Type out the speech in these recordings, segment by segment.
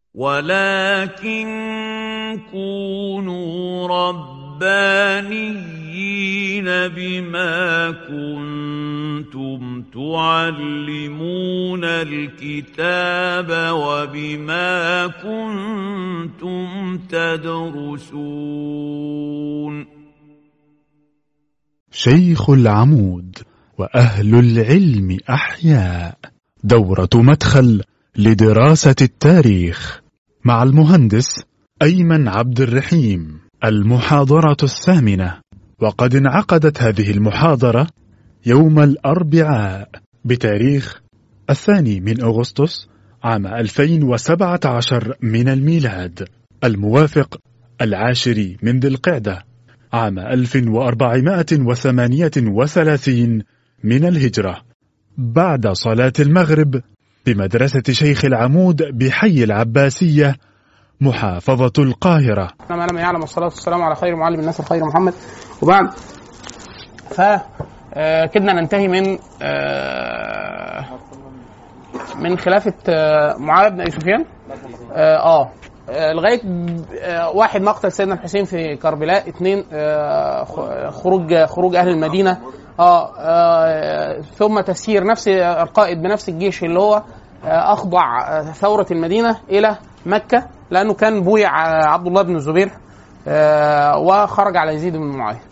ولكن كونوا ربانيين بما كنتم تعلمون الكتاب وبما كنتم تدرسون شيخ العمود وأهل العلم أحياء دورة مدخل لدراسة التاريخ مع المهندس أيمن عبد الرحيم المحاضرة الثامنة وقد انعقدت هذه المحاضرة يوم الأربعاء بتاريخ الثاني من أغسطس عام 2017 من الميلاد الموافق العاشر من ذي القعدة عام 1438 من الهجرة بعد صلاة المغرب بمدرسة شيخ العمود بحي العباسية محافظة القاهرة ما لم يعلم الصلاة والسلام على خير معلم الناس الخير محمد وبعد ف آه، كدنا ننتهي من آه، من خلافة آه، معاوية بن أبي سفيان اه آه. آه، لغاية آه، واحد مقتل سيدنا الحسين في كربلاء اثنين آه، خ- خروج خروج أهل المدينة اه, آه ثم تسيير نفس القائد بنفس الجيش اللي هو آه، أخضع آه، ثورة المدينة إلى مكة لأنه كان بويع آه، عبد الله بن الزبير آه، وخرج على يزيد بن معاوية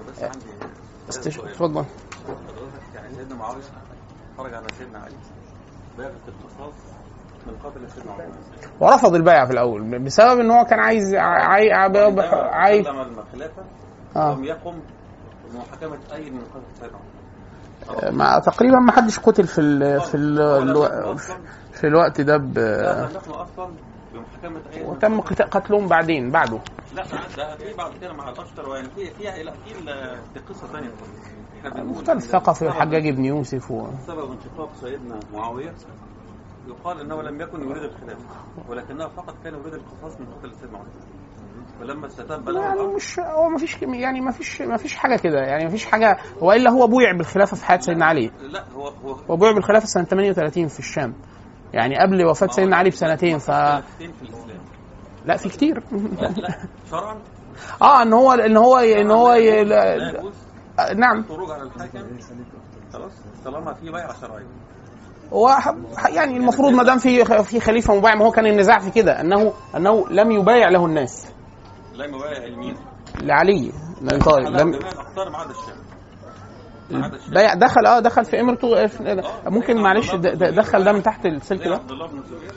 استش- اتفضل يعني سيدنا معاويه خرج على سيدنا علي باب القصاص من قتل سيدنا عمر ورفض البيعة في الأول بسبب إن هو كان عايز عاي... عاي... عاي... لما الخلافه آه. لم يقم بمحاكمه اي من قتل سيدنا عمر ما تقريبا ما حدش قتل في ال... في ال... هو لم الو... يقم أصلاً- في الوقت ده ب... لا لم يقم اصلا بمحاكمه اي من وتم قت- قتلهم بعدين بعده لا ده في بعد كده مع الاشتر ويعني في فيها لا في ال- في قصه ثانيه احنا بنقول مختلف إن ثقافي سبب- الحجاج بن يوسف و... سبب انشقاق سيدنا معاويه يقال انه لم يكن يريد الخلافه ولكنه فقط كان يريد القصاص من قتل سيدنا عمر فلما استتب له يعني الامر مش هو ما فيش يعني ما فيش ما فيش حاجه كده يعني ما فيش حاجه والا هو بويع بالخلافه في حياه سيدنا علي لا هو هو هو بويع بالخلافه سنه 38 في الشام يعني قبل وفاه سيدنا علي بسنتين ف خلافتين في الاسلام لا في كتير لا شرعا اه ان هو ان هو ان هو ي... لا لا- يجوز نعم الخروج على الحاكم خلاص طالما في بيعه شرعيه هو ح- يعني المفروض ما دام في في خليفه مبايع ما هو كان النزاع في كده انه انه لم يبايع له الناس لا يبايع يمين لعلي بن ابي طالب على لم جميع الاقطار ما عدا الشام ما عدا الشام بايع دخل اه دخل في امرته في- ممكن معلش د- د- دخل ده من تحت السلك سيدنا ده عبد الله بن الزبير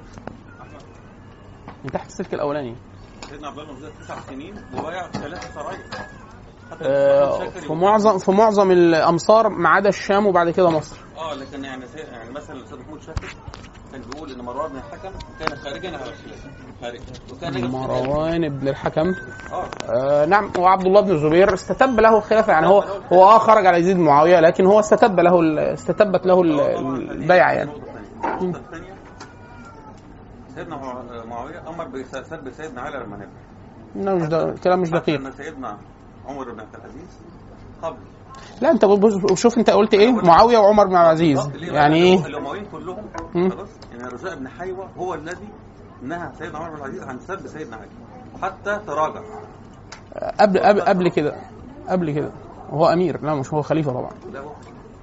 من تحت السلك الاولاني سيدنا عبد الله بن الزبير تسع سنين وبايع ثلاثه سرايا حتى آه، الشاكر في معظم في معظم الامصار ما عدا الشام وبعد كده مصر اه لكن يعني سي... يعني مثلا الاستاذ محمود شاكر كان بيقول ان مروان بن الحكم كان خارجا على الخلافه خارجا وكان نجم في الخلافة. مروان بن الحكم اه آه نعم وعبد الله بن الزبير استتب له الخلافه يعني هو هو اه خرج على يزيد بن معاويه لكن هو استتب له ال- استتبت له ال- البيعه يعني النقطة الثانية سيدنا مع- معاوية أمر بسب سيدنا علي لما نبه لا مش ده كلام مش حتى دقيق أن سيدنا عمر بن عبد العزيز قبل لا انت بص- شوف انت قلت ايه معاويه وعمر بن عبد العزيز ليه؟ يعني ايه الأمويين كلهم مم. خلاص يعني رجاء بن حيوة هو الذي نهى سيدنا عمر بن العزيز عن سب سيدنا علي وحتى تراجع قبل قبل قبل كده قبل كده هو امير لا مش هو خليفه طبعا لا هو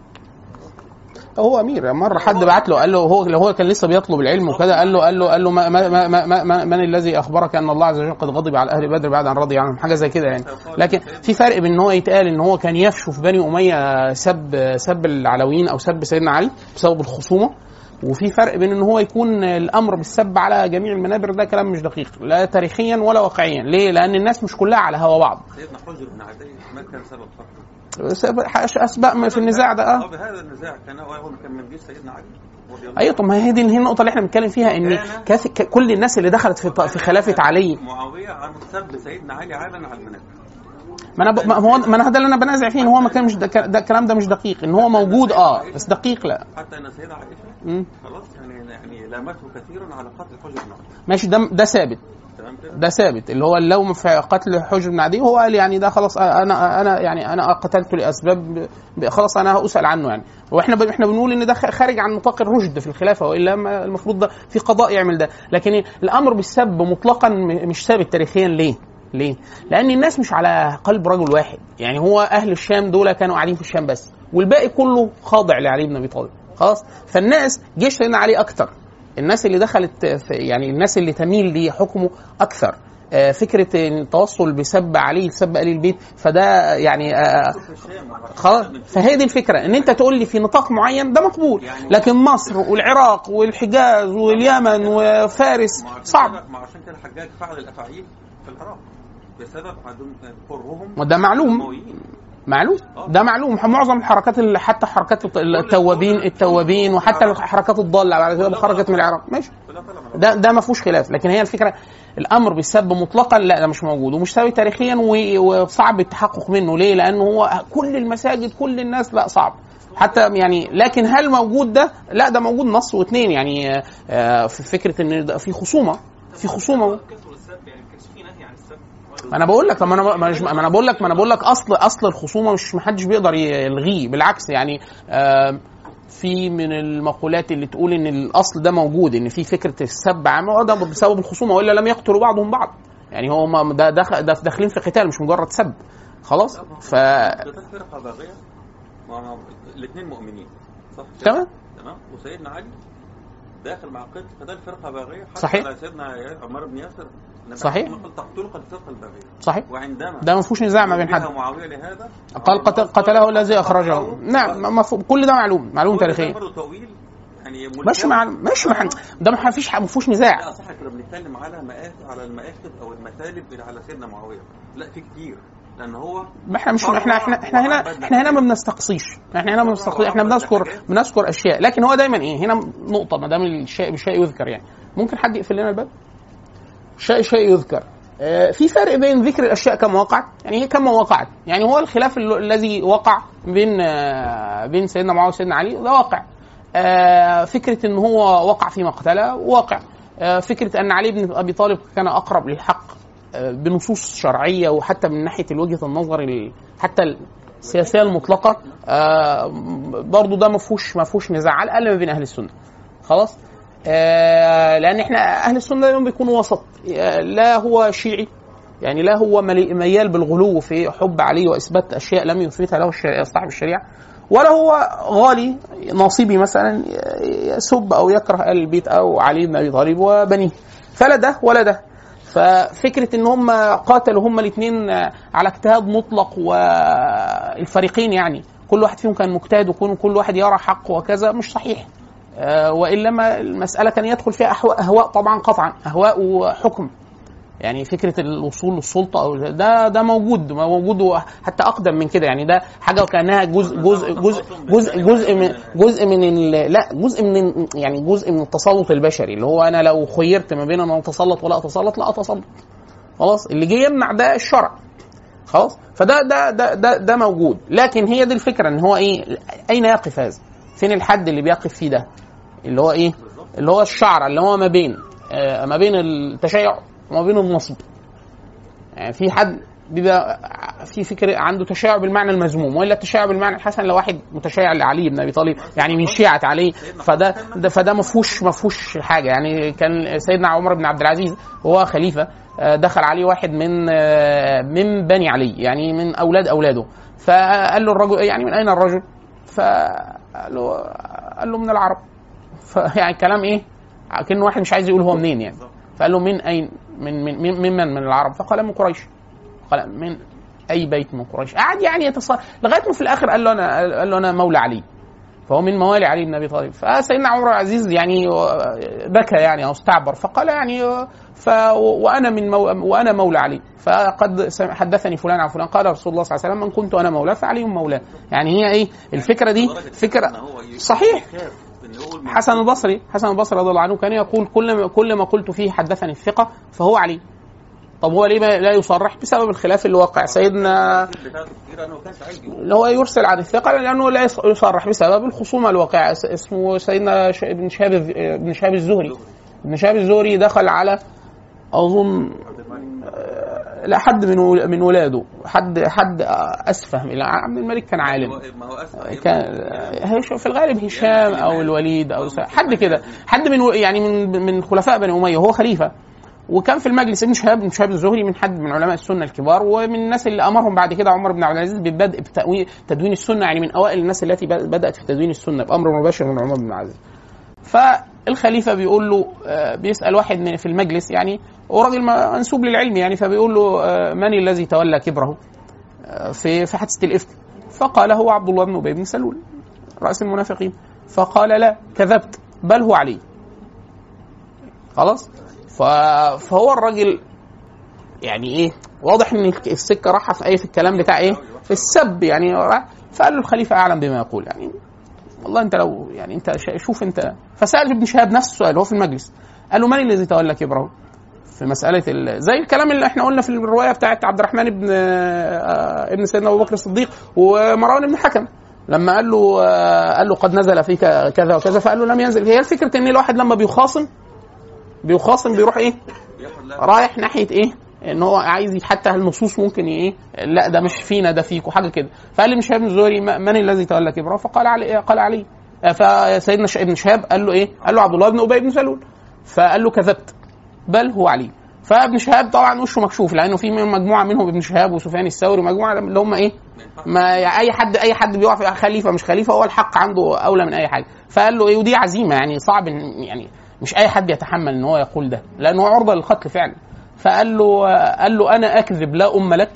هو امير مره حد بعت له قال له هو لو هو كان لسه بيطلب العلم وكده قال له قال له قال له ما ما ما ما ما من الذي اخبرك ان الله عز وجل قد غضب على اهل بدر بعد ان رضي عنهم حاجه زي كده يعني لكن في فرق بين ان هو يتقال ان هو كان يفشو في بني اميه سب سب العلويين او سب سيدنا علي بسبب الخصومه وفي فرق بين ان هو يكون الامر بالسب على جميع المنابر ده كلام مش دقيق لا تاريخيا ولا واقعيا ليه لان الناس مش كلها على هوا بعض سيدنا حجر بن عدي ما كان سبب فقره سبب- اسباب في النزاع ده اه اه بهذا النزاع كان هو هو كان من جيش سيدنا علي رضي الله ايوه طب ما هي دي هي النقطه اللي احنا بنتكلم فيها ان كاث- ك- كل الناس اللي دخلت في في خلافه علي معاويه عن سب سيدنا علي عالا على المنابر ما انا ب... ما هو ما انا ده اللي انا بنازع فيه ان هو ما كان مش ده, ده الكلام ده مش دقيق ان هو موجود اه بس دقيق لا حتى ان سيدة عائشه مم. خلاص يعني يعني لامته كثيرا على قتل حجر بن عدي ماشي ده ده ثابت تمام كده ده ثابت اللي هو اللوم في قتل حجر بن عدي هو قال يعني ده خلاص انا انا يعني انا قتلته لاسباب ب- خلاص انا اسال عنه يعني واحنا ب- احنا بنقول ان ده خ- خارج عن نطاق الرشد في الخلافه والا ما المفروض ده في قضاء يعمل ده لكن الامر بالسب مطلقا م- مش ثابت تاريخيا ليه؟ ليه؟ لان الناس مش على قلب رجل واحد يعني هو اهل الشام دول كانوا قاعدين في الشام بس والباقي كله خاضع لعلي بن ابي طالب خلاص فالناس جيش سيدنا علي اكتر الناس اللي دخلت في يعني الناس اللي تميل لحكمه اكثر آه، فكره إن التوصل بسب علي سب ال البيت فده يعني آه، في الشام خلاص فهي دي الفكره ان انت تقول لي في نطاق معين ده مقبول لكن مصر والعراق والحجاز واليمن وفارس ما عشان صعب كده- ما عشان كده الحجاج فعل الافاعيل في العراق بسبب عدم كرههم وده معلوم الأمويين. معلوم ده معلوم معظم الحركات اللي حتى حركات التوابين التوابين وحتى الحركات الضاله بعد كده خرجت من العراق ماشي كلها طالعة من ده ده ما فيهوش خلاف لكن هي الفكره الامر بالسب مطلقا لا ده مش موجود ومش ثابت تاريخيا و- وصعب التحقق منه ليه؟ لانه هو كل المساجد كل الناس لا صعب حتى يعني لكن هل موجود ده؟ لا ده موجود نص واثنين يعني آه، في فكره ان ده في خصومه في خصومه كثر السب يعني ما كانش في نهي عن السب ما انا بقول لك ما انا ما أنا- ما انا بقول لك ما انا بقول لك اصل اصل الخصومه مش محدش بيقدر يلغيه بالعكس يعني آم، في من المقولات اللي تقول ان الاصل ده موجود ان في فكره السب عام هو ده بسبب الخصومه والا لم يقتلوا بعضهم بعض يعني هو ما ده دخل ده داخلين في قتال مش مجرد سب خلاص ف ده فرقه باغيه الاثنين مؤمنين صح كده؟ تمام تمام وسيدنا علي داخل مع قتل فده الفرقه باغيه حتى صحيح. على سيدنا عمر بن ياسر النبي صحيح. عليه الصلاة والسلام قال تقتلك الفرقه الباغيه صحيح وعندما ده ما فيهوش نزاع ما بين وجه حد معاويه لهذا قال قتل قتله الذي اخرجه نعم مفهوم كل ده معلوم معلوم تاريخيا برضه طويل يعني ماشي مع ماشي مع ده ما فيش ما فيهوش نزاع لا صح كده بنتكلم على مآخذ على المآخذ او المثالب اللي على سيدنا معاويه لا في كتير لان هو ما احنا مش احنا احنا احنا هنا احنا هنا ما بنستقصيش احنا هنا ما بنستقصيش احنا بنذكر بنذكر اشياء لكن هو دايما ايه هنا نقطه ما دام الشيء بالشيء يذكر يعني ممكن حد يقفل لنا الباب شيء شيء يذكر آه، في فرق بين ذكر الاشياء كما وقعت يعني هي كما وقعت يعني هو الخلاف ال- الذي وقع بين آه، بين سيدنا معاويه وسيدنا علي ده واقع آه، فكره ان هو وقع في مقتله واقع آه، فكره ان علي بن ابي طالب كان اقرب للحق آه، بنصوص شرعيه وحتى من ناحيه وجهه النظر ال- حتى السياسيه المطلقه آه، برضو ده ما فيهوش ما فيهوش نزاع على الاقل ما بين اهل السنه خلاص آه، لان احنا اهل السنه دايما بيكونوا وسط آه، لا هو شيعي يعني لا هو ملي- ميال بالغلو في حب علي واثبات اشياء لم يثبتها له الشريعة صاحب الشريعه ولا هو غالي نصيبي مثلا يسب او يكره ال البيت او علي بن ابي طالب وبنيه فلا ده ولا ده ففكره ان هم قاتلوا هم الاثنين على اجتهاد مطلق والفريقين يعني كل واحد فيهم كان مجتهد وكل كل واحد يرى حق وكذا مش صحيح آه، والا ما المساله كان يدخل فيها أحواء اهواء طبعا قطعا اهواء وحكم يعني فكره الوصول للسلطه او ده ده موجود موجود حتى اقدم من كده يعني ده حاجه وكانها جزء جزء جزء جزء جزء من جزء من ال- لا جزء من يعني جزء من التسلط البشري اللي هو انا لو خيرت ما بين ان اتسلط ولا اتسلط لا اتسلط خلاص اللي جه يمنع ده الشرع خلاص فده ده ده ده, ده موجود لكن هي دي الفكره ان هو ايه اين يقف هذا فين الحد اللي بيقف فيه ده اللي هو ايه اللي هو الشعر اللي هو ما بين آه ما بين التشيع وما بين النصب يعني في حد بيبقى في فكر عنده تشيع بالمعنى المذموم والا التشيع بالمعنى الحسن لو واحد متشيع لعلي بن ابي طالب يعني من شيعه علي فده ده فده ما فيهوش ما فيهوش حاجه يعني كان سيدنا عمر بن عبد العزيز وهو خليفه آه، دخل عليه واحد من آه، من بني علي يعني من اولاد اولاده فقال له الرجل يعني من اين الرجل؟ فقال له قال له من العرب فيعني الكلام ايه؟ كأنه واحد مش عايز يقول هو منين يعني فقال له من اين؟ من من من ممن من العرب؟ فقال من قريش قال من اي بيت من قريش؟ قعد يعني يتصل لغايه ما في الاخر قال له انا قال له انا مولى علي فهو من موالي علي بن ابي طالب فسيدنا عمر العزيز يعني بكى يعني او استعبر فقال يعني ف وانا من مو وانا مولى علي فقد حدثني فلان عن فلان قال رسول الله صلى الله عليه وسلم من كنت انا مولاه فعلي مولاه يعني هي ايه الفكره دي فكره صحيح حسن البصري حسن البصري رضي الله عنه كان يقول كل ما كل ما قلت فيه حدثني الثقه فهو علي طب هو ليه ما لا يصرح بسبب الخلاف اللي وقع سيدنا اللي هو يرسل عن الثقه لانه لا يص- يصرح بسبب الخصومه الواقعه اس- اسمه سيدنا ش- ابن شهاب الز- ابن شهاب الزهري ابن شهاب الزهري دخل على اظن آه، لا حد من ول- من ولاده حد حد اسفه من عبد الملك كان عالم ما هو اسف كان هيش- في الغالب هشام او الوليد او س- حد كده حد من و- يعني من من خلفاء بني اميه هو خليفه وكان في المجلس ابن شهاب بن شهاب الزهري من حد من علماء السنه الكبار ومن الناس اللي امرهم بعد كده عمر بن عبد العزيز ببدء بتأوي- تدوين السنه يعني من اوائل الناس التي ب- بدات في تدوين السنه بامر مباشر من عمر بن عبد العزيز فالخليفه بيقول له آه، بيسال واحد من في المجلس يعني هو راجل م- منسوب للعلم يعني فبيقول له آه، من الذي تولى كبره آه، في في حادثه الافك فقال هو عبد الله بن ابي بن سلول راس المنافقين فقال لا كذبت بل هو علي خلاص ف... فهو الراجل يعني ايه واضح ان السكه رايحه في ايه في الكلام بتاع ايه في السب يعني راح- فقال له الخليفه اعلم بما يقول يعني والله انت لو يعني انت شا- شوف انت فسال ابن شهاب نفس السؤال هو في المجلس قال له من الذي تولى كبره في مساله ال... زي الكلام اللي احنا قلنا في الروايه بتاعت عبد الرحمن بن آه، ابن سيدنا ابو بكر الصديق ومروان بن حكم لما قال له آه، قال له قد نزل فيك كذا وكذا فقال له لم ينزل هي الفكره ان الواحد لما بيخاصم بيخاصم بيروح ايه ياخد لا رايح ناحيه ايه ان هو عايز ي- حتى النصوص ممكن ايه لا ده مش فينا ده فيك وحاجه كده فقال لي شهاب بن الزهري "ما- من الذي تولى كبره فقال علي قال علي آه، فسيدنا ش- ابن شهاب قال له ايه قال له عبد الله بن ابي بن سلول فقال له كذبت بل هو علي فابن شهاب طبعا وشه مكشوف لانه في من- مجموعه منهم ابن شهاب وسفيان الثوري مجموعه اللي هم ايه ما يعني اي حد اي حد بيقع في خليفه مش خليفه هو الحق عنده اولى من اي حاجه فقال له ايه ودي عزيمه يعني صعب إن- يعني مش اي حد يتحمل ان هو يقول ده لانه عرضه للقتل فعلا فقال له قال له انا اكذب لا ام لك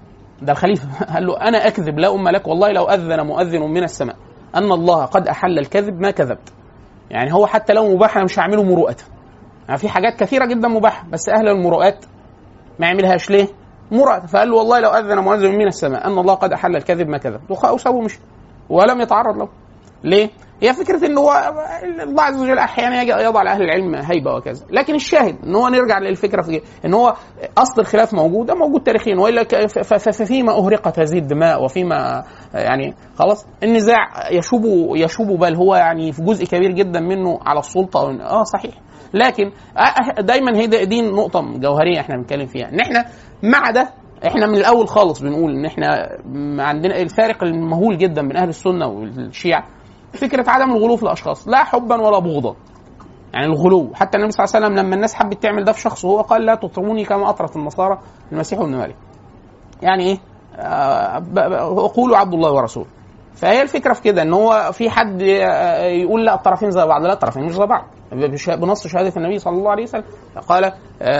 ده الخليفه قال له انا اكذب لا ام لك والله لو اذن مؤذن من السماء ان الله قد احل الكذب ما كذبت يعني هو حتى لو مباح انا مش هعمله مروءه يعني في حاجات كثيره جدا مباحه بس اهل المروءات ما يعملهاش ليه؟ مروءه فقال له والله لو اذن مؤذن من السماء ان الله قد احل الكذب ما كذب وسابه مشي ولم يتعرض له ليه؟ هي فكره ان هو الله عز وجل احيانا يجي- يضع لاهل العلم هيبه وكذا، لكن الشاهد ان هو نرجع للفكره في ان هو اصل الخلاف موجود ده موجود تاريخيا والا ك- ف- ف- ففيما اهرقت هذه الدماء وفيما يعني خلاص النزاع يشوب يشوب بل هو يعني في جزء كبير جدا منه على السلطه اه صحيح لكن آه، دايما هي دي- دي نقطه جوهريه احنا بنتكلم فيها ان احنا مع ده احنا من الاول خالص بنقول ان احنا م- عندنا الفارق المهول جدا بين اهل السنه والشيعه فكره عدم الغلو في الاشخاص لا حبا ولا بغضا يعني الغلو حتى النبي صلى الله عليه وسلم لما الناس حبت تعمل ده في شخص هو قال لا تطروني كما اطرت النصارى المسيح ابن مريم يعني ايه آه، ب- ب- قولوا عبد الله ورسوله فهي الفكره في كده ان هو في حد آه، يقول لا الطرفين زي بعض لا الطرفين مش زي بعض بش- بنص شهاده النبي صلى الله عليه وسلم قال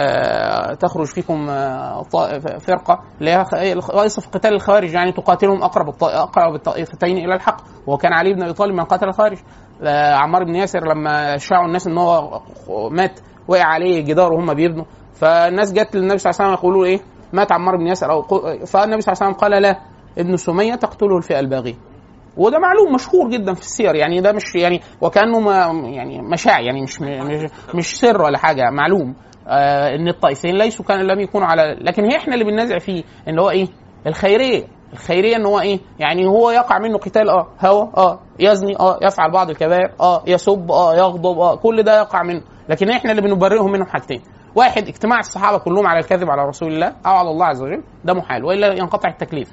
آه، تخرج فيكم آه، طائف- فرقه اللي هي خ- يصف قتال الخوارج يعني تقاتلهم اقرب الط- اقرب الطائفتين الى الحق وكان علي بن ابي طالب من قاتل الخوارج آه، عمار بن ياسر لما شاعوا الناس ان هو مات وقع عليه جدار وهم بيبنوا فالناس جت للنبي صلى الله عليه وسلم يقولوا ايه مات عمار بن ياسر او قو- فالنبي صلى الله عليه وسلم قال لا ابن سميه تقتله الفئه الباغيه وده معلوم مشهور جدا في السير يعني ده مش يعني وكانه ما يعني مشاع يعني مش مش, مش سر ولا حاجه معلوم آه ان الطائفين ليسوا كان لم يكونوا على لكن هي احنا اللي بننازع فيه ان هو ايه الخيريه الخيريه ان هو ايه يعني هو يقع منه قتال اه هوى اه يزني اه يفعل بعض الكبائر اه يسب اه يغضب اه كل ده يقع منه لكن احنا اللي بنبرئهم منهم حاجتين واحد اجتماع الصحابه كلهم على الكذب على رسول الله او على الله عز وجل ده محال والا ينقطع التكليف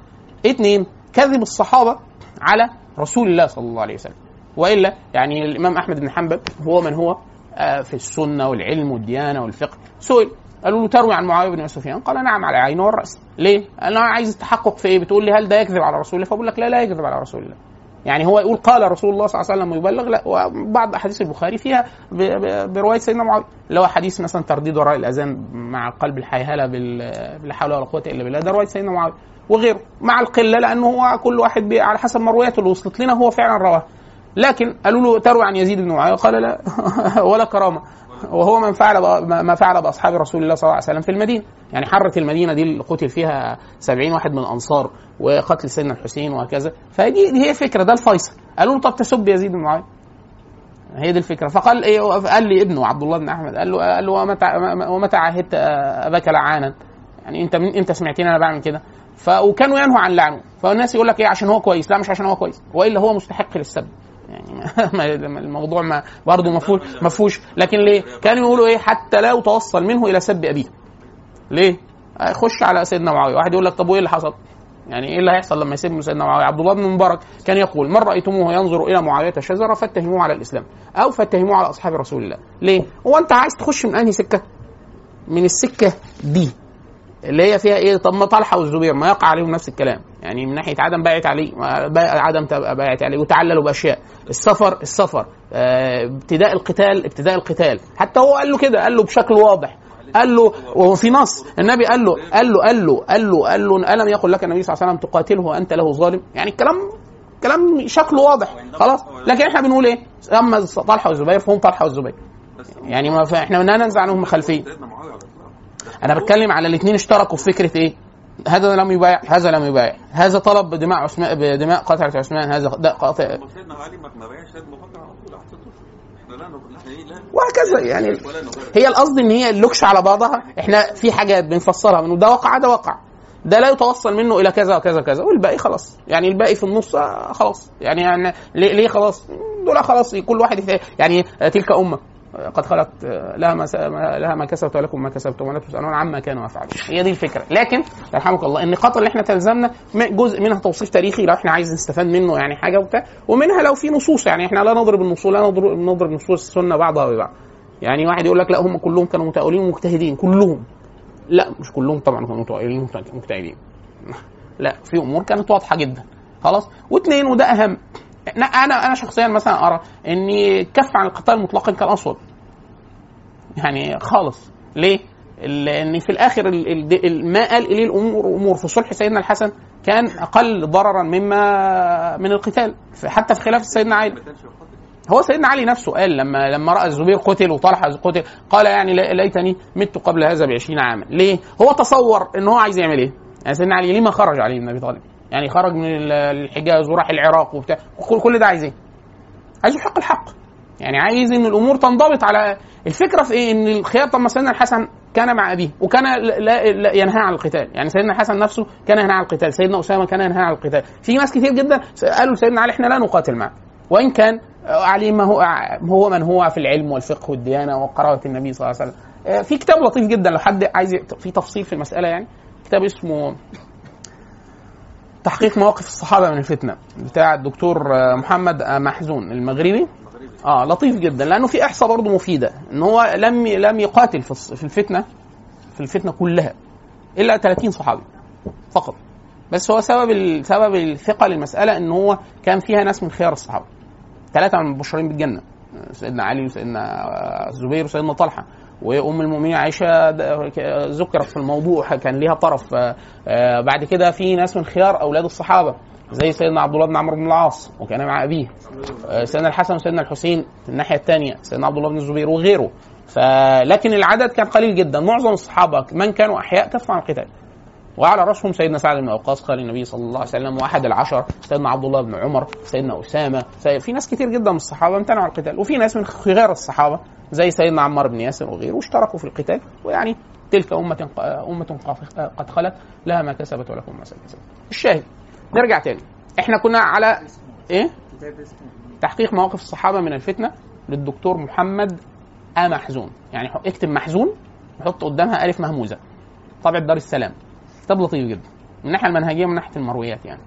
اثنين كذب الصحابه على رسول الله صلى الله عليه وسلم والا يعني الامام احمد بن حنبل هو من هو آه، في السنه والعلم والديانه والفقه سئل قالوا له تروي عن معاويه بن ابي سفيان قال نعم على عينه والراس ليه؟ قال انا عايز التحقق في ايه؟ بتقول لي هل ده يكذب على رسول الله؟ فبقول لك لا لا يكذب على رسول الله يعني هو يقول قال رسول الله صلى الله عليه وسلم ويبلغ لا وبعض احاديث البخاري فيها ب- ب- بروايه سيدنا معاويه اللي هو حديث مثلا ترديد وراء الاذان مع قلب الحيهله بال- بلا حول ولا قوه الا بالله ده روايه سيدنا معاويه وغيره مع القله لانه هو كل واحد بي- على حسب مروياته اللي وصلت لنا هو فعلا رواه لكن قالوا له تروي عن يزيد بن معاويه قال لا ولا كرامه وهو من فعل بأ- ما فعل باصحاب رسول الله صلى الله عليه وسلم في المدينه يعني حرة المدينه دي اللي قتل فيها سبعين واحد من الانصار وقتل سيدنا الحسين وهكذا فدي دي هي فكره ده الفيصل قالوا له طب تسب يزيد بن معاويه هي دي الفكره فقال ايه قال لي ابنه عبد الله بن احمد قال له قال له ومتى ومتى عاهدت اباك لعانا يعني انت من انت سمعتني انا بعمل كده ف وكانوا ينهوا عن لعنه فالناس يقول لك ايه عشان هو كويس لا مش عشان هو كويس والا هو مستحق للسب يعني ما ما- الموضوع ما برضه ما فيهوش ما فيهوش لكن ليه؟ كانوا يقولوا ايه حتى لا يتوصل منه الى سب ابيه ليه؟ خش على سيدنا معاويه واحد يقول لك طب وايه اللي حصل؟ يعني ايه اللي هيحصل لما يسب سيدنا معاويه؟ عبد الله بن مبارك كان يقول من رايتموه ينظر الى معاويه شجره فاتهموه على الاسلام او فاتهموه على اصحاب رسول الله. ليه؟ هو انت عايز تخش من انهي سكه؟ من السكه دي اللي هي فيها ايه؟ طب ما طلحه والزبير ما يقع عليهم نفس الكلام، يعني من ناحيه عدم بيعه علي ما- بيع- عدم تبقى بيعه علي وتعللوا باشياء، السفر السفر آه، ابتداء القتال ابتداء القتال، حتى هو قال له كده قال له بشكل واضح قال له وهو في نص النبي قال له قال له قال له قال له قال له الم يقل لك النبي صلى الله عليه وسلم تقاتله وانت له ظالم يعني الكلام كلام شكله واضح خلاص لكن احنا بنقول ايه اما طلحه والزبير فهم طلحه والزبير بس يعني ما احنا لا ننزع عنهم خلفيه سيدنا معاويه على الاطلاق انا بتكلم على الاثنين اشتركوا في فكره ايه هذا لم يبايع هذا لم يبايع هذا طلب بدماء عثمان بدماء قتله عثمان هذا ده قاطع طب سيدنا علي ما ما بايعش سيدنا ابو بكر على طول احسن احنا لا نقول احنا ايه لا وهكذا يعني ولا نقول هي القصد ان هي اللوكش على بعضها احنا في حاجات بنفسرها منه ده وقع ده وقع ده لا يتوصل منه الى كذا وكذا وكذا والباقي خلاص يعني الباقي في النص آه، خلاص يعني, يعني ليه, ليه خلاص دول خلاص كل واحد يت- يعني آه، تلك امه آه، قد خلت آه، لها ما س- ما- لها ما كسبت ولكم ما كسبتم ولا تسالون عما كانوا يفعلون هي دي الفكره لكن يرحمك الله النقاط اللي احنا تلزمنا م- جزء منها توصيف تاريخي لو احنا عايز نستفاد منه يعني حاجه وبتاع ومنها لو في نصوص يعني احنا لا نضرب النصوص لا نضرب نضرب نصوص السنه بعضها ببعض يعني واحد يقول لك لا هم كلهم كانوا متأولين ومجتهدين كلهم لا مش كلهم طبعا كانوا متأولين ومجتهدين لا في امور كانت واضحه جدا خلاص واثنين وده اهم انا انا انا شخصيا مثلا ارى ان كف عن القتال مطلقا كان اسود يعني خالص ليه؟ لان في الاخر ال- ال- ال- ما قال اليه الامور امور في صلح سيدنا الحسن كان اقل ضررا مما من القتال في- حتى في خلافه سيدنا علي ما كانش يقاتل هو سيدنا علي نفسه قال لما لما راى الزبير قتل وطلحه قتل قال يعني لا- ليتني مت قبل هذا ب 20 عاما ليه هو تصور ان هو عايز يعمل ايه يعني سيدنا علي ليه ما خرج علي بن ابي طالب يعني خرج من ال- الحجاز وراح العراق وبتاع كل كل ده عايز ايه عايز يحق الحق يعني عايز ان الامور تنضبط على الفكره في ايه ان الخيار طب ما سيدنا الحسن كان مع ابيه وكان لا, لا, لا ينهى عن القتال يعني سيدنا الحسن نفسه كان ينهى عن القتال سيدنا اسامه كان ينهى عن القتال في ناس كتير جدا قالوا لسيدنا علي احنا لا نقاتل معه وان كان علي ما هو هو من هو في العلم والفقه والديانه وقراءه النبي صلى الله عليه وسلم آه، في كتاب لطيف جدا لو حد عايز ي- في تفصيل في المساله يعني كتاب اسمه تحقيق مواقف الصحابه من الفتنه بتاع الدكتور آه، محمد آه، محزون المغربي اه لطيف جدا لانه في احصاء برضه مفيده ان هو لم لم يقاتل في الص- في الفتنه في الفتنه كلها الا 30 صحابي فقط بس هو سبب ال- سبب الثقه للمساله ان هو كان فيها ناس من خيار الصحابه ثلاثه من المبشرين بالجنه سيدنا علي وسيدنا الزبير وسيدنا طلحه وام المؤمنين عائشه د- ك- ذكرت في الموضوع كان ليها طرف آه، آه، بعد كده في ناس من خيار اولاد الصحابه زي سيدنا عبد الله بن عمرو بن العاص وكان مع ابيه آه، سيدنا الحسن وسيدنا الحسين في الناحيه الثانيه سيدنا عبد الله بن الزبير وغيره فلكن العدد كان قليل جدا معظم الصحابه من كانوا احياء كفوا عن القتال وعلى راسهم سيدنا سعد بن وقاص قال النبي صلى الله عليه وسلم واحد العشر سيدنا عبد الله بن عمر سيدنا اسامه سيد في ناس كتير جدا من الصحابه امتنعوا عن القتال وفي ناس من خيار الصحابه زي سيدنا عمار بن ياسر وغيره اشتركوا في القتال ويعني تلك امه امه قد خلت لها ما كسبت ولكم ما كسبت الشاهد نرجع تاني احنا كنا على ايه تحقيق مواقف الصحابه من الفتنه للدكتور محمد آ محزون يعني اكتب محزون وحط قدامها الف مهموزه طبعة دار السلام كتاب لطيف جدا من الناحيه المنهجيه ومن ناحيه المرويات يعني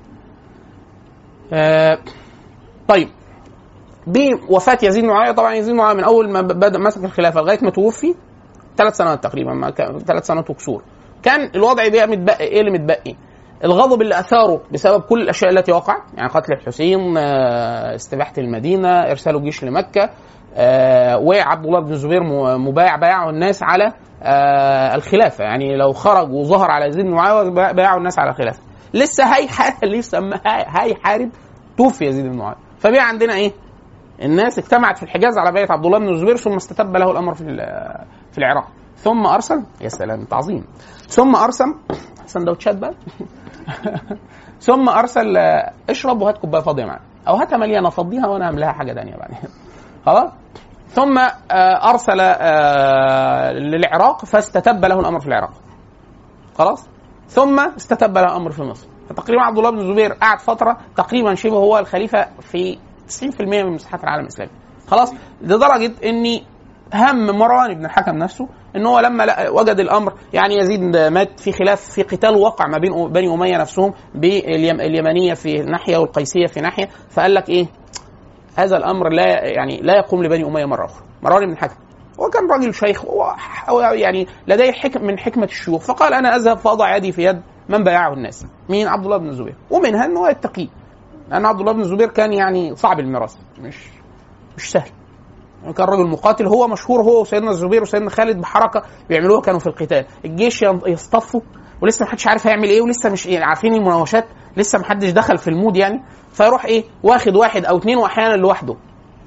آه طيب بوفاه يزيد بن معاويه طبعا يزيد بن معاويه من اول ما بدا مسك الخلافه لغايه ما توفي ثلاث سنوات تقريبا ما كان ثلاث سنوات وكسور كان الوضع بقى متبقي ايه اللي متبقي الغضب اللي اثاره بسبب كل الاشياء التي وقعت يعني قتل الحسين آه، استباحه المدينه ارسال جيش لمكه آه، وعبد الله بن الزبير م- مبايع بايعوا الناس على آه، الخلافه يعني لو خرج وظهر على يزيد بن معاويه با- بايعوا الناس على الخلافه لسه هي لسه ما- هي- هيحارب توفي يزيد بن معاويه فبقى عندنا ايه الناس اجتمعت في الحجاز على بيت عبد الله بن الزبير ثم استتب له الامر في ال- في العراق ثم ارسل يا سلام تعظيم ثم ارسل سندوتشات بقى ثم ارسل آه، اشرب وهات كوبايه فاضيه معاك او هاتها مليانه فضيها وانا املاها حاجه ثانيه بعدين خلاص ثم آه، ارسل آه، للعراق فاستتب له الامر في العراق خلاص ثم استتب له الامر في مصر فتقريبا عبد الله بن الزبير قعد فتره تقريبا شبه هو الخليفه في 90% من مساحات العالم الاسلامي خلاص لدرجه ان هم مروان بن الحكم نفسه ان هو لما لقى- وجد الامر يعني يزيد مات في خلاف في قتال وقع ما بين بني اميه نفسهم باليمنيه في ناحيه والقيسيه في ناحيه فقال لك ايه هذا الامر لا يعني لا يقوم لبني اميه مره اخرى مروان بن الحكم وكان راجل شيخ و- يعني لديه حكم من حكمه الشيوخ فقال انا اذهب فاضع يدي في يد من بايعه الناس مين عبد الله بن الزبير ومنها ان هو يتقيه لان عبد الله بن الزبير كان يعني صعب الميراث مش مش سهل يعني كان راجل مقاتل هو مشهور هو وسيدنا الزبير وسيدنا خالد بحركه بيعملوها كانوا في القتال الجيش ين- يصطفوا ولسه محدش عارف هيعمل ايه ولسه مش يعني عارفين المناوشات لسه محدش دخل في المود يعني فيروح ايه واخد واحد او اتنين واحيانا لوحده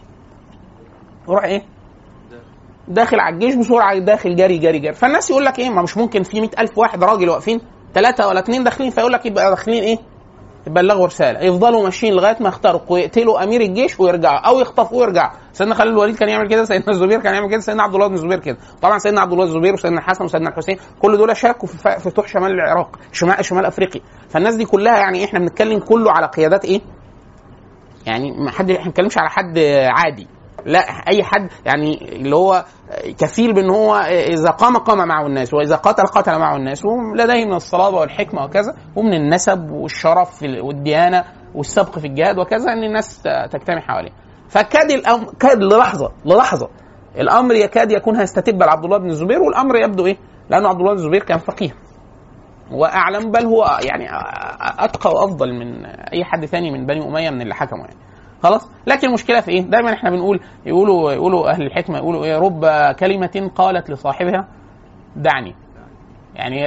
يروح ايه داخل على الجيش بسرعه داخل جري جري جري فالناس يقول لك ايه ما مش ممكن في مئة ألف واحد راجل واقفين ثلاثة ولا اثنين داخلين فيقول لك يبقى داخلين ايه يبلغوا رساله يفضلوا ماشيين لغايه ما يخترقوا ويقتلوا امير الجيش ويرجعوا او يخطفوا ويرجعوا سيدنا خالد الوليد كان يعمل كده سيدنا الزبير كان يعمل كده سيدنا عبد الله بن الزبير كده طبعا سيدنا عبد الله بن الزبير وسيدنا الحسن وسيدنا الحسين كل دول شاركوا في ف- في فتوح شمال العراق شمال شمال افريقيا فالناس دي كلها يعني احنا بنتكلم كله على قيادات ايه يعني ما حد احنا ما بنتكلمش على حد عادي لا اي حد يعني اللي هو كفيل بان هو اذا قام قام معه الناس واذا قاتل قاتل معه الناس ولديه من الصلابه والحكمه وكذا ومن النسب والشرف في ال- والديانه والسبق في الجهاد وكذا ان الناس ت- تجتمع حواليه فكاد الامر كاد للحظه للحظه الامر يكاد يكون هيستتب لعبد الله بن الزبير والامر يبدو ايه؟ لانه عبد الله بن الزبير كان فقيه واعلم بل هو يعني اتقى وافضل من اي حد ثاني من بني اميه من اللي حكموا يعني خلاص لكن المشكله في ايه دايما احنا بنقول يقولوا يقولوا اهل الحكمه يقولوا ايه رب كلمه قالت لصاحبها دعني يعني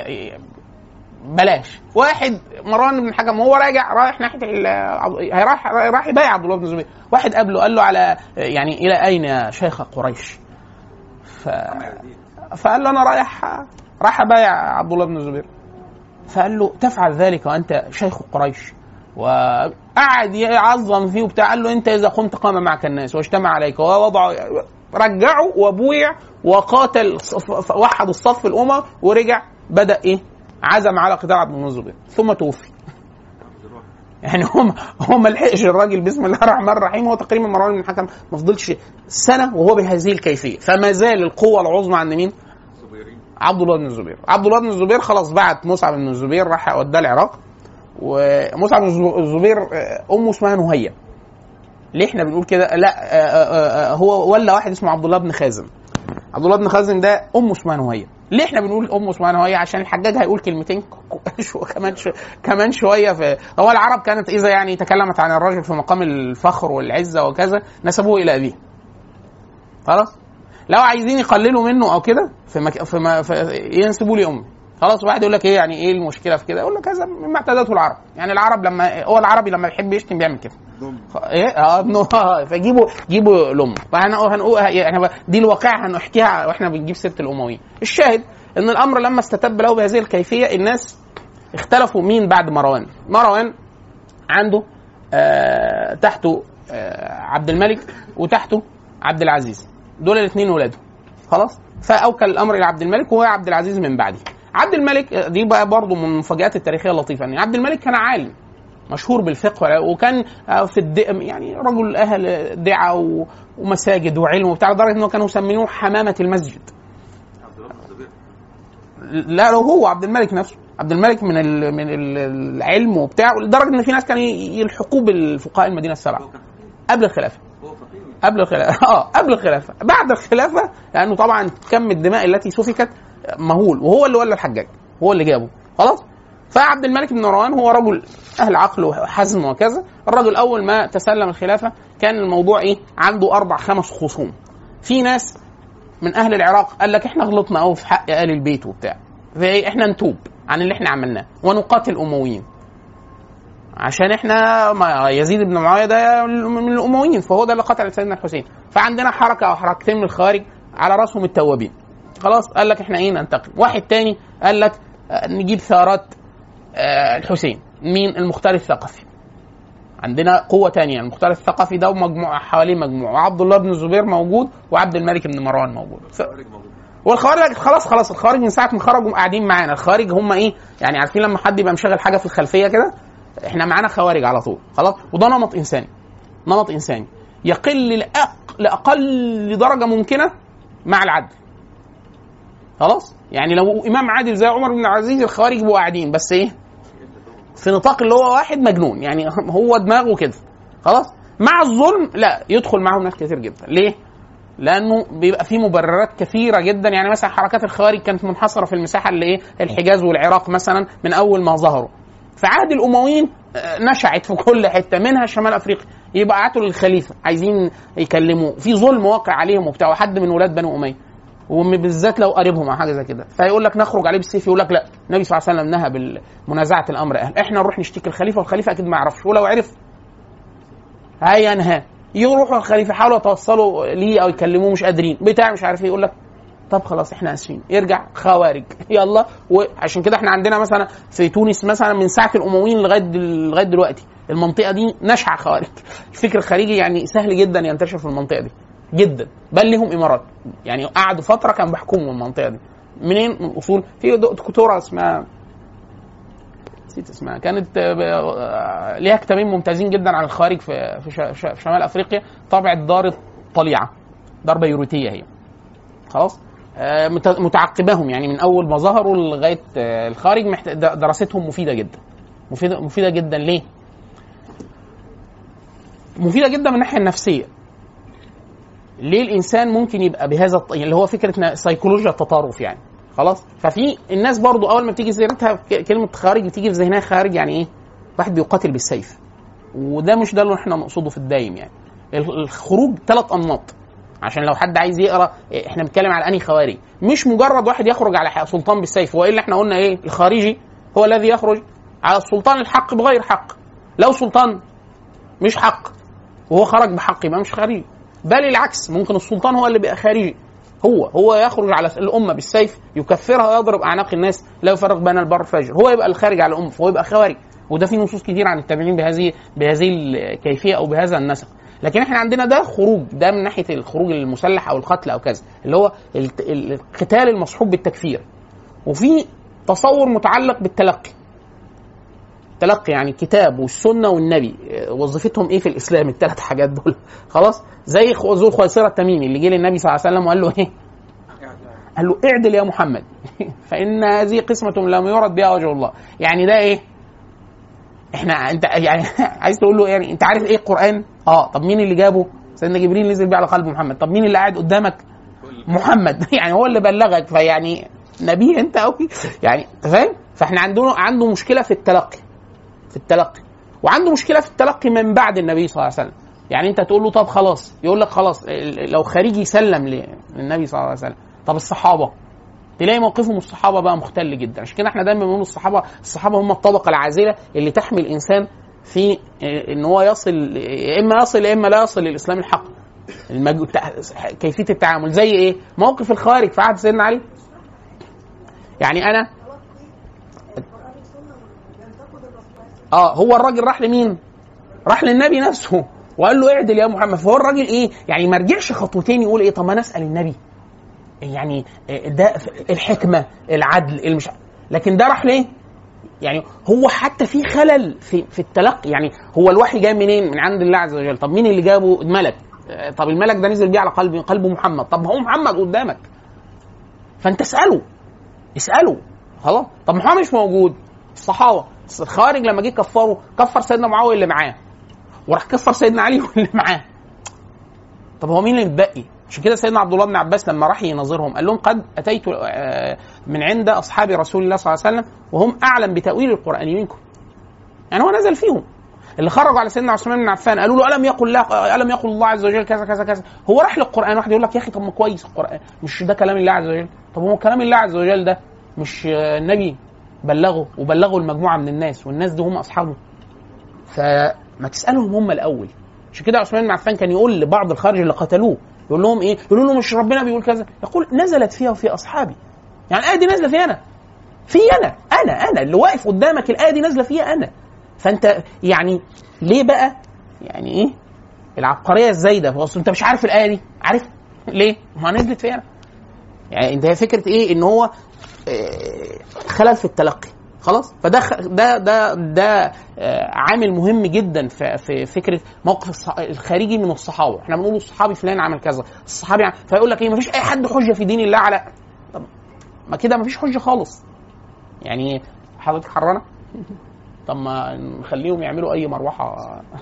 بلاش واحد مروان بن الحكم وهو راجع رايح ناحيه ال- رايح رايح يبايع عبد الله بن الزبير واحد قابله قال له على يعني الى اين يا شيخ قريش ف... فقال له انا رايح رايح ابايع عبد الله بن الزبير فقال له تفعل ذلك وانت شيخ قريش وقعد يعظم فيه وبتاع قال له انت اذا قمت قام معك الناس واجتمع عليك ووضعوا رجعوا وبويع وقاتل صف- وحد الصف الامه ورجع بدا ايه عزم على قتال عبد الله بن الزبير ثم توفي يعني هو ما- هو ما لحقش الراجل بسم الله الرحمن الرحيم هو تقريبا مروان بن الحكم ما فضلش سنه وهو بهذه الكيفيه فما زال القوه العظمى عند مين؟ عبد الله بن الزبير عبد الله بن الزبير خلاص بعت مصعب بن الزبير راح وداه العراق ومصعب بن الزبير آه، امه اسمها نهيه ليه احنا بنقول كده لا آه، آه، آه، هو ولا واحد اسمه عبد الله بن خازم عبد الله بن خازم ده امه اسمها نهيه ليه احنا بنقول امه اسمها نهيه عشان الحجاج هيقول كلمتين شو كمان شو كمان شويه في هو العرب كانت اذا يعني تكلمت عن الرجل في مقام الفخر والعزه وكذا نسبوه الى ابيه خلاص لو عايزين يقللوا منه او كده في, مك... في, ما... في ينسبوا لي امي خلاص واحد يقول لك ايه يعني ايه المشكله في كده يقول لك هذا مما اعتادته العرب يعني العرب لما هو العربي لما يحب يشتم بيعمل كده خ- ايه اه ابنه آه، فجيبوا جيبوا لامه فهنقول يعني دي الواقعه هنحكيها واحنا بنجيب سيره الامويين الشاهد ان الامر لما استتب له بهذه الكيفيه الناس اختلفوا مين بعد مروان مروان عنده آه تحته آه عبد الملك وتحته عبد العزيز دول الاثنين ولاده خلاص فاوكل الامر الى عبد الملك وهو عبد العزيز من بعده عبد الملك آه، دي بقى برضه من المفاجات التاريخيه اللطيفه ان عبد الملك كان عالم مشهور بالفقه وكان آه، في الد... يعني رجل اهل دعاء و- ومساجد وعلم وبتاع لدرجه انه كانوا يسمينوه حمامه المسجد عبد الله بن الزبير لا هو عبد الملك نفسه عبد الملك من ال... من ال- العلم وبتاع لدرجه ان في ناس كانوا يلحقوه بالفقهاء المدينه السبعه هو كان فقيه قبل الخلافه هو فقيه قبل الخلافه اه قبل الخلافه بعد الخلافه لانه طبعا كم الدماء التي سفكت مهول وهو اللي ولى الحجاج هو اللي جابه خلاص فعبد الملك بن مروان هو رجل اهل عقل وحزم وكذا الرجل اول ما تسلم الخلافه كان الموضوع ايه عنده اربع خمس خصوم في ناس من اهل العراق قال لك احنا غلطنا قوي في حق ال البيت وبتاع فايه احنا نتوب عن اللي احنا عملناه ونقاتل الامويين عشان احنا ما يزيد بن معاويه ده من الامويين فهو ده اللي قتل سيدنا الحسين فعندنا حركه او حركتين من الخارج على راسهم التوابين خلاص قال لك احنا ايه ننتقم واحد تاني قال لك آه، نجيب ثارات آه، الحسين مين المختار الثقفي عندنا قوة تانية المختار الثقفي ده ومجموعة حواليه مجموعة وعبد الله بن الزبير موجود وعبد الملك بن مروان موجود ف... خارج موجود والخوارج خلاص خلاص الخوارج من ساعه ما خرجوا قاعدين معانا الخوارج هم ايه يعني عارفين لما حد يبقى مشغل حاجه في الخلفيه كده احنا معانا خوارج على طول خلاص وده نمط انساني نمط انساني يقل لأق... لاقل درجه ممكنه مع العدل خلاص يعني لو امام عادل زي عمر بن العزيز الخوارج يبقوا قاعدين بس ايه في نطاق اللي هو واحد مجنون يعني هو دماغه كده خلاص مع الظلم لا يدخل معاهم ناس كتير جدا ليه لانه بيبقى في مبررات كثيره جدا يعني مثلا حركات الخوارج كانت منحصره في المساحه اللي ايه الحجاز والعراق مثلا من اول ما ظهروا في عهد الامويين آه، نشعت في كل حته منها شمال افريقيا يبقى قعدوا للخليفه عايزين يكلموه في ظلم واقع عليهم وبتاع وحد من ولاد بني اميه وبالذات لو قريبهم او حاجه زي كده فيقول لك نخرج عليه بالسيف يقول لك لا النبي صلى الله عليه وسلم نهى بمنازعه الامر اهل احنا نروح نشتكي الخليفه والخليفه اكيد ما يعرفش ولو عرف هينهى يروحوا الخليفه يحاولوا يتوصلوا ليه او يكلموه مش قادرين بتاع مش عارف ايه يقول لك طب خلاص احنا اسفين يرجع خوارج يلا وعشان كده احنا عندنا مثلا في تونس مثلا من ساعه الامويين لغايه دل- لغايه دلوقتي المنطقه دي نشع خوارج الفكر الخارجي يعني سهل جدا ينتشر في المنطقه دي جدا بل لهم امارات يعني قعدوا فتره كانوا بيحكموا المنطقه دي منين من اصول في دكتوره اسمها نسيت اسمها كانت آه، آه، ليها كتابين ممتازين جدا عن الخوارج في في ش- ش- في شمال افريقيا طبعت دار الطليعه دار بيروتيه هي خلاص آه، مت- متعقباهم يعني من اول ما ظهروا لغايه آه، الخارج محت- د- دراستهم مفيده جدا مفيده مفيده جدا ليه؟ مفيده جدا من الناحيه النفسيه ليه الانسان ممكن يبقى بهذا الط... اللي هو فكره سيكولوجيا التطرف يعني خلاص ففي الناس برضو اول ما بتيجي سيرتها ك- كلمه خارج بتيجي في ذهنها خارج يعني ايه واحد بيقاتل بالسيف وده مش ده اللي احنا نقصده في الدايم يعني ال- الخروج ثلاث انماط عشان لو حد عايز يقرا إيه، احنا بنتكلم على انهي خوارج مش مجرد واحد يخرج على ح- سلطان بالسيف والا احنا قلنا ايه الخارجي هو الذي يخرج على السلطان الحق بغير حق لو سلطان مش حق وهو خرج بحق يبقى مش خارجي بل العكس ممكن السلطان هو اللي بيبقى خارجي هو هو يخرج على الامه بالسيف يكفرها ويضرب اعناق الناس لا يفرق بين البر والفاجر هو يبقى الخارج على الامه فهو يبقى خوارج وده في نصوص كتير عن التابعين بهذه بهذه الكيفيه او بهذا النسق لكن احنا عندنا ده خروج ده من ناحيه الخروج المسلح او القتل او كذا اللي هو الت- القتال المصحوب بالتكفير وفي تصور متعلق بالتلقي تلقي يعني الكتاب والسنه والنبي آه، وظيفتهم ايه في الاسلام الثلاث حاجات دول خلاص زي خو- ذو الخويصره التميمي اللي جه للنبي صلى الله عليه وسلم وقال له ايه قال له اعدل يا محمد فان هذه قسمه لم يرد بها وجه الله يعني ده ايه احنا انت يعني عايز تقول له يعني انت عارف ايه القران اه طب مين اللي جابه سيدنا جبريل نزل بيه على قلب محمد طب مين اللي قاعد قدامك محمد يعني هو اللي بلغك فيعني نبي انت قوي يعني انت فاهم فاحنا عندنا عنده مشكله في التلقي في التلقي وعنده مشكله في التلقي من بعد النبي صلى الله عليه وسلم يعني انت تقول له طب خلاص يقول لك خلاص ال- لو خارجي سلم ل- للنبي صلى الله عليه وسلم طب الصحابه تلاقي موقفهم الصحابه بقى مختل جدا عشان كده احنا دايما بنقول الصحابه الصحابه هم الطبقه العازله اللي تحمي الانسان في اه، ان هو يصل يا اما يصل يا اما لا يصل للاسلام الحق المج... تع- كيفيه التعامل زي ايه؟ موقف الخارج في عهد سيدنا علي يعني انا اه هو الراجل راح لمين؟ راح للنبي نفسه وقال له اعدل يا محمد فهو الراجل ايه؟ يعني ما رجعش خطوتين يقول ايه طب ما انا اسال النبي يعني ده الحكمه العدل المش لكن ده راح ليه؟ يعني هو حتى في خلل في في التلقي يعني هو الوحي جاي منين؟ من عند الله عز وجل طب مين اللي جابه؟ الملك آه، طب الملك ده نزل بيه على قلب قلب محمد طب هو محمد قدامك فانت اساله اساله خلاص طب محمد مش موجود الصحابه الخوارج لما جه كفروا كفر سيدنا معاويه اللي معاه وراح كفر سيدنا علي واللي معاه طب هو مين اللي متبقي؟ عشان كده سيدنا عبد الله بن عباس لما راح يناظرهم قال لهم قد اتيت آه، من عند اصحاب رسول الله صلى الله عليه وسلم وهم اعلم بتاويل القران منكم. يعني هو نزل فيهم. اللي خرجوا على سيدنا عثمان بن عفان قالوا له الم يقل الله الم يقل الله عز وجل كذا كذا كذا هو راح للقران واحد يقول لك يا اخي طب ما كويس القران مش ده كلام الله عز وجل طب هو كلام الله عز وجل ده مش آه، النبي بلغه وبلغوا المجموعه من الناس والناس دي هم اصحابه فما تسالهم هم الاول عشان كده عثمان بن عفان كان يقول لبعض الخارج اللي قتلوه يقول لهم ايه؟ يقولوا له مش ربنا بيقول كذا يقول نزلت فيها وفي اصحابي يعني الايه دي نازله في انا في انا انا انا اللي واقف قدامك الايه دي نازله فيها انا فانت يعني ليه بقى يعني ايه العبقريه الزايده هو أصل انت مش عارف الايه دي عارف ليه ما نزلت في انا يعني انت هي فكره ايه ان هو آه، خلل في التلقي خلاص فده خ- ده ده ده آه، عامل مهم جدا في في فكره موقف الص- الخارجي من الصحابه احنا بنقول الصحابي فلان عمل كذا الصحابي عمل فيقول لك ايه مفيش اي حد حجه في دين الله على طب ما كده مفيش حجه خالص يعني حضرتك حرانه طب ما نخليهم يعملوا اي مروحه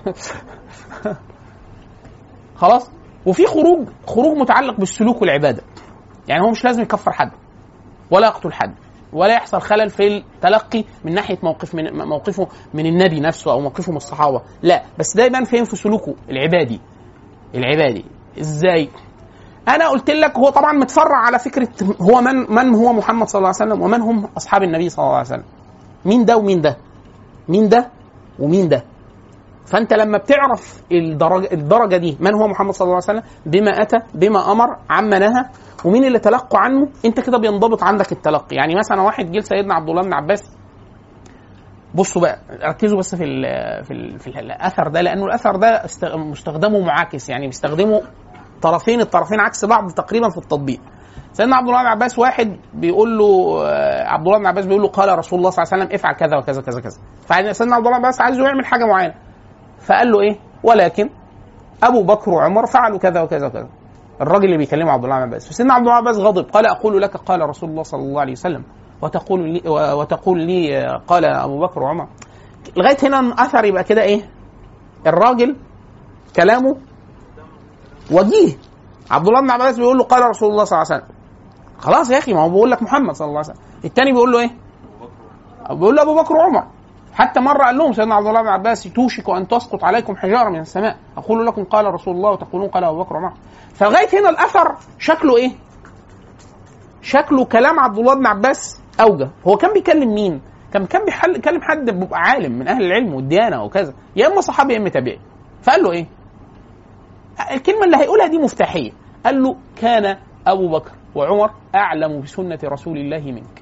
خلاص وفي خروج خروج متعلق بالسلوك والعباده يعني هو مش لازم يكفر حد ولا يقتل حد ولا يحصل خلل في التلقي من ناحيه موقف من موقفه من النبي نفسه او موقفه من الصحابه لا بس ده يبان فين في سلوكه العبادي العبادي ازاي انا قلت لك هو طبعا متفرع على فكره هو من من هو محمد صلى الله عليه وسلم ومن هم اصحاب النبي صلى الله عليه وسلم مين ده ومين ده مين ده ومين ده فانت لما بتعرف الدرجه الدرجه دي من هو محمد صلى الله عليه وسلم بما اتى بما امر عما نهى ومين اللي تلقوا عنه انت كده بينضبط عندك التلقي يعني مثلا واحد جه سيدنا عبد الله بن عباس بصوا بقى ركزوا بس في ال في ال في الاثر ده لانه الاثر ده است- مستخدمه معاكس يعني بيستخدموا طرفين الطرفين عكس بعض تقريبا في التطبيق سيدنا عبد الله بن عباس واحد بيقول له آه، عبد الله بن عباس بيقول له قال رسول الله صلى الله عليه وسلم افعل كذا وكذا كذا كذا فسيدنا عبد الله بن عباس عايزه يعمل حاجه معينه فقال له ايه ولكن ابو بكر وعمر فعلوا كذا وكذا وكذا الراجل اللي بيكلمه عبد الله بن عباس فسيدنا عبد الله بن عباس غضب قال اقول لك قال رسول الله صلى الله عليه وسلم وتقول لي وتقول لي آه، قال ابو بكر وعمر لغايه هنا الاثر يبقى كده ايه الراجل كلامه وجيه عبد الله بن عباس بيقول له قال رسول الله صلى الله عليه وسلم خلاص يا اخي ما هو بيقول لك محمد صلى الله عليه وسلم الثاني بيقول له ايه بيقول له ابو بكر وعمر حتى مره قال لهم سيدنا عبد الله بن عباس توشك ان تسقط عليكم حجاره من السماء اقول لكم قال رسول الله وتقولون قال ابو بكر وعمر فلغايه هنا الاثر شكله ايه؟ شكله كلام عبد الله بن عباس اوجه هو كان بيكلم مين؟ كان كان بيحل- بيكلم حد بيبقى عالم من اهل العلم والديانه وكذا يا اما صحابي يا اما تابعي فقال له ايه؟ الكلمه اللي هيقولها دي مفتاحيه قال له كان ابو بكر وعمر اعلم بسنه رسول الله منك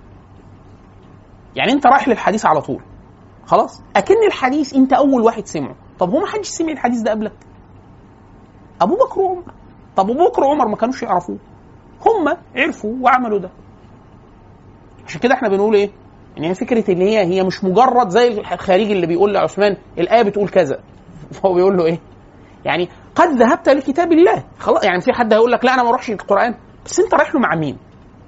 يعني انت رايح للحديث على طول خلاص اكن الحديث انت اول واحد سمعه طب هو ما حدش سمع الحديث ده قبلك ابو بكر وعمر طب ابو بكر وعمر ما كانوش يعرفوه هم عرفوا وعملوا ده عشان كده احنا بنقول ايه ان هي فكره ان هي هي مش مجرد زي الخارجي اللي بيقول لعثمان الايه بتقول كذا فهو بيقول له ايه يعني قد ذهبت لكتاب الله خلاص يعني في حد هيقول لك لا انا ما اروحش القران بس انت رايح له مع مين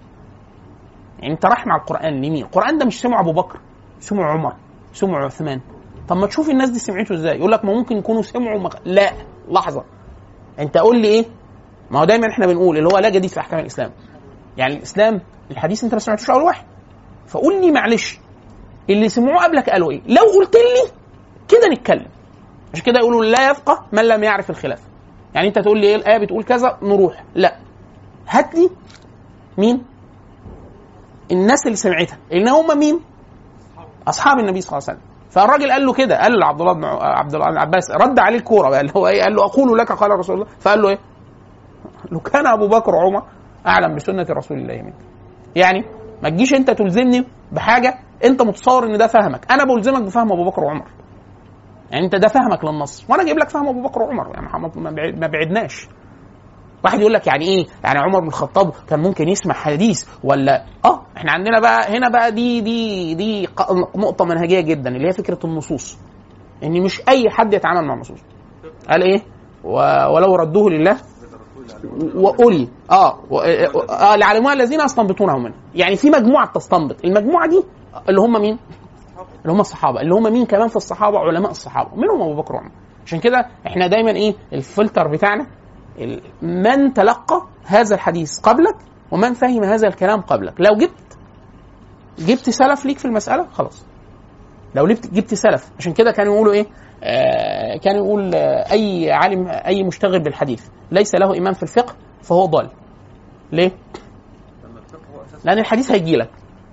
يعني انت رايح مع القران لمين القران ده مش سمع ابو بكر سمع عمر سمع عثمان طب ما تشوف الناس دي سمعته ازاي يقول لك ما ممكن يكونوا سمعوا مغ... لا لحظه انت قول لي ايه ما هو دايما احنا بنقول اللي هو لا جديد في احكام الاسلام يعني الاسلام الحديث انت ما سمعتوش اول واحد فقول لي معلش اللي سمعوه قبلك قالوا ايه لو قلت لي كده نتكلم عشان كده يقولوا لا يفقه من لم يعرف الخلاف يعني انت تقول لي ايه الايه بتقول كذا نروح لا هات لي مين الناس اللي سمعتها ان هم مين اصحاب النبي صلى الله عليه وسلم فالراجل قال له كده قال لعبد الله بن عبد الله بن عباس رد عليه الكوره بقى اللي هو ايه قال له اقول لك قال رسول الله فقال له ايه لو كان ابو بكر وعمر اعلم بسنه رسول الله منك يعني ما تجيش انت تلزمني بحاجه انت متصور ان ده فهمك انا بلزمك بفهم ابو بكر وعمر يعني انت ده فهمك للنص وانا جايب لك فهم ابو بكر وعمر يعني محمد ما بعد- ما بعدناش واحد يقول لك يعني ايه يعني عمر بن الخطاب كان ممكن يسمع حديث ولا اه احنا عندنا بقى هنا بقى دي دي دي ق- نقطه منهجيه جدا اللي هي فكره النصوص ان مش اي حد يتعامل مع النصوص قال ايه و- ولو ردوه لله واولي اه و- اه لعلماء الذين يستنبطونه منه يعني في مجموعه تستنبط المجموعه دي اللي هم مين اللي هم الصحابه اللي هم مين كمان في الصحابه علماء الصحابه منهم ابو بكر وعمر عشان كده احنا دايما ايه الفلتر بتاعنا ال- من تلقى هذا الحديث قبلك ومن فهم هذا الكلام قبلك لو جبت جبت سلف ليك في المساله خلاص لو جبت جبت سلف عشان كده كانوا يقولوا ايه آه كانوا يقول آه اي عالم اي مشتغل بالحديث ليس له امام في الفقه فهو ضال ليه لما الفقه هو اساس لان الحديث هيجي لك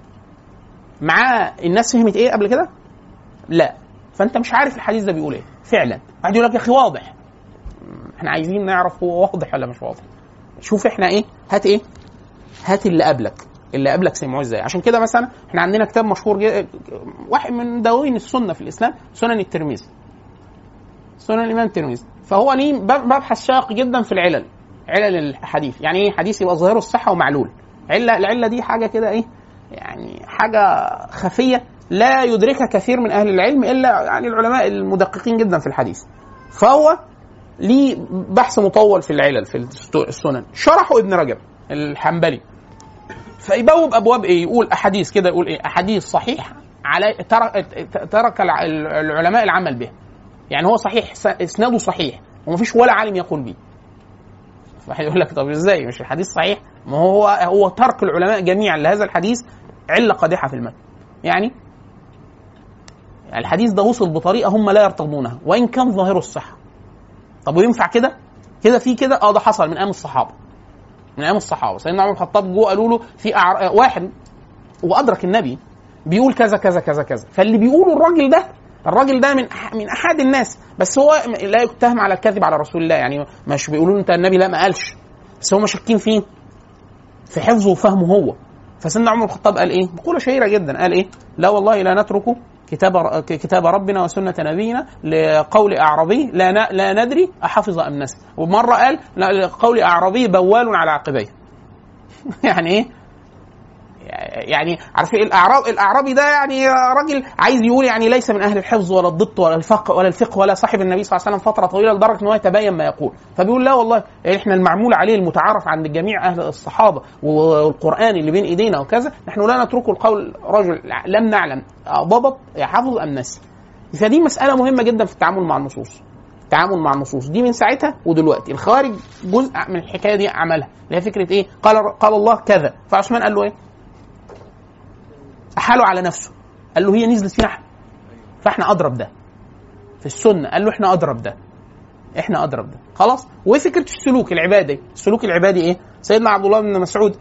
معاه الناس فهمت ايه قبل كده لا فانت مش عارف الحديث ده بيقول ايه فعلا واحد يقول لك يا اخي واضح احنا عايزين نعرف هو واضح ولا مش واضح شوف احنا ايه هات ايه هات اللي قبلك اللي قبلك سمعوه ازاي عشان كده مثلا احنا عندنا كتاب مشهور جدا واحد من دواوين السنه في الاسلام سنن الترمذي سنن الامام الترمذي فهو ليه باب- مبحث شاق جدا في العلل علل الحديث يعني ايه حديث يبقى ظاهره الصحه ومعلول عله العله دي حاجه كده ايه يعني حاجه خفيه لا يدركها كثير من اهل العلم الا يعني العلماء المدققين جدا في الحديث فهو ليه بحث مطول في العلل في الست- السنن شرحه ابن رجب الحنبلي فيبوب ابواب ايه يقول احاديث كده يقول ايه احاديث صحيح على ترك ترك الع- العلماء العمل به يعني هو صحيح س- اسناده صحيح ومفيش ولا عالم يقول به واحد يقول لك طب ازاي مش الحديث صحيح ما هو هو ترك العلماء جميعا لهذا الحديث عله قادحه في المتن يعني الحديث ده وصل بطريقه هم لا يرتضونها وان كان ظاهره الصحه طب وينفع كده كده في كده اه ده حصل من ايام الصحابه من ايام الصحابه سيدنا عمر بن الخطاب جوه قالوا له في أعر... واحد وادرك النبي بيقول كذا كذا كذا كذا فاللي بيقوله الراجل ده الراجل ده من أح- من احد الناس بس هو م- لا يتهم على الكذب على رسول الله يعني مش بيقولوا له انت النبي لا ما قالش بس هم شاكين فيه في حفظه وفهمه هو فسيدنا عمر بن الخطاب قال ايه؟ مقوله شهيره جدا قال ايه؟ لا والله لا نترك كتاب ر- كتاب ربنا وسنه نبينا لقول اعرابي لا ن- لا ندري احفظ ام نسي ومره قال لا- لقول اعرابي بوال على عقبيه يعني ايه؟ يعني عارفين الاعراب الاعرابي ده يعني راجل عايز يقول يعني ليس من اهل الحفظ ولا الضبط ولا الفقه ولا الفقه ولا صاحب النبي صلى الله عليه وسلم فتره طويله لدرجه ان هو يتبين ما يقول فبيقول لا والله احنا المعمول عليه المتعارف عند جميع اهل الصحابه والقران اللي بين ايدينا وكذا نحن لا نترك القول رجل لم نعلم ضبط يحفظ ام نسي فدي مساله مهمه جدا في التعامل مع النصوص التعامل مع النصوص دي من ساعتها ودلوقتي الخوارج جزء من الحكايه دي عملها اللي هي فكره ايه قال قال الله كذا فعثمان قال له ايه احاله على نفسه قال له هي نزلت فينا احنا فاحنا اضرب ده في السنه قال له احنا اضرب ده احنا اضرب ده خلاص وفكره السلوك العبادي السلوك العبادي ايه سيدنا عبد الله بن مسعود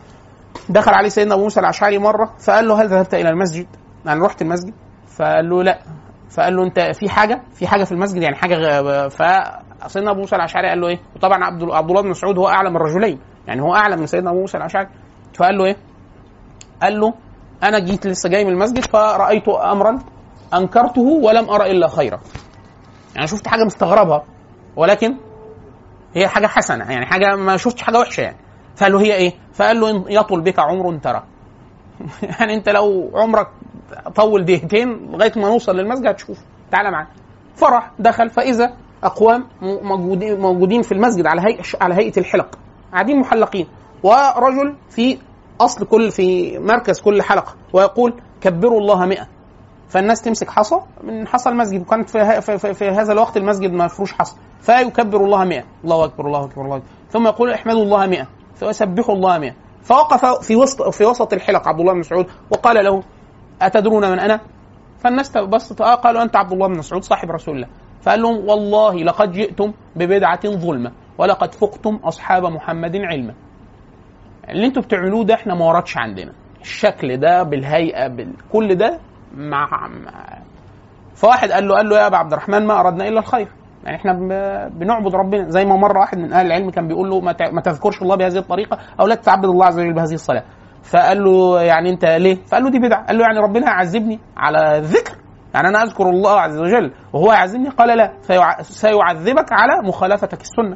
دخل عليه سيدنا ابو موسى الاشعري مره فقال له هل ذهبت الى المسجد يعني رحت المسجد فقال له لا فقال له انت في حاجه في حاجه في المسجد يعني حاجه غ... فسيدنا ابو موسى الاشعري قال له ايه وطبعا عبد عبد الله بن مسعود هو اعلم الرجلين يعني هو اعلم من سيدنا ابو موسى الاشعري فقال له ايه قال له انا جيت لسه جاي من المسجد فرايت امرا انكرته ولم ارى الا خيرا يعني شفت حاجه مستغربها ولكن هي حاجه حسنه يعني حاجه ما شفتش حاجه وحشه يعني فقال له هي ايه فقال له إن يطول بك عمر ترى يعني انت لو عمرك طول دقيقتين لغايه ما نوصل للمسجد هتشوف تعالى معانا فرح دخل فاذا اقوام م- موجودين موجودين في المسجد على هيئه على هيئه الحلق قاعدين محلقين ورجل في اصل كل في مركز كل حلقه ويقول كبروا الله مئة فالناس تمسك حصى من حصى المسجد وكانت في, ه- في, في, في هذا الوقت المسجد مفروش حصى فيكبر الله مئة الله اكبر الله اكبر الله أكبر. ثم يقول احمدوا الله مئة فيسبحوا الله مئة فوقف في وسط في وسط الحلق عبد الله بن مسعود وقال له اتدرون من انا؟ فالناس بصت اه قالوا انت عبد الله بن مسعود صاحب رسول الله فقال لهم والله لقد جئتم ببدعه ظلمه ولقد فقتم اصحاب محمد علما اللي انتوا بتعملوه ده احنا ما وردش عندنا الشكل ده بالهيئه بكل ده مع, مع فواحد قال له قال له يا ابا عبد الرحمن ما اردنا الا الخير يعني احنا ب- بنعبد ربنا زي ما مره واحد من اهل العلم كان بيقول له ما ت- ما تذكرش الله بهذه الطريقه او لا تعبد الله عز وجل بهذه الصلاه فقال له يعني انت ليه؟ فقال له دي بدعه قال له يعني ربنا هيعذبني على الذكر يعني انا اذكر الله عز وجل وهو يعذبني قال لا سيع- سيعذبك على مخالفتك السنه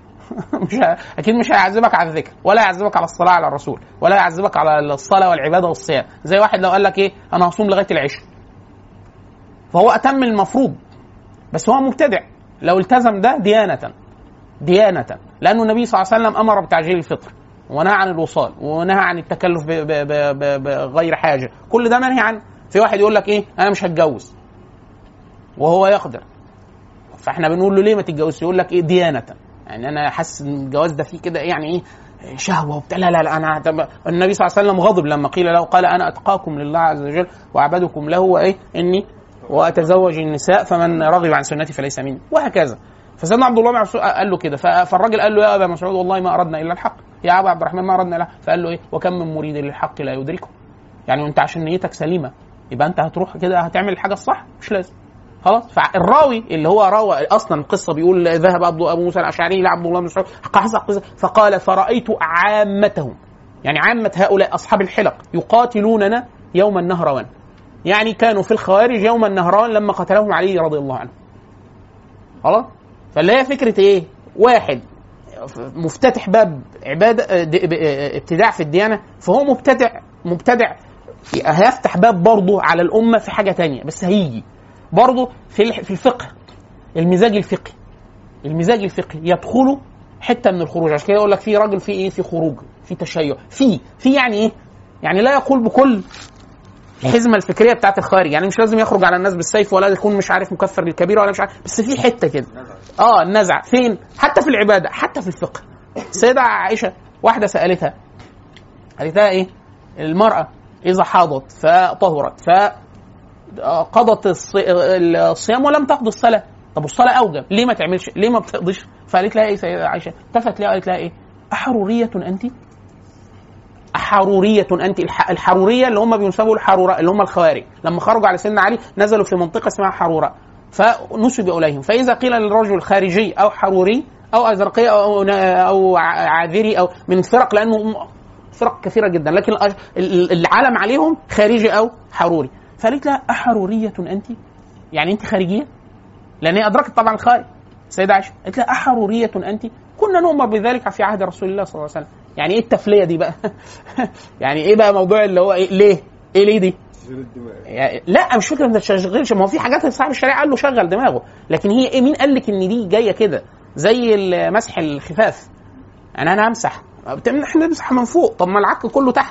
مش ه- اكيد مش هيعذبك على الذكر ولا هيعذبك على الصلاه على الرسول ولا هيعذبك على الصلاه والعباده والصيام زي واحد لو قال لك ايه انا هصوم لغايه العشاء فهو اتم المفروض بس هو مبتدع لو التزم ده ديانه ديانه لانه النبي صلى الله عليه وسلم امر بتعجيل الفطر ونهى عن الوصال ونهى عن التكلف ب- ب- ب- ب- بغير حاجه كل ده منهي عنه في واحد يقول لك ايه انا مش هتجوز وهو يقدر فاحنا بنقول له ليه ما تتجوزش يقول لك ايه ديانه يعني انا حاسس ان الجواز ده فيه كده يعني ايه شهوه وبتاع لا لا لا انا طب النبي صلى الله عليه وسلم غضب لما قيل له قال انا اتقاكم لله عز وجل واعبدكم له وايه اني واتزوج النساء فمن رغب عن سنتي فليس مني وهكذا فسيدنا عبد الله بن مسعود قال له كده ف- فالراجل قال له يا ابا مسعود والله ما اردنا الا الحق يا ابا عبد الرحمن ما اردنا الا فقال له ايه وكم من مريد للحق لا يدركه يعني انت عشان نيتك سليمه يبقى انت هتروح كده هتعمل الحاجه الصح مش لازم خلاص فالراوي اللي هو روى اصلا القصه بيقول ذهب عبد ابو موسى الاشعري الى عبد الله بن مسعود حصل قصة فقال فرايت عامتهم يعني عامه هؤلاء اصحاب الحلق يقاتلوننا يوم النهروان يعني كانوا في الخوارج يوم النهروان لما قتلهم علي رضي الله عنه خلاص فاللي هي فكره ايه واحد مفتتح باب عباده ابتداع في الديانه فهو مبتدع مبتدع هيفتح باب برضه على الامه في حاجه تانية بس هيجي برضه في الح- في الفقه المزاج الفقهي المزاج الفقهي يدخله حته من الخروج عشان كده يقول لك في راجل في ايه في خروج في تشيع في في يعني ايه يعني لا يقول بكل الحزمه الفكريه بتاعت الخارج يعني مش لازم يخرج على الناس بالسيف ولا يكون مش عارف مكفر للكبيره ولا مش عارف بس في حته كده اه النزع فين حتى في العباده حتى في الفقه السيده عائشه واحده سالتها قالت لها ايه المراه اذا حاضت فطهرت فقضت الصي- الصيام ولم تقضي الصلاه طب والصلاه اوجب ليه ما تعملش ليه ما بتقضيش فقالت لها ايه سيده عائشه التفت لها قالت لها ايه احروريه انت حرورية أنت الح- الحرورية اللي هم بينسبوا الحرورة اللي هم الخوارج لما خرجوا على سيدنا علي نزلوا في منطقة اسمها حرورة فنسب إليهم فإذا قيل للرجل خارجي أو حروري أو أزرقي أو أو ع- عاذري أو من فرق لأنه م- فرق كثيرة جدا لكن الأ- ال- العالم عليهم خارجي أو حروري فقالت لها أحرورية أنت يعني أنت خارجية لأن هي أدركت طبعا الخارج السيدة عائشة قالت لها أحرورية أنت كنا نؤمر بذلك في عهد رسول الله صلى الله عليه وسلم يعني ايه التفليه دي بقى يعني ايه بقى موضوع اللي هو ايه ليه ايه ليه دي يعني لا مش فكره ما تشغلش ما هو في حاجات صاحب الشريعه قال له شغل دماغه لكن هي ايه مين قال لك ان دي جايه كده زي ال- مسح الخفاف يعني انا همسح بتعمل- احنا نمسح من فوق طب ما العك كله تحت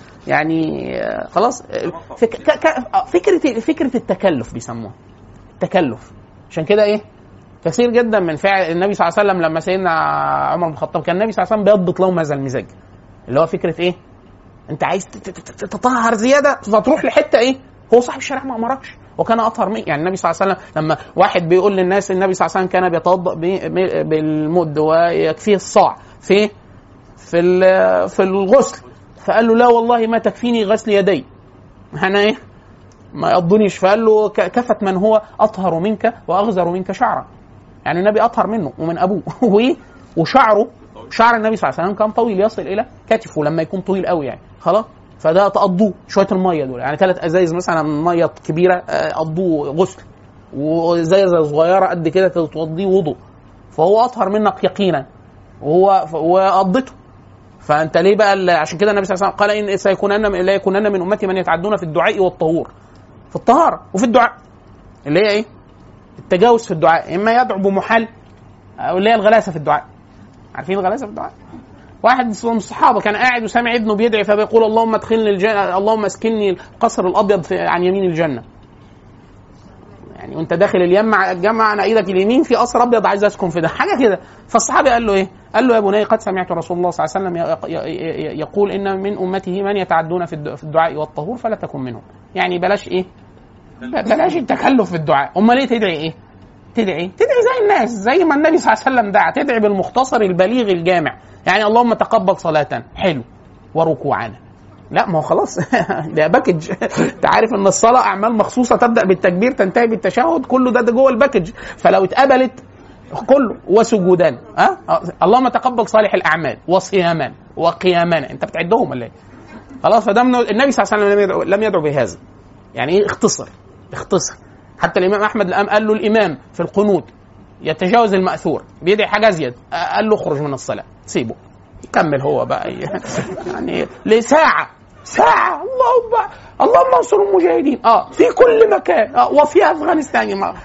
يعني آه، خلاص آه، فك... ك... ك... آه، فكره فكره التكلف بيسموها التكلف عشان كده ايه كثير جدا من فعل النبي صلى الله عليه وسلم لما سيدنا عمر بن الخطاب كان النبي صلى الله عليه وسلم بيضبط لهم هذا المزاج اللي هو فكره ايه؟ انت عايز تت- تت- تت- تطهر زياده فتروح لحته ايه؟ هو صاحب الشريعه ما امركش وكان اطهر مني يعني النبي صلى الله عليه وسلم لما واحد بيقول للناس النبي صلى الله عليه وسلم كان بيتوضا ب- ب- بالمد ويكفيه الصاع في في ال- في الغسل فقال له لا والله ما تكفيني غسل يدي انا ايه؟ ما يقضنيش فقال له ك- كفت من هو اطهر منك واغزر منك شعرا يعني النبي اطهر منه ومن ابوه وايه وشعره شعر النبي صلى الله عليه وسلم كان طويل يصل الى كتفه لما يكون طويل قوي يعني خلاص فده تقضوه شويه الميه دول يعني ثلاث ازايز مثلا من ميه كبيره آه، قضوه غسل وزايزه صغيره قد كده توديه وضوء فهو اطهر منك يقينا وهو وقضته فانت ليه بقى ال- عشان كده النبي صلى الله عليه وسلم قال ان سيكونن لا يكونن من امتي من يتعدون في الدعاء والطهور في الطهاره وفي الدعاء اللي هي ايه؟ التجاوز في الدعاء اما يدعو بمحال او اللي هي الغلاسه في الدعاء عارفين الغلاسه في الدعاء واحد من الصحابه كان قاعد وسامع ابنه بيدعي فبيقول اللهم ادخلني الجنه اللهم اسكنني القصر الابيض في عن يمين الجنه يعني وانت داخل اليم الجامع على ايدك اليمين في قصر ابيض عايز اسكن في ده حاجه كده فالصحابي قال له ايه؟ قال له يا بني قد سمعت رسول الله صلى الله عليه وسلم ي- ي- ي- يقول ان من امته من يتعدون في الد- في الدعاء والطهور فلا تكن منهم يعني بلاش ايه؟ بلاش التكلف في الدعاء امال ليه تدعي ايه؟ تدعي ايه؟ تدعي زي الناس زي ما النبي صلى الله عليه وسلم دعا تدعي بالمختصر البليغ الجامع يعني اللهم تقبل صلاة حلو وركوعنا لا ما هو خلاص ده باكج انت عارف ان الصلاه اعمال مخصوصه تبدا بالتكبير تنتهي بالتشهد كله ده, ده جوه الباكج فلو اتقبلت كله وسجودان ها أه؟ اللهم تقبل صالح الاعمال وصياما وقياما انت بتعدهم ولا ايه؟ خلاص فده من النبي صلى الله عليه وسلم لم يدعو, لم يدعو بهذا يعني ايه اختصر اختصر حتى الامام احمد الان قال له الامام في القنوت يتجاوز الماثور بيدعي حاجه ازيد قال له اخرج من الصلاه سيبه يكمل هو بقى يعني لساعه ساعه اللهم اللهم انصر المجاهدين اه في كل مكان اه وفي افغانستان ما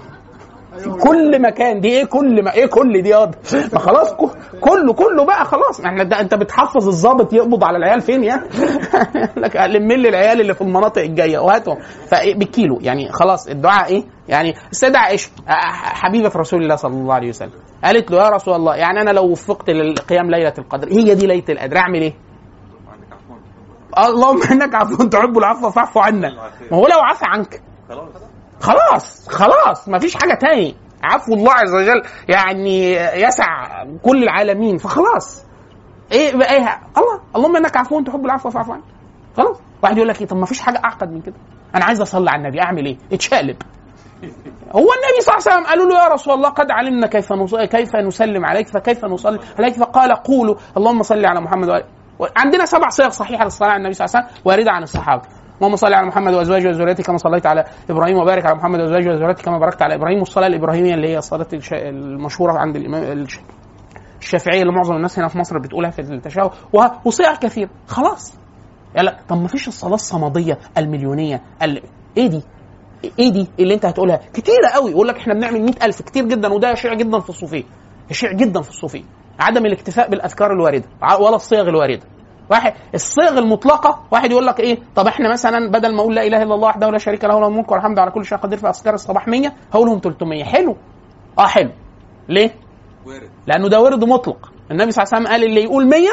في كل مكان دي ايه كل ما ايه كل دي اه ما خلاص ك- كله كله بقى خلاص ما احنا ده انت بتحفظ الضابط يقبض على العيال فين يعني لك لم لي العيال اللي في المناطق الجايه وهاتهم فبالكيلو يعني خلاص الدعاء ايه يعني السيده عائشه آه، حبيبه رسول الله صلى الله عليه وسلم قالت له يا رسول الله يعني انا لو وفقت لقيام ليله القدر هي دي ليله القدر اعمل ايه؟ عندك عفوا اللهم انك عفو تحب العفو فاعف عنا ما هو لو عفى عنك خلاص خلاص خلاص ما فيش حاجه تاني عفو الله عز وجل يعني يسع كل العالمين فخلاص ايه بقى ايه الله اللهم انك عفو تحب العفو فاعف عني خلاص واحد يقول لك ايه طب ما فيش حاجه اعقد من كده انا عايز اصلي على النبي اعمل ايه اتشقلب هو النبي صلى الله عليه وسلم قالوا له يا رسول الله قد علمنا كيف نص... كيف نسلم عليك فكيف نصلي عليك فقال قولوا اللهم صل على محمد وآله عندنا سبع صيغ صحيحه للصلاه على النبي صلى الله عليه وسلم وارده عن الصحابه اللهم صل على محمد وازواجه وذريته كما صليت على ابراهيم وبارك على محمد وازواجه وذريته كما باركت على ابراهيم والصلاه الابراهيميه اللي هي الصلاه الش... المشهوره عند الامام الش... الشافعيه اللي معظم الناس هنا في مصر بتقولها في التشهد وه- وصيغ كثير خلاص يقول لك طب ما فيش الصلاه الصمديه المليونيه ال... ايه دي؟ ايه دي اللي انت هتقولها؟ كتيره قوي يقول لك احنا بنعمل مئة ألف كتير جدا وده يشيع جدا في الصوفيه يشيع جدا في الصوفيه عدم الاكتفاء بالاذكار الوارده ع- ولا الصيغ الوارده واحد الصيغ المطلقه واحد يقول لك ايه طب احنا مثلا بدل ما اقول لا اله الا الله وحده لا شريك له له الملك والحمد على كل شيء قدير في اذكار الصباح 100 هقولهم 300 حلو اه حلو ليه؟ وارد لانه ده ورد مطلق النبي صلى الله عليه وسلم قال اللي يقول 100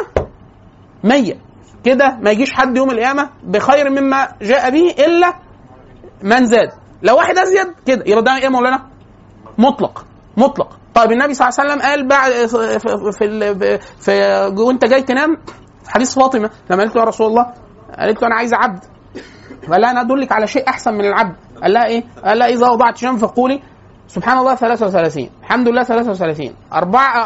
100 كده ما يجيش حد يوم القيامه بخير مما جاء به الا من زاد لو واحد ازيد كده يبقى ده ايه يا مولانا مطلق مطلق طيب النبي صلى الله عليه وسلم قال بعد في في, ال- في وانت جاي تنام في حديث فاطمه لما قالت له يا رسول الله قالت له انا عايزه عبد قال لها انا ادلك على شيء احسن من العبد قال لها ايه؟ قال لها اذا وضعت شيئا فقولي سبحان الله 33 الحمد لله 33 4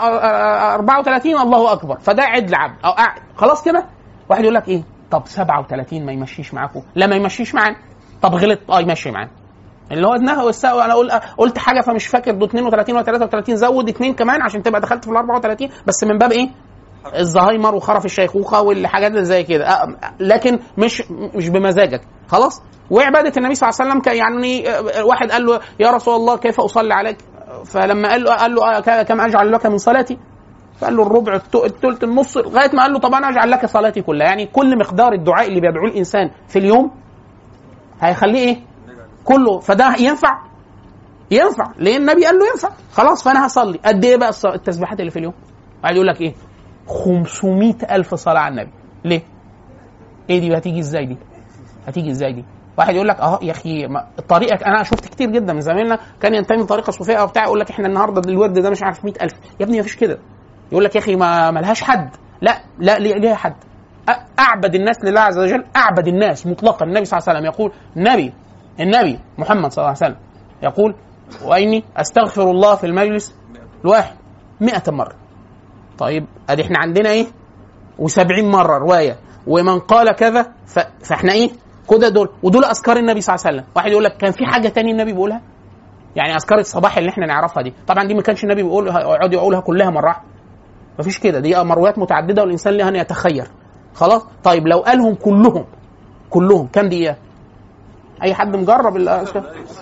34 الله اكبر فده عدل عبد او أع- خلاص كده واحد يقول لك ايه طب 37 ما يمشيش معاكم لا ما يمشيش معانا طب غلط اه يمشي معانا اللي هو النهو والسهو انا قلت قلت حاجه فمش فاكر ده 32 ولا 33 زود اثنين كمان عشان تبقى دخلت في ال 34 بس من باب ايه؟ الزهايمر وخرف الشيخوخه والحاجات اللي زي كده آه، لكن مش مش بمزاجك خلاص وعباده النبي صلى الله عليه وسلم كان يعني آه، واحد قال له يا رسول الله كيف اصلي عليك فلما قال له قال له آه، ك- كم اجعل لك من صلاتي فقال له الربع الت- الثلث النص لغايه ما قال له طب انا اجعل لك صلاتي كلها يعني كل مقدار الدعاء اللي بيدعوه الانسان في اليوم هيخليه ايه كله فده ينفع ينفع ليه النبي قال له ينفع خلاص فانا هصلي قد ايه بقى الص- التسبيحات اللي في اليوم قاعد يقول لك ايه 500 الف صلاه على النبي ليه ايه دي هتيجي ازاي دي هتيجي ازاي دي واحد يقول لك اه يا اخي ما- الطريقه انا شفت كتير جدا من زمايلنا كان ينتمي لطريقه صوفيه او بتاع يقول لك احنا النهارده الورد ده مش عارف 100000 يا ابني ما فيش كده يقول لك يا اخي ما ملهاش حد لا لا ليه- ليها حد أ- اعبد الناس لله عز وجل اعبد الناس مطلقا النبي صلى الله عليه وسلم يقول النبي النبي محمد صلى الله عليه وسلم يقول واني استغفر الله في المجلس الواحد 100 مره طيب ادي احنا عندنا ايه و70 مره روايه ومن قال كذا ف... فاحنا ايه كده دول ودول اذكار النبي صلى الله عليه وسلم واحد يقول لك كان في حاجه تاني النبي بيقولها يعني اذكار الصباح اللي احنا نعرفها دي طبعا دي ما كانش النبي بيقولها يقعد يقولها كلها مره واحده مفيش كده دي مرويات متعدده والانسان له ان يتخير خلاص طيب لو قالهم كلهم كلهم كام دقيقه اي حد مجرب الاذكار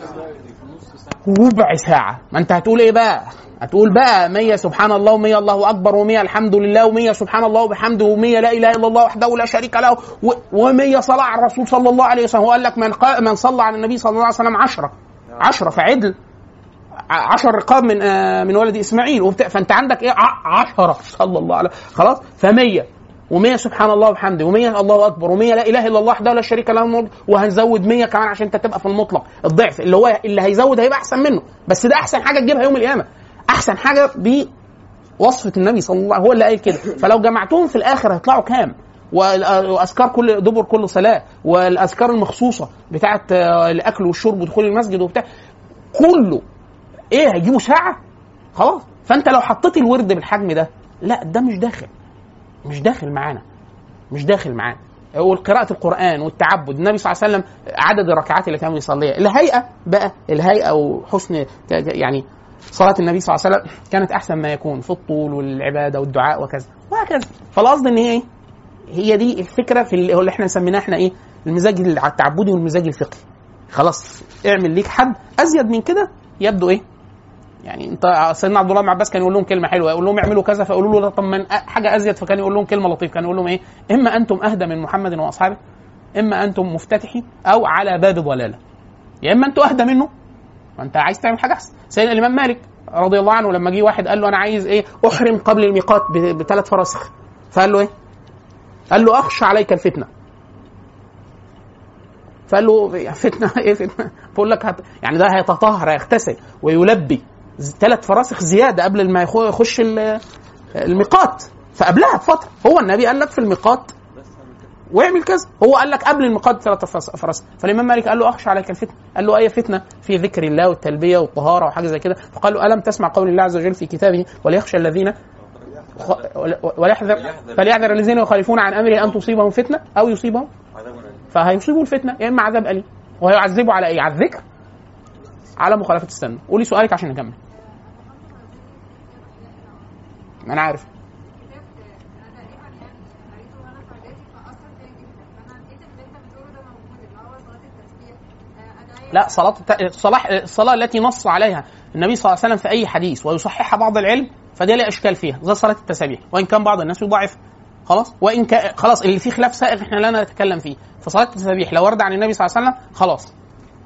ربع ساعة ما انت هتقول ايه بقى هتقول بقى 100 سبحان الله و100 الله اكبر و100 الحمد لله و100 سبحان الله وبحمده و100 لا اله الا الله وحده لا شريك له و100 صلاة على الرسول صلى الله عليه وسلم هو قال لك من قا... من صلى على النبي صلى الله عليه وسلم 10 10 فعدل 10 رقاب من آه من ولد اسماعيل وبتاع فانت عندك ايه 10 صلى الله عليه خلاص ف100 و100 سبحان الله وبحمده و100 الله اكبر و100 لا اله الا الله وحده لا شريك له الملك وهنزود 100 كمان عشان انت تبقى في المطلق الضعف اللي هو اللي هيزود هيبقى احسن منه بس ده احسن حاجه تجيبها يوم القيامه احسن حاجه بوصفه النبي صلى الله عليه هو اللي قال كده فلو جمعتهم في الاخر هيطلعوا كام والأ- واذكار كل دبر كل صلاه والاذكار المخصوصه بتاعه آه، الاكل والشرب ودخول المسجد وبتاع كله ايه هيجيبوا ساعه خلاص فانت لو حطيت الورد بالحجم ده لا ده مش داخل مش داخل معانا مش داخل معانا وقراءة القرآن والتعبد النبي صلى الله عليه وسلم عدد الركعات اللي كان يصليها الهيئة بقى الهيئة وحسن يعني صلاة النبي صلى الله عليه وسلم كانت أحسن ما يكون في الطول والعبادة والدعاء وكذا وهكذا فالقصد إن هي إيه؟ هي دي الفكرة في اللي, اللي احنا سميناه احنا إيه المزاج التعبدي والمزاج الفقهي خلاص اعمل ليك حد أزيد من كده يبدو إيه يعني انت سيدنا عبد الله بن عباس كان يقول لهم كلمه حلوه يقول لهم اعملوا كذا فيقولوا له لا طب من حاجه ازيد فكان يقول لهم كلمه لطيفه كان يقول لهم ايه اما انتم اهدى من محمد واصحابه اما انتم مفتتحي او على باب ضلاله يا اما انتم اهدى منه ما انت عايز تعمل حاجه احسن سيدنا الامام مالك رضي الله عنه لما جه واحد قال له انا عايز ايه احرم قبل الميقات ب- بثلاث فراسخ فقال له ايه قال له اخشى عليك الفتنه فقال له فتنه ايه فتنه بقول لك هت... يعني ده هيتطهر هيغتسل ويلبي ثلاث فراسخ زياده قبل ما يخو- يخش ال- الميقات فقبلها بفتره هو النبي قال لك في الميقات واعمل كذا هو قال لك قبل الميقات ثلاث فرس- فراسخ فالامام مالك قال له اخشى عليك الفتنه قال له اي فتنه في ذكر الله والتلبيه والطهاره وحاجه زي كده فقال له الم تسمع قول الله عز وجل في كتابه وليخشى الذين خ- وليحذر فليحذر الذين يخالفون عن امره ان تصيبهم فتنه او يصيبهم عذاب أليم. فهيصيبوا الفتنه يا اما عذاب اليم وهيعذبوا على ايه؟ على الذكر على مخالفه السنه قولي سؤالك عشان نكمل ما انا عارف كتاب انا تقريبا يعني قريته وانا في اعدادي فاثر فيا جدا فانا لا صلاه الت- الصلاح الصلاه التي نص عليها النبي صلى الله عليه وسلم في اي حديث ويصححها بعض العلم فدي لا اشكال فيها زي صلاه التسابيح وان كان بعض الناس يضاعفها خلاص وان كان خلاص اللي فيه خلاف سائغ احنا لا نتكلم فيه فصلاه التسابيح لو ورد عن النبي صلى الله عليه وسلم خلاص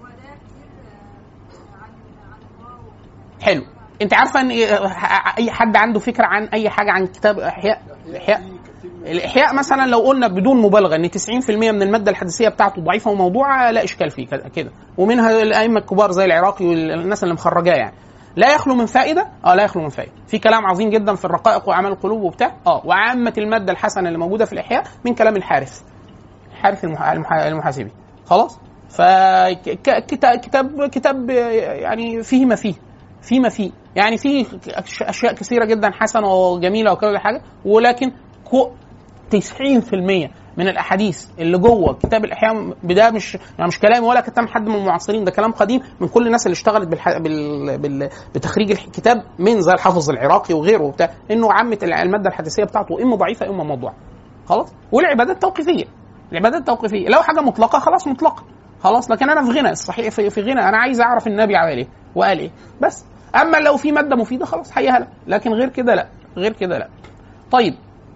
حلو انت عارفه ان اي حد عنده فكره عن اي حاجه عن كتاب احياء الاحياء الاحياء مثلا لو قلنا بدون مبالغه ان 90% من الماده الحديثيه بتاعته ضعيفه وموضوعه لا اشكال فيه كده- كده ومنها الائمه الكبار زي العراقي والناس اللي مخرجاه يعني لا يخلو من فائده اه لا يخلو من فائده في كلام عظيم جدا في الرقائق واعمال القلوب وبتاع اه وعامه الماده الحسنه اللي موجوده في الاحياء من كلام الحارث الحارث المح- المح- المحاسبي خلاص فكتاب كتاب كتاب يعني فيه ما فيه فيه ما فيه يعني فيه اشياء كثيره جدا حسنه وجميله وكل حاجه ولكن كو 90% من الاحاديث اللي جوه كتاب الاحياء ده مش يعني مش كلامي ولا كلام حد من المعاصرين ده كلام قديم من كل الناس اللي اشتغلت بالح... بال... بال... بتخريج الكتاب من زي الحافظ العراقي وغيره وبتاع انه عامه الماده الحديثيه بتاعته اما ضعيفه اما موضوعه خلاص والعبادات توقيفيه العبادات توقيفيه لو حاجه مطلقه خلاص مطلقه خلاص لكن انا في غنى الصحيح في, في غنى انا عايز اعرف النبي عمل ايه وقال ايه بس اما لو في ماده مفيده خلاص حيها لا لكن غير كده لا غير كده لا طيب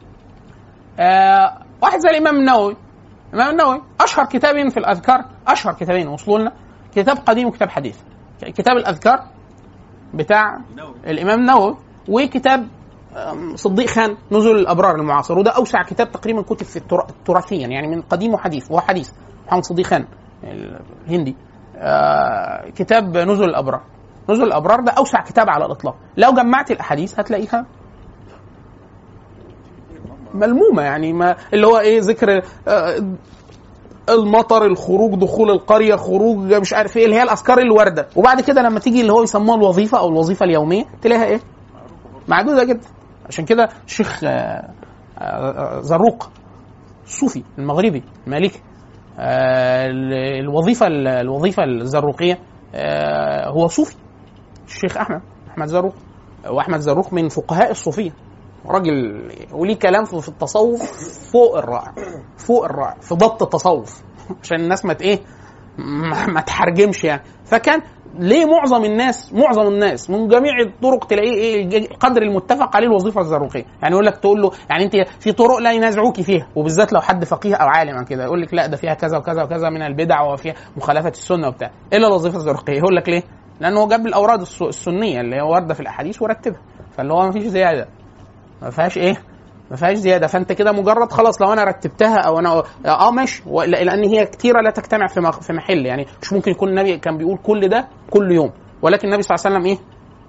آه واحد زي الامام النووي الامام النووي اشهر كتابين في الاذكار اشهر كتابين وصلوا لنا كتاب قديم وكتاب حديث كتاب الاذكار بتاع الامام النووي وكتاب آم، صديق خان نزل الابرار المعاصر وده اوسع كتاب تقريبا كتب في الترا- تراثيا يعني من قديم وحديث وهو حديث محمد صديق خان الهندي آه كتاب نزل الابرار نزل الابرار ده اوسع كتاب على الاطلاق لو جمعت الاحاديث هتلاقيها ملمومه يعني ما اللي هو ايه ذكر آه، المطر الخروج دخول القريه خروج مش عارف ايه اللي هي الاذكار الوارده وبعد كده لما تيجي اللي هو يسموها الوظيفه او الوظيفه اليوميه تلاقيها ايه معدوده جدا عشان كده الشيخ آه، آه، آه، زروق الصوفي المغربي المالكي آه، ال- الوظيفه ال- الوظيفه الزروقيه آه، هو صوفي الشيخ احمد احمد زروق واحمد زروق من فقهاء الصوفيه راجل وليه كلام في في التصوف فوق الرائع فوق الرائع في ضبط التصوف عشان الناس ما ت- ايه ما ما تحرجمش يعني فكان ليه معظم الناس معظم الناس من جميع الطرق تلاقيه ايه الج- القدر المتفق عليه الوظيفه الزروقيه يعني يقول لك تقول له يعني انت في طرق لا ينازعوك فيها وبالذات لو حد فقيه او عالم عن كده يقول لك لا ده فيها كذا وكذا وكذا من البدع وفيها مخالفه السنه وبتاع الا الوظيفه الزروقيه يقول لك ليه؟ لانه هو جاب الاوراد الس- السنيه اللي هي وارده في الاحاديث ورتبها فاللي هو ما فيش زياده ما فيهاش ايه ما فيهاش زياده فانت كده مجرد خلاص لو انا رتبتها او انا اه ماشي و- لان هي كتيره لا تجتمع في مخ- في محل يعني مش ممكن يكون النبي كان بيقول كل ده كل يوم ولكن النبي صلى الله عليه وسلم ايه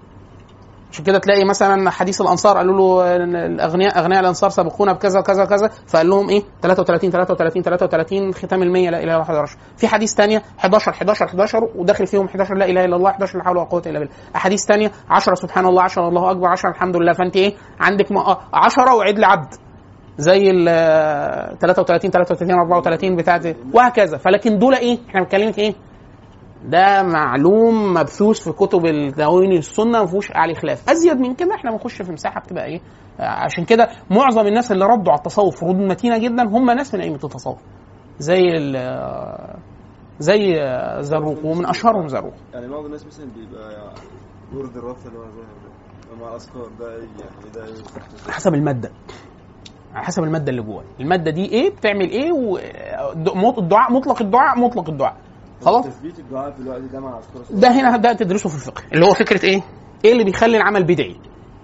عشان كده تلاقي مثلا حديث الانصار قالوا له إن الاغنياء اغنياء الانصار سبقونا بكذا وكذا وكذا فقال لهم ايه 33 33 33 ختام المية لا اله الا الله 11 في حديث ثانيه 11 11 11 وداخل فيهم 11 لا اله الا الله 11 لا حول ولا قوه الا بالله احاديث ثانيه 10 سبحان الله 10 الله اكبر 10 الحمد لله فانت ايه عندك 10 وعيد لعبد زي ال 33 33 34 بتاعت وهكذا فلكن دول ايه احنا بنتكلم في ايه ده معلوم مبثوث في كتب الدواوين السنه ما فيهوش عليه خلاف ازيد من كده احنا بنخش في مساحه بتبقى ايه آه، عشان كده معظم الناس اللي ردوا على التصوف ردود متينه جدا هم ناس من ائمه التصوف زي ال- آه، زي آه، زروق ومن اشهرهم زروق يعني بعض الناس مثلا بيبقى ورد الرفع اللي هو زي مع الاذكار ده إيه يعني ده إيه؟ حسب الماده على حسب الماده اللي جوه الماده دي ايه بتعمل ايه والدعاء مطلق الدعاء مطلق الدعاء خلاص تثبيت الدعاء في الوقت ده مع اذكار الصلاة. ده هنا هبدا تدرسه في الفقه اللي هو فكره ايه؟ ايه اللي بيخلي العمل بدعي؟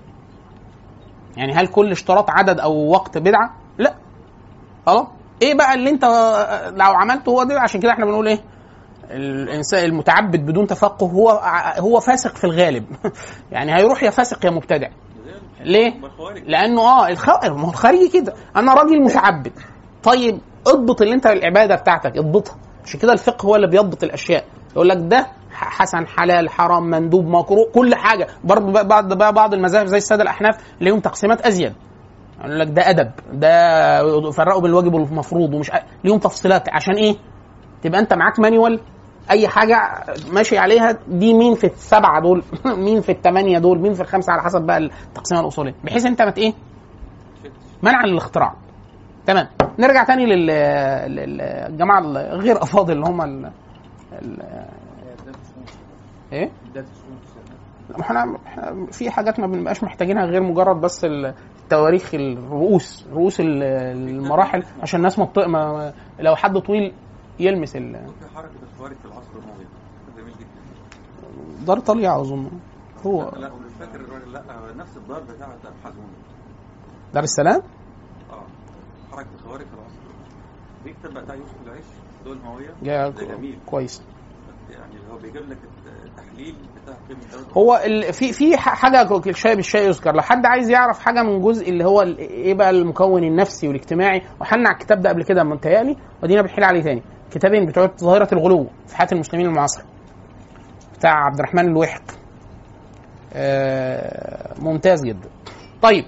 يعني هل كل اشتراط عدد او وقت بدعه؟ لا خلاص ايه بقى اللي انت لو عملته هو ده عشان كده احنا بنقول ايه؟ الانسان المتعبد بدون تفقه هو هو فاسق في الغالب يعني هيروح يا فاسق يا مبتدع ليه؟ ما الخوارج لانه اه الخ... ما هو الخارجي كده انا راجل متعبد طيب اضبط اللي انت العباده بتاعتك اضبطها عشان كده الفقه هو اللي بيضبط الاشياء يقول لك ده ح- حسن حلال حرام مندوب مكروه كل حاجه برضه بقى- بعض بقى بعض المذاهب زي الساده الاحناف ليهم تقسيمات ازيد يقول لك ده ادب ده فرقوا بين الواجب والمفروض ومش ع- ليهم تفصيلات عشان ايه؟ تبقى انت معاك مانيوال اي حاجه ماشي عليها دي مين في السبعه دول مين في الثمانيه دول مين في الخمسه على حسب بقى التقسيمه الاصوليه بحيث انت ما ت- ايه منعا للاختراع تمام نرجع تاني لل للجماعه الغير افاضل اللي هم ال... ال... ايه ما احنا إحنا في حاجات ما بنبقاش محتاجينها غير مجرد بس التواريخ الرؤوس رؤوس ال- المراحل عشان الناس ما بت- ما لو حد طويل يلمس ال- في حركه الخوارج في العصر الاموي ده جميل جدا دار طليعه اظن هو لا ومش فاكر الراجل لا نفس الدار بتاعت حزون دار السلام اه حركه الخوارج في العصر الاموي في كتاب بتاع يوسف العيش دول المئويه جا- ده جميل كويس يعني هو بيجيب لك التحليل بتاع قيمه الدولة. هو ال... في في ح- حاجه الشاي بالشاي يذكر لو حد عايز يعرف حاجه من جزء اللي هو ال- ايه بقى المكون النفسي والاجتماعي وحنا على الكتاب ده قبل كده متهيألي ودينا بنحيل عليه تاني كتابين بتوع ظاهره الغلو في حياه المسلمين المعاصره بتاع عبد الرحمن الوحق آه ممتاز جدا طيب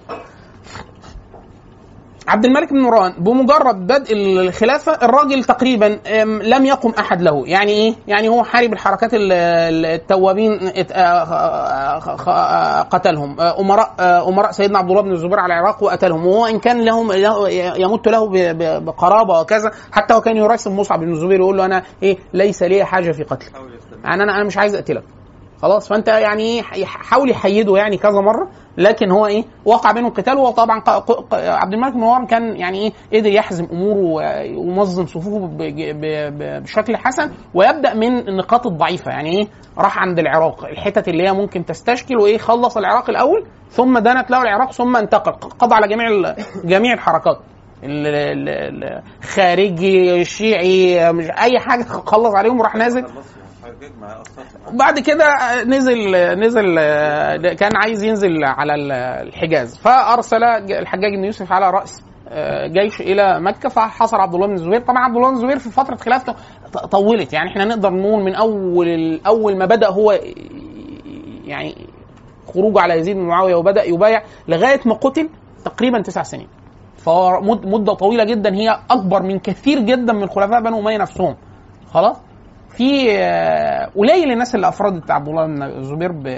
عبد الملك بن مروان بمجرد بدء الخلافه الراجل تقريبا أم، لم يقم احد له يعني ايه يعني هو حارب الحركات ال- ال- التوابين ات- آه، خ- خ- آه، قتلهم آه، امراء آه، امراء سيدنا عبد الله بن الزبير على العراق وقتلهم وهو ان كان لهم له- يمت له ب- ب- بقرابه وكذا حتى هو كان يراسل مصعب بن الزبير يقول له انا ايه ليس لي حاجه في قتلك حاول يستمر يعني انا انا مش عايز اقتلك خلاص فانت يعني ايه يح- حاول يحيده يعني كذا مره لكن هو ايه وقع بينهم قتال وطبعا ق- ق- عبد الملك بن مروان كان يعني ايه قدر يحزم اموره و- وينظم صفوفه ب- ب- ب- بشكل حسن ويبدا من النقاط الضعيفه يعني ايه راح عند العراق الحتت اللي هي ممكن تستشكل وايه خلص العراق الاول ثم دنت له العراق ثم انتقل قضى على جميع ال- جميع الحركات ال- ال- ال- الخارجي الشيعي مش اي حاجه خلص عليهم وراح نازل خلص يعني حاجة ما اثرت معاه بعد كده نزل نزل كان عايز ينزل على الحجاز فارسل الحجاج بن يوسف على راس جيش الى مكه فحصر عبد الله بن الزبير طبعا عبد الله بن الزبير في فتره خلافته طولت يعني احنا نقدر نقول من اول اول ما بدا هو يعني خروجه على يزيد بن معاويه وبدا يبايع لغايه ما قتل تقريبا تسع سنين فهو مد- مده طويله جدا هي اكبر من كثير جدا من خلفاء بنو اميه نفسهم خلاص في آه، قليل الناس اللي افردت عبد الله بن الزبير ب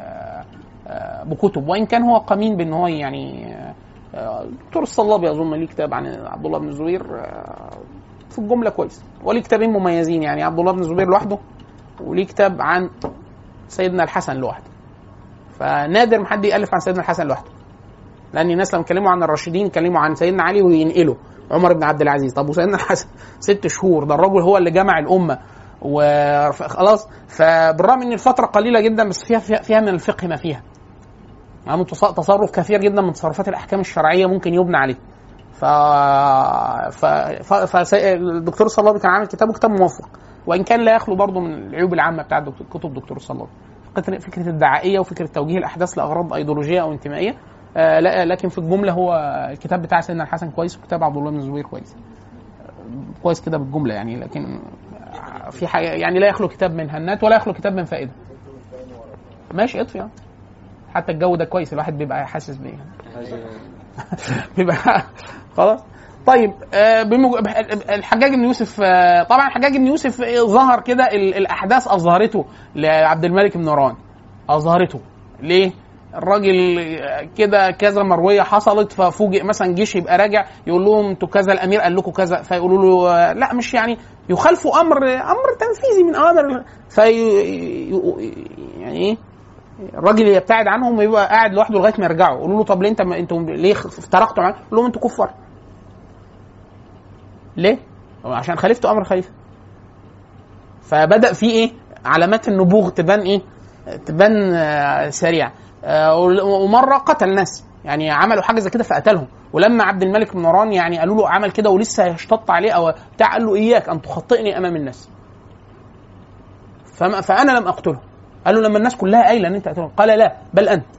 آه، بكتب وان كان هو قمين بان هو يعني آه، دكتور الصلابي اظن ليه كتاب عن عبد الله بن الزبير آه، في الجمله كويس وليه كتابين مميزين يعني عبد الله بن الزبير لوحده وليه كتاب عن سيدنا الحسن لوحده فنادر ما حد يالف عن سيدنا الحسن لوحده لان الناس لما يتكلموا عن الراشدين يتكلموا عن سيدنا علي وينقلوا عمر بن عبد العزيز طب وسيدنا الحسن ست شهور ده الرجل هو اللي جمع الامه وخلاص فبالرغم ان الفتره قليله جدا بس فيها فيها, فيها من الفقه ما فيها يعني تص- تصرف كثير جدا من تصرفات الاحكام الشرعيه ممكن يبنى عليه ف... ف... ف... ف... الدكتور الصلابي كان عامل كتابه كتاب موفق وان كان لا يخلو برضه من العيوب العامه بتاعت دكتور... كتب دكتور الصلابي فكرة فكرة الدعائية وفكرة توجيه الأحداث لأغراض أيديولوجية أو انتمائية آه لا- لكن في الجملة هو الكتاب بتاع سيدنا الحسن كويس وكتاب عبد الله بن الزبير كويس آه، كويس كده بالجملة يعني لكن آه، في حاجة يعني لا يخلو كتاب من هنات ولا يخلو كتاب من فائدة ماشي اطفي آه. حتى الجو ده كويس الواحد بيبقى حاسس بيه بيبقى خلاص طيب آه بمج... الحجاج بن يوسف آه طبعا الحجاج بن يوسف آه، ظهر كده ال- الاحداث اظهرته لعبد الملك بن مروان اظهرته ليه؟ الراجل آه، كده كذا مرويه حصلت ففوجئ مثلا جيش يبقى راجع يقول لهم انتوا كذا الامير قال لكم كذا فيقولوا له آه، لا مش يعني يخالفوا امر امر تنفيذي من اوامر في يعني ايه الراجل يبتعد عنهم ويبقى قاعد لوحده لغايه ما يرجعوا يقولوا له طب ليه انت ما انتوا ليه افترقتوا عنه؟ يقول لهم انتوا كفار ليه؟ عشان خالفتوا امر خليفه فبدا في ايه؟ علامات النبوغ تبان ايه؟ تبان آه، سريع آه، ومره قتل ناس يعني عملوا حاجه زي كده فقتلهم ولما عبد الملك بن مروان يعني قالوا له عمل كده ولسه هيشتط عليه او بتاع قال له اياك ان تخطئني امام الناس فما فانا لم اقتله قال له لما الناس كلها قايله ان انت قتلهم قال لا بل انت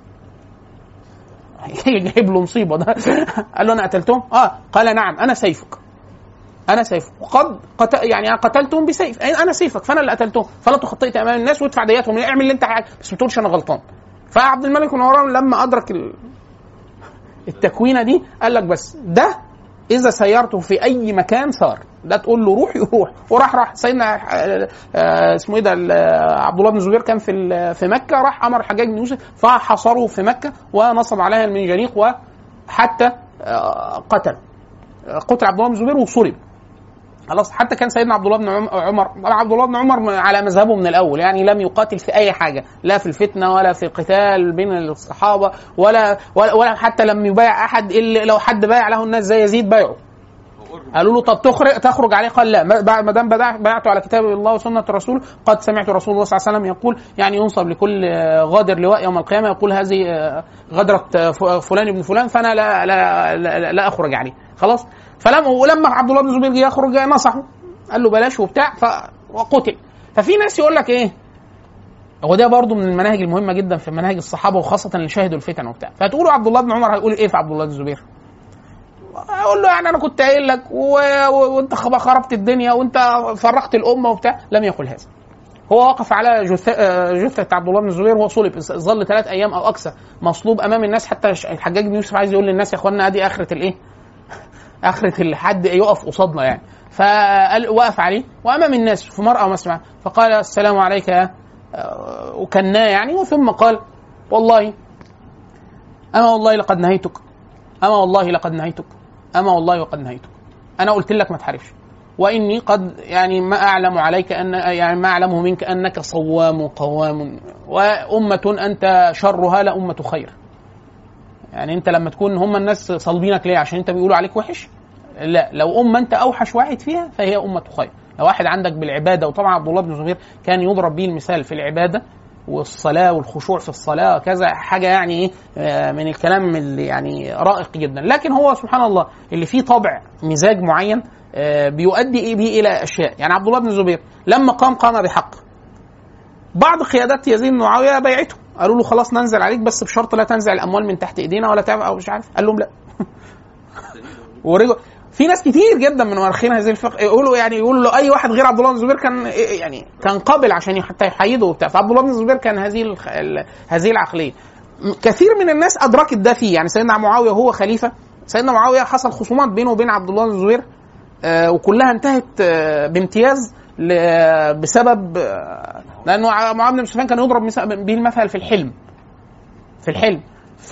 جايب له مصيبه ده قال له انا قتلتهم اه قال نعم انا سيفك انا سيفك وقد قت... يعني قتلتهم بسيف أي انا سيفك فانا اللي قتلتهم فلا تخطئت امام الناس وادفع دياتهم اعمل اللي انت عايز بس ما تقولش انا غلطان فعبد الملك بن مروان لما ادرك ال... التكوينه دي قال لك بس ده اذا سيرته في اي مكان صار ده تقول له روح يروح وراح راح سيدنا آه، آه، اسمه ايه ده ال- آه، عبد الله بن الزبير كان في ال- في مكه راح امر الحجاج بن يوسف فحصره في مكه ونصب عليها المنجنيق وحتى آه، قتل آه، قتل عبد الله بن الزبير وصلب خلاص حتى كان سيدنا عبد الله بن عم- عمر طبعا عبد الله بن عمر على مذهبه من الاول يعني لم يقاتل في اي حاجه لا في الفتنه ولا في قتال بين الصحابه ولا ولا, ولا حتى لم يبايع احد الا لو حد بايع له الناس زي يزيد بايعه قالوا له طب تخرج تخرج عليه قال لا ما ما دام بدع- بايعت على كتاب الله وسنه الرسول قد سمعت رسول الله صلى الله عليه وسلم يقول يعني ينصب لكل آه، غادر لواء يوم القيامه يقول هذه آه، غدره آه، ف- فلان ابن فلان فانا لا لا لا, لا, لا اخرج عليه خلاص فلما ولما عبد الله بن الزبير جه يخرج نصحه قال له بلاش وبتاع ف وقتل ففي ناس يقول لك ايه هو ده برضه من المناهج المهمه جدا في مناهج الصحابه وخاصه اللي شاهدوا الفتن وبتاع فتقولوا عبد الله بن عمر هيقول ايه في عبد الله بن الزبير اقول له يعني انا كنت قايل لك و... و... وانت خب- خربت الدنيا وانت فرقت الامه وبتاع لم يقل هذا هو وقف على جثة, آه، جثة عبد الله بن الزبير وهو صلب ظل ثلاث ايام او اكثر مصلوب امام الناس حتى ش- الحجاج بن يوسف عايز يقول للناس يا اخوانا ادي اخره الايه؟ اخره اللي حد يقف قصادنا يعني فقال وقف عليه وامام الناس في مرأى مسمع فقال السلام عليك يا آه، وكناه يعني وثم قال والله اما والله لقد نهيتك اما والله لقد نهيتك اما والله لقد نهيتك انا قلت لك ما تحاربش واني قد يعني ما اعلم عليك ان يعني ما اعلمه منك انك صوام قوام وامه انت شرها لامه خير يعني انت لما تكون هم الناس صلبينك ليه عشان انت بيقولوا عليك وحش لا لو امه انت اوحش واحد فيها فهي امه خير لو واحد عندك بالعباده وطبعا عبد الله بن الزبير كان يضرب به المثال في العباده والصلاه والخشوع في الصلاه كذا حاجه يعني ايه آه، من الكلام اللي يعني رائق جدا لكن هو سبحان الله اللي فيه طبع مزاج معين آه، بيؤدي ايه بيه الى اشياء يعني عبد الله بن الزبير لما قام قام بحق بعض قيادات يزيد بن معاويه بيعته قالوا له خلاص ننزل عليك بس بشرط لا تنزع الاموال من تحت ايدينا ولا تعمل او مش عارف قال لهم لا ورجعوا في ناس كتير جدا من مؤرخين هذه الفقه يقولوا يعني يقولوا له اي واحد غير عبد الله بن الزبير كان يعني كان قابل عشان حتى يحيده وبتاع فعبد الله بن الزبير كان هذه الخ- ال- هذه العقليه م- كثير من الناس ادركت ده فيه يعني سيدنا معاويه وهو خليفه سيدنا معاويه حصل خصومات بينه وبين عبد الله بن الزبير آه، وكلها انتهت آه، بامتياز ل- بسبب آه، لانه ع- معاويه بن سفيان كان يضرب مث- به المثل في الحلم في الحلم ف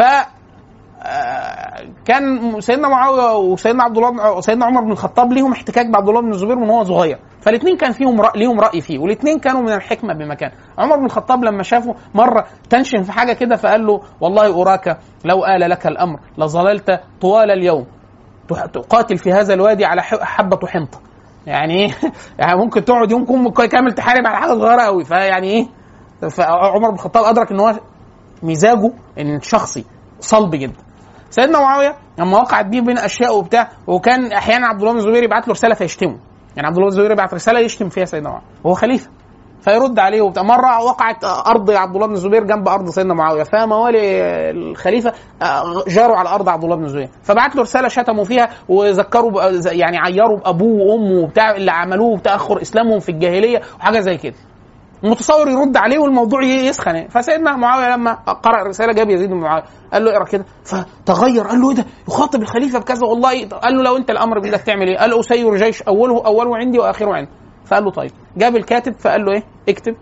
آه، كان سيدنا معاويه وسيدنا عبد الله بن- وسيدنا عمر بن الخطاب ليهم احتكاك بعبد الله بن الزبير من هو صغير فالاثنين كان فيهم رأي ليهم راي فيه والاثنين كانوا من الحكمه بمكان عمر بن الخطاب لما شافه مره تنشن في حاجه كده فقال له والله اراك لو آل لك الامر لظللت طوال اليوم تح- تقاتل في هذا الوادي على ح- حبه حنطه يعني ايه يعني ممكن تقعد يوم كم- كامل تحارب على حاجه صغيره قوي فيعني ايه فعمر بن الخطاب ادرك ان هو مزاجه ان شخصي صلب جدا سيدنا معاويه لما وقعت بيه بين اشياء وبتاع وكان احيانا عبد الله بن الزبير يبعت له رساله فيشتمه يعني عبد الله بن الزبير يبعت رساله يشتم فيها سيدنا معاويه وهو خليفه فيرد عليه وبتاع مره وقعت ارض عبد الله بن الزبير جنب ارض سيدنا معاويه فموالي الخليفه آه، جاروا على ارض عبد الله بن الزبير فبعت له رساله شتموا فيها وذكروا بأ- يعني عيروا بابوه وامه وبتاع اللي عملوه وتاخر اسلامهم في الجاهليه وحاجه زي كده متصور يرد عليه والموضوع يسخن فسيدنا معاويه لما قرأ الرساله جاب يزيد بن معاويه قال له اقرا كده فتغير قال له ايه ده يخاطب الخليفه بكذا والله إيه ده؟ قال له لو انت الامر بايدك تعمل ايه؟ قال له اسير جيش اوله اوله عندي واخره عندي فقال له طيب جاب الكاتب فقال له ايه؟ اكتب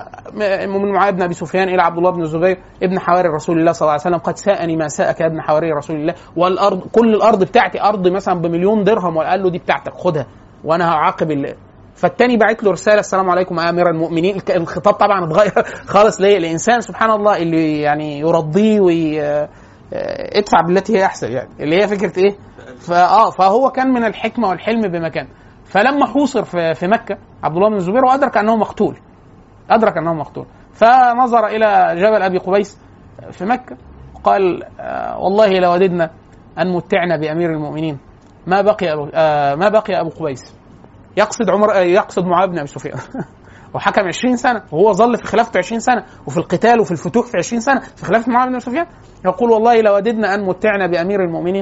فمن معاويه بن ابي سفيان الى عبد الله بن الزبير ابن حواري رسول الله صلى الله عليه وسلم قد ساءني ما ساءك يا ابن حواري رسول الله والارض كل الارض بتاعتي ارض مثلا بمليون درهم وقال له دي بتاعتك خدها وانا هعاقب ال- فالتاني بعت له رساله السلام عليكم يا امير المؤمنين الك- الخطاب طبعا اتغير خالص ليه؟ الانسان سبحان الله اللي يعني يرضيه وي آه، ادفع بالتي هي احسن يعني اللي هي فكره ايه؟ فاه فهو كان من الحكمه والحلم بمكان فلما حوصر في في مكه عبد الله بن الزبير وادرك انه مقتول ادرك انه مقتول فنظر الى جبل ابي قبيس في مكه قال آه، والله لوددنا ان متعنا بامير المؤمنين ما بقي أبو آه، ما بقي ابو قبيس يقصد عمر آه، يقصد معاويه بن ابي سفيان وحكم 20 سنه وهو ظل في خلافته 20 سنه وفي القتال وفي الفتوح في 20 سنه في خلافه معاويه بن ابي سفيان يقول والله لوددنا ان متعنا بامير المؤمنين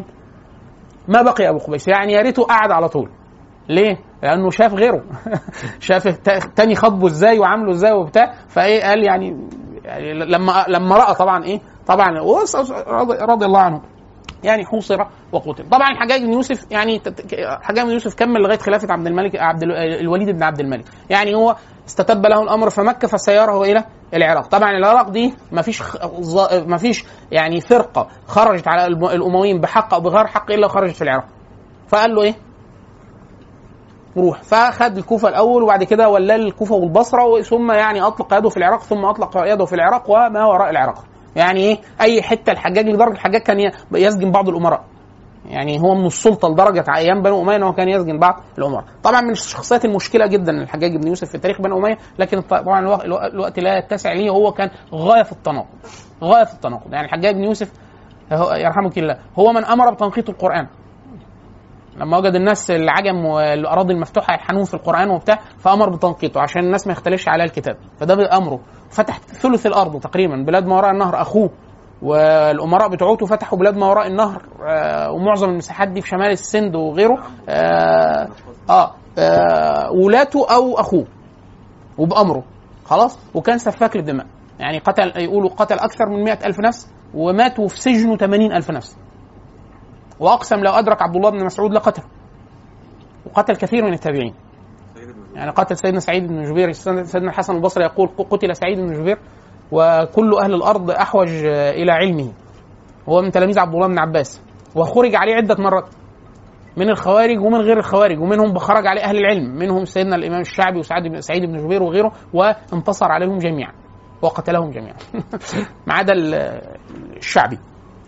ما بقي ابو قبيس يعني يا ريته قعد على طول ليه؟ لانه شاف غيره شاف التا- تاني خطبه ازاي وعامله ازاي وبتاع فايه قال يعني, يعني لما لما راى طبعا ايه طبعا وص- رضي, رضي الله عنه يعني حوصر وقتل طبعا الحجاج بن يوسف يعني تت- الحجاج بن يوسف كمل لغايه خلافه عبد الملك عبد ال- الوليد بن عبد الملك يعني هو استتب له الامر في مكه فسيره الى العراق طبعا العراق دي ما فيش ما فيش يعني فرقه خرجت على الم- الامويين بحق او بغير حق الا خرجت في العراق فقال له ايه روح فخد الكوفه الاول وبعد كده ولاه الكوفه والبصره ثم يعني اطلق يده في العراق ثم اطلق يده في العراق وما وراء العراق يعني ايه اي حته الحجاج لدرجه الحجاج كان ي- يسجن بعض الامراء يعني هو من السلطه لدرجه ايام بنو اميه انه كان يسجن بعض الامراء طبعا من الشخصيات المشكله جدا الحجاج بن يوسف في تاريخ بنو اميه لكن طبعا الوقت, الوقت لا يتسع ليه هو كان غايه في التناقض غايه في التناقض يعني الحجاج بن يوسف هو- يرحمك الله هو من امر بتنقيط القران لما وجد الناس العجم والاراضي المفتوحه يلحنون في القران وبتاع فامر بتنقيطه عشان الناس ما يختلفش على الكتاب فده بامره فتح ثلث الارض تقريبا بلاد ما وراء النهر اخوه والامراء بتوعته فتحوا بلاد ما وراء النهر آه ومعظم المساحات دي في شمال السند وغيره آه آه, آه ولاته او اخوه وبامره خلاص وكان سفاك للدماء يعني قتل يقولوا قتل اكثر من مئة الف نفس وماتوا في سجنه 80 الف نفس واقسم لو ادرك عبد الله بن مسعود لقتله وقتل كثير من التابعين سيد ابن يعني قتل سيدنا سعيد بن جبير سيدنا الحسن البصري يقول قتل سعيد بن جبير وكل اهل الارض احوج الى علمه هو من تلاميذ عبد الله بن عباس وخرج عليه عده مرات من الخوارج ومن غير الخوارج ومنهم خرج عليه اهل العلم منهم سيدنا الامام الشعبي وسعد بن سعيد بن جبير وغيره وانتصر عليهم جميعا وقتلهم جميعا ما عدا ال- الشعبي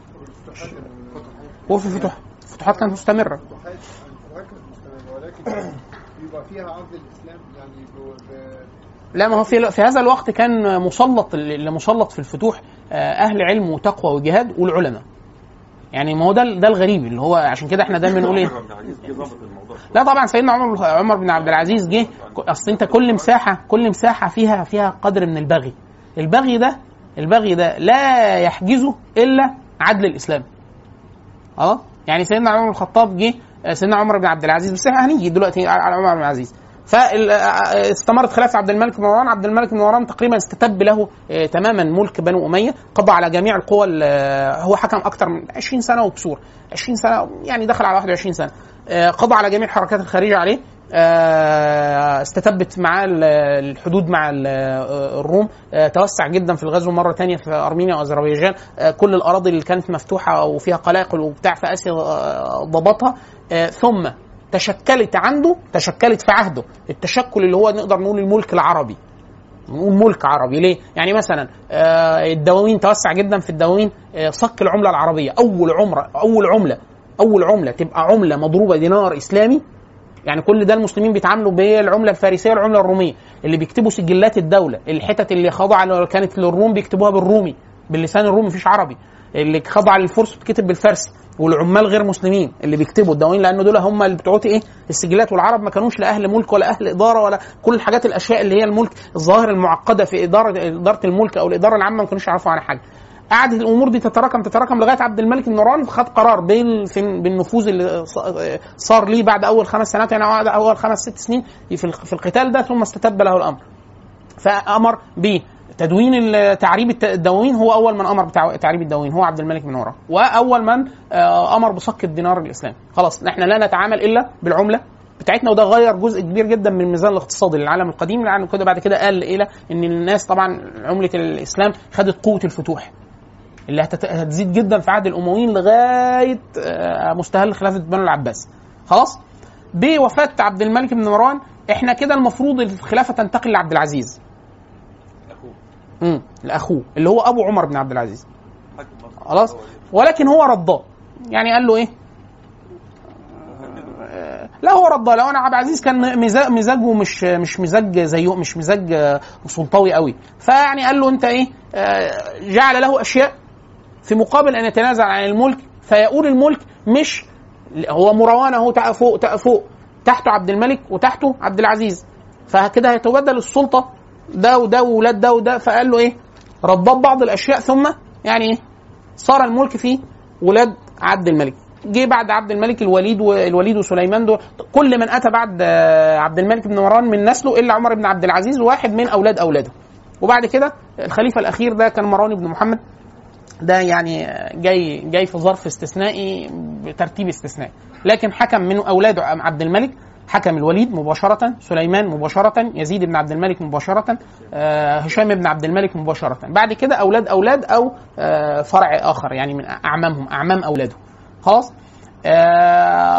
هو في الفتوح الفتوحات كانت مستمره الفتوحات الفتوحات كانت مستمرة ولكن بيبقى فيها عرض الإسلام يعني ب- ب- لا ما هو في في هذا الوقت كان مسلط اللي مسلط في الفتوح آه، اهل علم وتقوى وجهاد والعلماء يعني ما هو ده ده الغريب اللي هو عشان كده احنا دايما نقول ايه عمر بن عزيز جه ضابط الموضوع لا طبعا سيدنا عمر عمر بن عبد العزيز جه اصل انت كل مساحه كل مساحه فيها فيها قدر من البغي البغي ده البغي ده لا يحجزه الا عدل الاسلام اه يعني سيدنا عمر بن الخطاب جه آه، سيدنا عمر بن عبد العزيز بس احنا هنيجي دلوقتي على على عمر بن العزيز فاستمرت خلافه عبد الملك بن مروان عبد الملك بن مروان تقريبا استتب له آه، تماما ملك بنو اميه قضى على جميع القوى ال- آه، هو حكم اكثر من 20 سنه وكسور 20 سنه يعني دخل على 21 سنه آه، قضى على جميع الحركات الخارجه عليه آه، استتبت معاه ال- الحدود مع ال- آه، الروم آه، توسع جدا في الغزو مره تانية في ارمينيا واذربيجان آه، كل الاراضي اللي كانت مفتوحه وفيها قلاقل وبتاع في اسيا آه، ضبطها آه، ثم تشكلت عنده تشكلت في عهده التشكل اللي هو نقدر نقول الملك العربي نقول ملك عربي ليه؟ يعني مثلا آه، الدواوين توسع جدا في الدواوين آه، صك العمله العربيه اول عمره اول عمله اول عمله تبقى عمله مضروبه دينار اسلامي يعني كل ده المسلمين بيتعاملوا بالعمله الفارسيه والعمله الروميه اللي بيكتبوا سجلات الدوله الحتت اللي خاضعه كانت للروم بيكتبوها بالرومي باللسان الرومي مفيش عربي اللي خاضعه للفرس بتكتب بالفارسي والعمال غير مسلمين اللي بيكتبوا الدواوين لانه دول هم اللي بتوع ايه السجلات والعرب ما كانوش لا اهل ملك ولا اهل اداره ولا كل الحاجات الاشياء اللي هي الملك الظاهر المعقده في اداره اداره الملك او الاداره العامه ما كانوش يعرفوا عنها حاجه قعدت الامور دي تتراكم تتراكم لغايه عبد الملك بن مروان خد قرار بال- في- بالنفوذ اللي ص- صار ليه بعد اول خمس سنوات يعني بعد اول خمس ست سنين في الق- في القتال ده ثم استتب له الامر فامر بتدوين ال- تعريب الت- الدواوين هو اول من امر بتعريب الدواوين هو عبد الملك بن مروان واول من آه، امر بصك الدينار الاسلامي خلاص احنا لا نتعامل الا بالعمله بتاعتنا وده غير جزء كبير جدا من الميزان الاقتصادي للعالم القديم لانه كده بعد كده قال الى ان الناس طبعا عمله الاسلام خدت قوه الفتوح اللي هتت- هتزيد جدا في عهد الامويين لغايه آه، مستهل خلافه بنو العباس خلاص بوفاه عبد الملك بن مروان احنا كده المفروض الخلافه تنتقل لعبد العزيز اخوه امم لاخوه اللي هو ابو عمر بن عبد العزيز حاكم مصر خلاص هو ولكن هو رضاه يعني قال له ايه آه، لا هو رضاه لو انا عبد العزيز كان مزاج مزاجه مش مش مزاج زيه مش مزاج آه، سلطوي قوي فيعني قال له انت ايه آه، جعل له اشياء في مقابل ان يتنازل عن الملك فيقول الملك مش هو مروان اهو تع- فوق تع- فوق تحته عبد الملك وتحته عبد العزيز فكده هيتبدل السلطه ده وده وولاد ده وده فقال له ايه رضاه بعض الاشياء ثم يعني ايه صار الملك في ولاد عبد الملك جه بعد عبد الملك الوليد والوليد وسليمان دول كل من اتى بعد آه، عبد الملك بن مروان من نسله الا عمر بن عبد العزيز واحد من اولاد اولاده وبعد كده الخليفه الاخير ده كان مروان بن محمد ده يعني جاي جاي في ظرف استثنائي بترتيب استثنائي لكن حكم من اولاده عبد الملك حكم الوليد مباشرة سليمان مباشرة يزيد بن عبد الملك مباشرة آه، هشام بن عبد الملك مباشرة بعد كده أولاد أولاد أو آه، فرع آخر يعني من أعمامهم أعمام أولاده خلاص آه،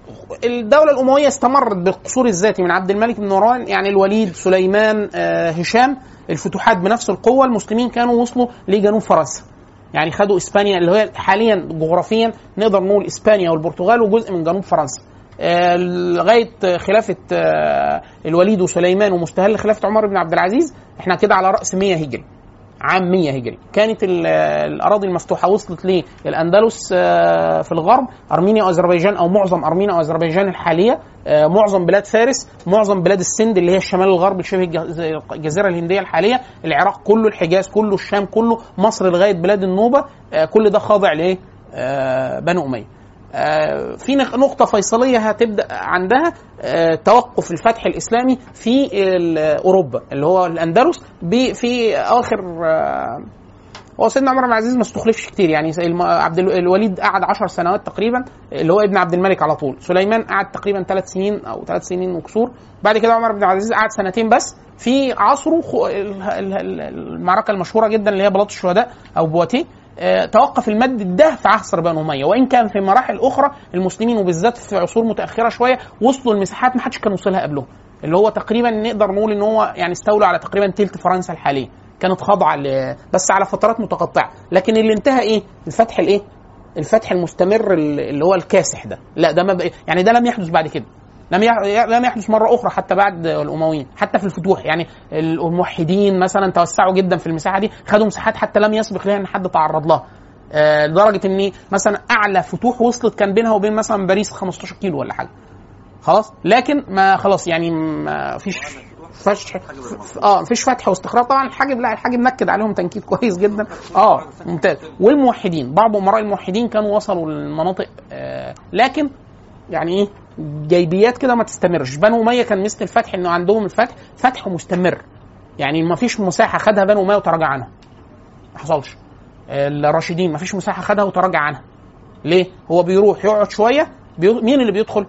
الدوله الامويه استمرت بالقصور الذاتي من عبد الملك بن مروان يعني الوليد سليمان آه، هشام الفتوحات بنفس القوه المسلمين كانوا وصلوا لجنوب فرنسا يعني خدوا اسبانيا اللي هي حاليا جغرافيا نقدر نقول اسبانيا والبرتغال وجزء من جنوب فرنسا آه، لغايه خلافه آه، الوليد وسليمان ومستهل خلافه عمر بن عبد العزيز احنا كده على راس 100 هجري عام 100 هجري كانت ال- الاراضي المفتوحه وصلت للاندلس آه، في الغرب ارمينيا واذربيجان او معظم ارمينيا واذربيجان الحاليه آه، معظم بلاد فارس معظم بلاد السند اللي هي الشمال الغربي شبه الج- الجزيره الهنديه الحاليه العراق كله الحجاز كله الشام كله مصر لغايه بلاد النوبه آه، كل ده خاضع لايه آه، بنو اميه آه، في نق- نقطة فيصلية هتبدأ عندها آه، توقف الفتح الإسلامي في ال- أوروبا اللي هو الأندلس ب- في آخر آه، هو سيدنا عمر بن العزيز ما استخلفش كتير يعني زي الم- عبد ال- الوليد قعد 10 سنوات تقريبا اللي هو ابن عبد الملك على طول سليمان قعد تقريبا ثلاث سنين او ثلاث سنين وكسور بعد كده عمر بن العزيز قعد سنتين بس في عصره خو- ال- ال- ال- المعركه المشهوره جدا اللي هي بلاط الشهداء او بواتيه آه، توقف المد ده في عصر بنو اميه وان كان في مراحل اخرى المسلمين وبالذات في عصور متاخره شويه وصلوا لمساحات ما حدش كان وصلها قبلهم اللي هو تقريبا نقدر نقول ان هو يعني استولوا على تقريبا تلت فرنسا الحاليه كانت خاضعه ل- بس على فترات متقطعه لكن اللي انتهى ايه الفتح الايه الفتح المستمر اللي هو الكاسح ده لا ده ما بقى يعني ده لم يحدث بعد كده لم يح- لم يحدث مره اخرى حتى بعد الامويين حتى في الفتوح يعني الموحدين مثلا توسعوا جدا في المساحه دي خدوا مساحات حتى لم يسبق لها ان حد تعرض لها آه، لدرجه ان مثلا اعلى فتوح وصلت كان بينها وبين مثلا باريس 15 كيلو ولا حاجه خلاص لكن ما خلاص يعني ما فيش فش اه مفيش فتح واستقرار طبعا الحاجب لا الحاجب نكد عليهم تنكيد كويس جدا اه ممتاز والموحدين بعض امراء الموحدين كانوا وصلوا للمناطق آه لكن يعني ايه جيبيات كده ما تستمرش بنو اميه كان مثل الفتح انه عندهم الفتح فتح مستمر يعني ما فيش مساحه خدها بنو اميه وتراجع عنها ما حصلش الراشدين ما فيش مساحه خدها وتراجع عنها ليه هو بيروح يقعد شويه بي... مين اللي بيدخل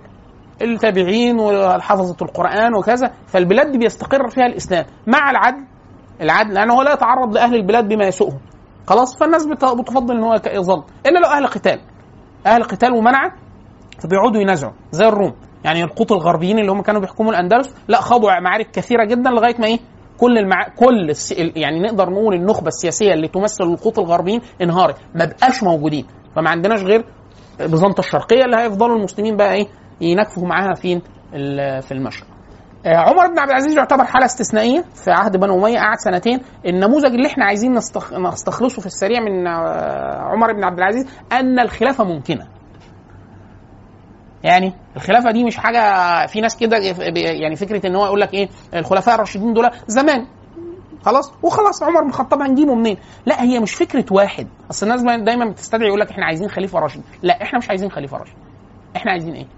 التابعين وحفظة القرآن وكذا فالبلاد دي بيستقر فيها الإسلام مع العدل العدل لأنه هو لا يتعرض لأهل البلاد بما يسوءهم خلاص فالناس بت- بتفضل ان هو يظل الا لو اهل قتال اهل قتال ومنع فبيقعدوا ينازعوا زي الروم يعني القوط الغربيين اللي هم كانوا بيحكموا الاندلس لا خاضوا معارك كثيره جدا لغايه ما ايه كل المع... كل الس... يعني نقدر نقول النخبه السياسيه اللي تمثل القوط الغربيين انهارت ما بقاش موجودين فما عندناش غير بيزنطة الشرقيه اللي هيفضلوا المسلمين بقى ايه ينكفوا معاها فين ال- في المشرق آه، عمر بن عبد العزيز يعتبر حاله استثنائيه في عهد بنو اميه قعد سنتين النموذج اللي احنا عايزين نستخ... نستخلصه في السريع من آه، عمر بن عبد العزيز ان الخلافه ممكنه يعني الخلافه دي مش حاجه في ناس كده يعني فكره ان هو يقول لك ايه الخلفاء الراشدين دول زمان خلاص وخلاص عمر بن الخطاب هنجيبه منين؟ لا هي مش فكره واحد اصل الناس دايما بتستدعي يقول لك احنا عايزين خليفه راشد لا احنا مش عايزين خليفه راشد احنا عايزين ايه؟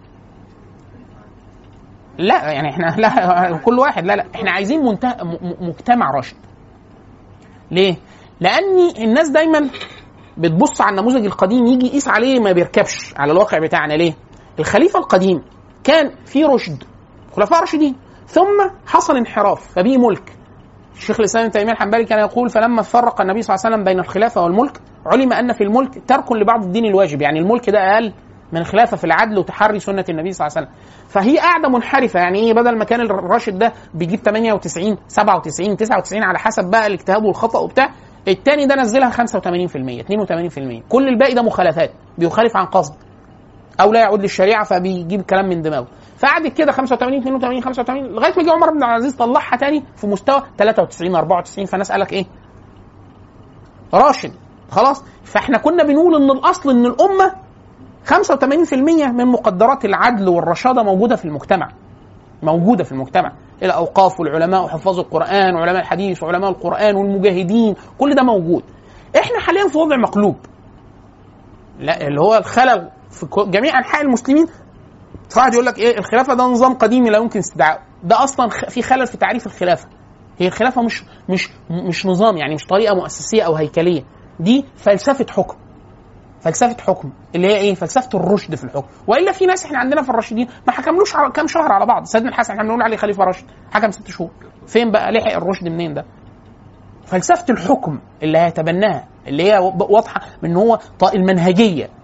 لا يعني احنا لا كل واحد لا لا احنا عايزين منتهى م- م- مجتمع راشد ليه؟ لان الناس دايما بتبص على النموذج القديم يجي يقيس عليه ما بيركبش على الواقع بتاعنا ليه؟ الخليفه القديم كان في رشد خلفاء راشدين ثم حصل انحراف فبيه ملك الشيخ الاسلام ابن تيميه الحنبلي كان يقول فلما فرق النبي صلى الله عليه وسلم بين الخلافه والملك علم ان في الملك ترك لبعض الدين الواجب يعني الملك ده اقل من الخلافه في العدل وتحري سنه النبي صلى الله عليه وسلم فهي قاعده منحرفه يعني ايه بدل ما كان الراشد ده بيجيب 98 97 99 على حسب بقى الاجتهاد والخطا وبتاع التاني ده نزلها 85% 82% كل الباقي ده مخالفات بيخالف عن قصد او لا يعود للشريعه فبيجيب كلام من دماغه فقعدت كده 85 82 85 لغايه ما جه عمر بن عبد العزيز طلعها تاني في مستوى 93 94 فالناس قال لك ايه؟ راشد خلاص فاحنا كنا بنقول ان الاصل ان الامه 85% من مقدرات العدل والرشاده موجوده في المجتمع موجوده في المجتمع الاوقاف والعلماء وحفاظ القران وعلماء الحديث وعلماء القران والمجاهدين كل ده موجود احنا حاليا في وضع مقلوب لا اللي هو الخلل في كو- جميع انحاء المسلمين واحد يقول لك ايه الخلافه ده نظام قديم لا يمكن استدعائه ده اصلا خ- في خلل في تعريف الخلافه هي الخلافه مش مش مش نظام يعني مش طريقه مؤسسيه او هيكليه دي فلسفه حكم فلسفه حكم اللي هي ايه فلسفه الرشد في الحكم والا في ناس احنا عندنا في الراشدين ما حكملوش على كام شهر على بعض سيدنا الحسن احنا بنقول عليه خليفه راشد حكم ست شهور فين بقى لحق الرشد منين ده فلسفه الحكم اللي هيتبناها اللي هي واضحه من ان هو ط- المنهجيه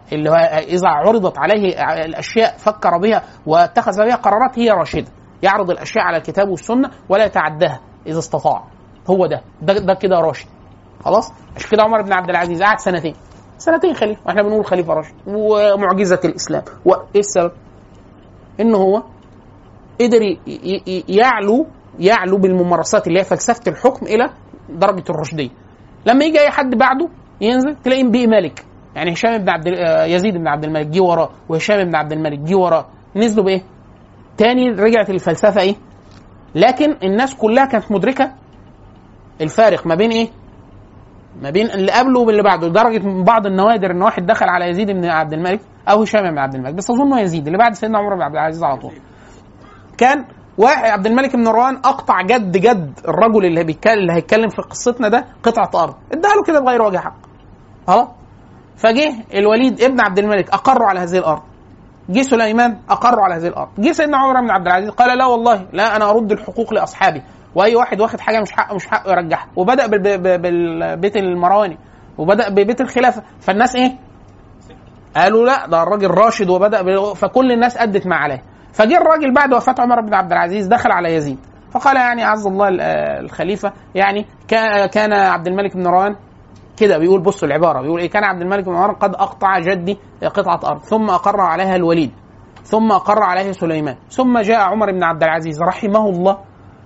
اللي هو اذا عرضت عليه الاشياء فكر بها واتخذ بها قرارات هي راشده يعرض الاشياء على الكتاب والسنه ولا يتعداها اذا استطاع هو ده ده, ده كده راشد خلاص عشان كده عمر بن عبد العزيز قعد سنتين سنتين خليفه واحنا بنقول خليفه راشد ومعجزه الاسلام وايه السبب؟ ان هو قدر ي- ي- ي- يعلو يعلو بالممارسات اللي هي فلسفه الحكم الى درجه الرشديه لما يجي اي حد بعده ينزل تلاقيه بيه مالك يعني هشام بن عبد آه، يزيد بن عبد الملك جه وراه وهشام بن عبد الملك جه وراه نزلوا بايه؟ تاني رجعت الفلسفه ايه؟ لكن الناس كلها كانت مدركه الفارق ما بين ايه؟ ما بين اللي قبله واللي بعده لدرجه من بعض النوادر ان واحد دخل على يزيد بن عبد الملك او هشام بن عبد الملك بس اظن يزيد اللي بعد سيدنا عمر بن عبد العزيز على طول كان واحد عبد الملك بن مروان اقطع جد جد الرجل اللي بيتكلم اللي هيتكلم في قصتنا ده قطعه ارض اداها له كده بغير وجه حق خلاص فجه الوليد ابن عبد الملك اقروا على هذه الارض جه سليمان اقروا على هذه الارض جه سيدنا عمر بن عبد العزيز قال لا والله لا انا ارد الحقوق لاصحابي واي واحد واخد حاجه مش حقه مش حقه يرجعها وبدا بال- بال- بالبيت المرواني وبدا ببيت الخلافه فالناس ايه قالوا لا ده الراجل راشد وبدا بال- فكل الناس ادت ما عليه فجه الراجل بعد وفاه عمر بن عبد العزيز دخل على يزيد فقال يعني عز الله ال- آه الخليفه يعني كان كان عبد الملك بن مروان كده بيقول بصوا العباره بيقول ايه كان عبد الملك بن مروان قد اقطع جدي قطعه ارض ثم اقر عليها الوليد ثم اقر عليه سليمان ثم جاء عمر بن عبد العزيز رحمه الله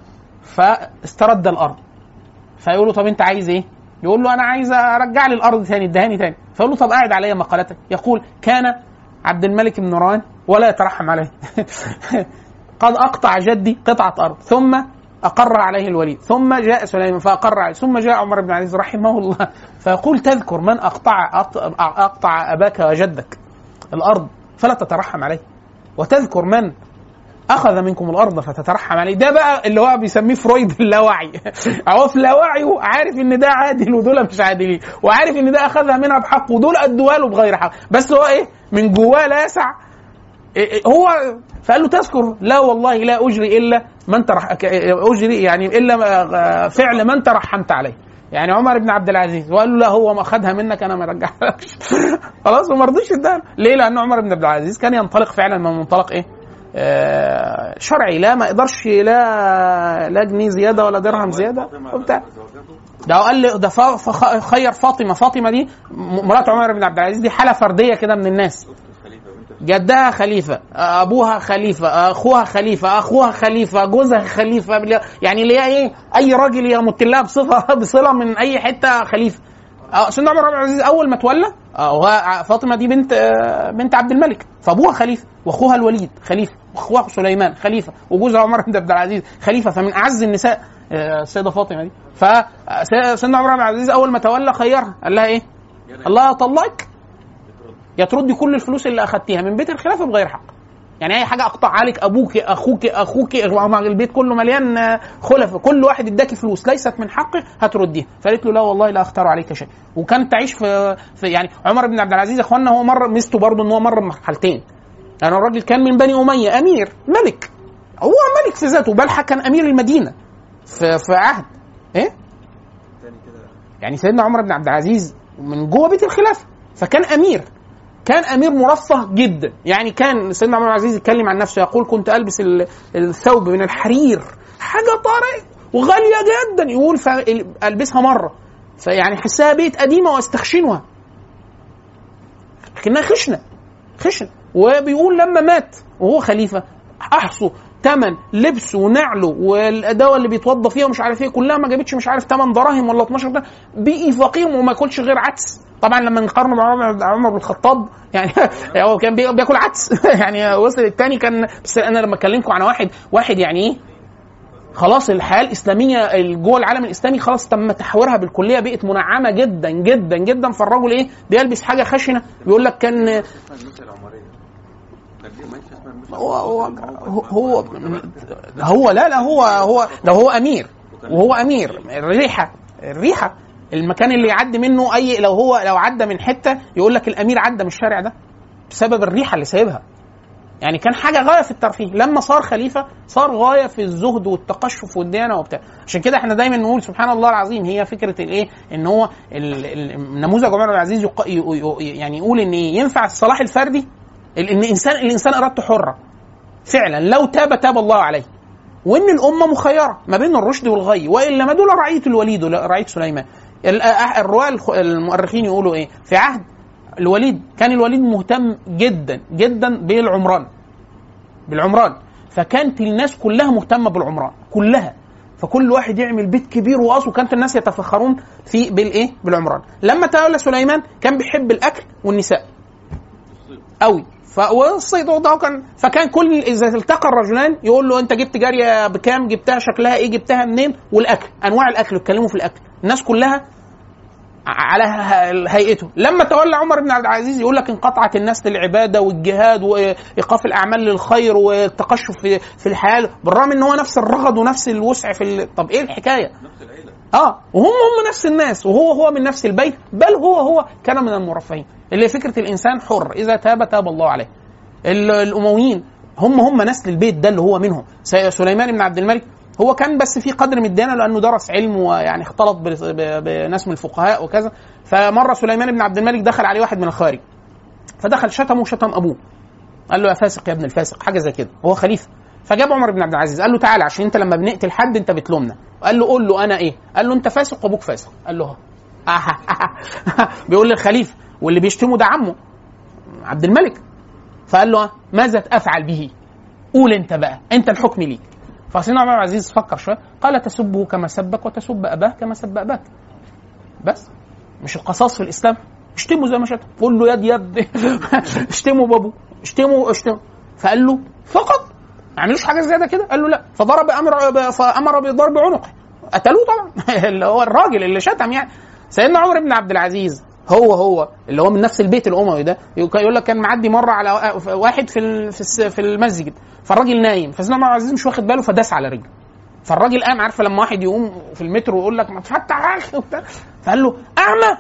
فاسترد الارض فيقول له طب انت عايز ايه؟ يقول له انا عايز ارجع لي الارض تاني ادهاني تاني فيقول له طب قاعد عليا مقالتك يقول كان عبد الملك بن مروان ولا يترحم عليه قد اقطع جدي قطعه ارض ثم اقر عليه الوليد ثم جاء سليمان فاقر عليه ثم جاء عمر بن العزيز رحمه الله فيقول تذكر من اقطع اقطع اباك وجدك الارض فلا تترحم عليه وتذكر من اخذ منكم الارض فتترحم عليه ده بقى اللي هو بيسميه فرويد اللاوعي هو في لاوعيه عارف ان ده عادل ودول مش عادلين وعارف ان ده اخذها منها بحق ودول ادوها له بغير حق بس هو ايه من جواه لا يسع إيه إيه هو فقال له تذكر لا والله لا اجري الا من ترح اجري يعني الا فعل من ترحمت عليه يعني عمر بن عبد العزيز وقال له لا هو ما اخذها منك انا ما رجعهالكش خلاص وما رضيش اداها ليه؟ لان عمر بن عبد العزيز كان ينطلق فعلا من منطلق ايه؟ آه شرعي لا ما يقدرش لا لا جنيه زياده ولا درهم زياده وبتاع ده قال لي ده فا- فخ- خير فاطمه فاطمه دي م- مرات عمر بن عبد العزيز دي حاله فرديه كده من الناس جدها خليفه ابوها خليفه اخوها خليفه اخوها خليفه جوزها خليفه يعني اللي هي ايه اي راجل يمت لها بصفه بصله من اي حته خليفه آه، سيدنا عمر بن عبد العزيز اول ما تولى آه، وهو فاطمه دي بنت آه، بنت عبد الملك فابوها خليفه واخوها الوليد خليفه واخوها سليمان خليفه وجوزها عمر بن عبد العزيز خليفه فمن اعز النساء آه، السيده فاطمه دي فسيدنا عمر بن عبد العزيز اول ما تولى خيرها قال لها ايه؟ الله يطلقك يا تردي كل الفلوس اللي اخدتيها من بيت الخلافه بغير حق يعني اي حاجه اقطع عليك ابوك اخوك اخوك البيت كله مليان آه، خلف كل واحد اداكي فلوس ليست من حقك هترديها فقالت له لا والله لا اختار عليك شيء وكانت تعيش في, في يعني عمر بن عبد العزيز يا اخوانا هو مر ميزته برضه ان هو مر بمرحلتين يعني الراجل كان من بني اميه امير ملك هو ملك في ذاته بل كان امير المدينه في في عهد ايه يعني سيدنا عمر بن عبد العزيز من جوه بيت الخلافه فكان امير كان امير مرفه جدا يعني كان سيدنا عمر بن عبد العزيز يتكلم عن نفسه يقول كنت البس ال- الثوب من الحرير حاجه طري وغاليه جدا يقول فالبسها مره فيعني حسها بيت قديمه واستخشنها لكنها خشنه خشن وبيقول لما مات وهو خليفه احصوا تمن لبسه ونعله والادوه اللي بيتوضى فيها ومش عارف ايه كلها ما جابتش مش عارف 8 دراهم ولا 12 ده بقي فقير وما ياكلش غير عدس طبعا لما نقارنه بعمر عمر بن الخطاب يعني هو كان بي- بياكل عدس يعني وصل الثاني كان بس انا لما اكلمكم عن واحد واحد يعني ايه خلاص الحياه الاسلاميه جوه العالم الاسلامي خلاص تم تحويرها بالكليه بقت منعمه جدا جدا جدا فالرجل ايه بيلبس حاجه خشنه بيقول لك كان اسمها المثل العمريه كان ليه ما ينفعش اسمها المثل هو هو هو هو لا لا هو هو ده هو امير وهو امير الريحه الريحه المكان اللي يعدي منه اي لو هو لو عدى من حته يقول لك الامير عدى من الشارع ده بسبب الريحه اللي سايبها يعني كان حاجه غايه في الترفيه لما صار خليفه صار غايه في الزهد والتقشف والديانه وبتاع عشان كده احنا دايما نقول سبحان الله العظيم هي فكره الايه ان هو ال- ال- نموذج عمر بن العزيز يق- ي- ي- يعني يقول ان إيه؟ ينفع الصلاح الفردي ال- ان الانسان الانسان ارادته حره فعلا لو تاب تاب الله عليه وان الامه مخيره ما بين الرشد والغي والا ما دول رعيه الوليد ولا رعيه سليمان ال- أح- الرواه الخ- المؤرخين يقولوا ايه في عهد الوليد كان الوليد مهتم جدا جدا بالعمران بالعمران فكانت الناس كلها مهتمه بالعمران كلها فكل واحد يعمل بيت كبير وقص وكانت الناس يتفخرون في بالايه بالعمران لما تولى سليمان كان بيحب الاكل والنساء قوي ف والصيد وده كان فكان كل اذا التقى الرجلان يقول له انت جبت جاريه بكام جبتها شكلها ايه جبتها منين والاكل انواع الاكل يتكلموا في الاكل الناس كلها على ه- هيئته لما تولى عمر بن عبد العزيز يقول لك انقطعت الناس للعباده والجهاد وايقاف الاعمال للخير والتقشف في في الحياه بالرغم ان هو نفس الرغد ونفس الوسع في ال... طب ايه الحكايه نفس العيله اه وهم هم نفس الناس وهو هو من نفس البيت بل هو هو كان من المرفهين اللي فكره الانسان حر اذا تاب تاب الله عليه ال- الامويين هم هم نسل البيت ده اللي هو منهم س- سليمان بن عبد الملك هو كان بس في قدر من الديانه لانه درس علم ويعني اختلط ب- ب- بناس من الفقهاء وكذا فمره سليمان بن عبد الملك دخل عليه واحد من الخارج فدخل شتمه وشتم ابوه قال له يا فاسق يا ابن الفاسق حاجه زي كده هو خليفه فجاب عمر بن عبد العزيز قال له تعالى عشان انت لما بنقتل حد انت بتلومنا قال له قول له انا ايه قال له انت فاسق وابوك فاسق قال له ها بيقول للخليفه واللي بيشتمه ده عمه عبد الملك فقال له ماذا افعل به قول انت بقى انت الحكم ليك فسيدنا عمر بن العزيز فكر شويه قال تسبه كما سبك وتسب اباه كما سب اباك بس مش القصاص في الاسلام اشتمه زي ما شتم قول له يد يد اشتمه بابو اشتمه اشتمه فقال له فقط ما عملوش حاجه زياده كده قال له لا فضرب امر فامر بضرب عنقه قتلوه طبعا اللي هو الراجل اللي شتم يعني سيدنا عمر بن عبد العزيز هو هو اللي هو من نفس البيت الاموي ده يقول لك كان معدي مره على واحد في ال- في الس- في المسجد فالراجل نايم فسيدنا عمر بن عبد العزيز مش واخد باله فداس على رجله فالراجل قام عارفه لما واحد يقوم في المترو ويقول لك ما تفتح يا اخي وبتاع فقال له اعمى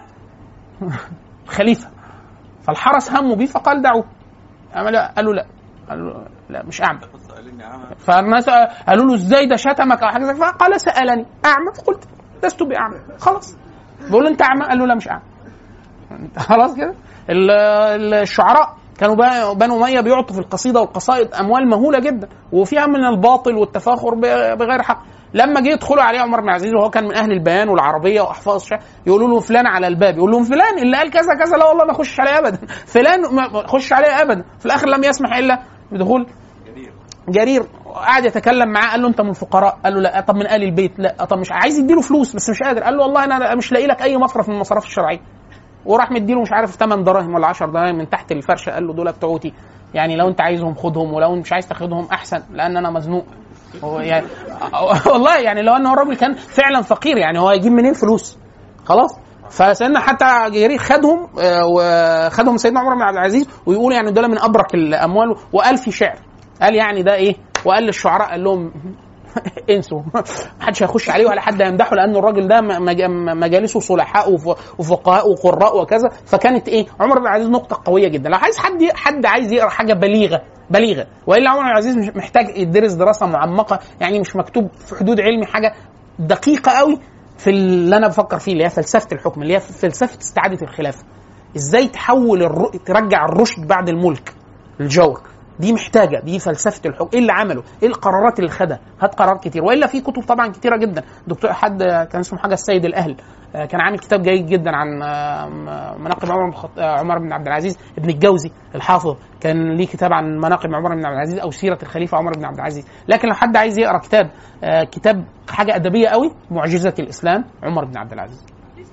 خليفه فالحرس همه بيه فقال دعوه عمل قال له لا قال له لا مش اعمى بص قال لي عمى فالناس قالوا له ازاي ده شتمك او حاجه زي كده فقال سالني اعمى فقلت لست باعمى خلاص بيقول له انت اعمى قال له لا مش اعمى خلاص كده ال- ال- الشعراء كانوا بقى- بنو اميه بيعطوا في القصيده والقصائد اموال مهوله جدا وفيها من الباطل والتفاخر ب- بغير حق لما جه يدخلوا عليه عمر بن العزيز وهو كان من اهل البيان والعربيه واحفاظ الشعر يقولوا له فلان على الباب يقول لهم فلان اللي قال كذا كذا لا والله ما اخش عليه ابدا فلان ما ما اخش عليه ابدا في الاخر لم يسمح الا بدخول جرير جرير قعد يتكلم معاه قال له انت من الفقراء قال له لا طب من ال البيت لا طب مش عايز يديله فلوس بس مش قادر قال له والله انا مش لاقي لك اي مصرف من المصاريف الشرعيه وراح مديله مش عارف 8 دراهم ولا 10 دراهم من تحت الفرشه قال له دول بتوعتي يعني لو انت عايزهم خدهم ولو مش عايز تاخدهم احسن لان انا مزنوق هو يعني والله يعني لو ان هو الراجل كان فعلا فقير يعني هو هيجيب منين فلوس خلاص فسيدنا حتى جرير خدهم آه، وخدهم سيدنا عمر بن عبد العزيز ويقول يعني دول من ابرك الاموال وقال في شعر قال يعني ده ايه وقال للشعراء قال لهم انسوا محدش هيخش عليه ولا حد هيمدحه لان الراجل ده م- مج- مجالسه صلحاء وف- وفقهاء وقراء وكذا فكانت ايه عمر بن العزيز نقطه قويه جدا لو عايز حد حد عايز يقرا حاجه بليغه بليغه والا عمر بن العزيز مش محتاج يدرس دراسه معمقه يعني مش مكتوب في حدود علمي حاجه دقيقه قوي في اللي انا بفكر فيه اللي هي فلسفه الحكم اللي هي فلسفه استعاده الخلافه ازاي تحول الر... ترجع الرشد بعد الملك الجور دي محتاجه دي فلسفه الحكم ايه اللي عمله ايه القرارات اللي خدها خد قرارات كتير والا في كتب طبعا كتيره جدا دكتور حد كان اسمه حاجه السيد الاهل آه، كان عامل كتاب جيد جدا عن آه، م- مناقب عمر بن الخط- آه، عمر بن عبد العزيز ابن الجوزي الحافظ كان ليه كتاب عن مناقب عمر بن عبد العزيز او سيره الخليفه عمر بن عبد العزيز لكن لو حد عايز يقرا كتاب آه، كتاب حاجه ادبيه قوي معجزه الاسلام عمر بن عبد العزيز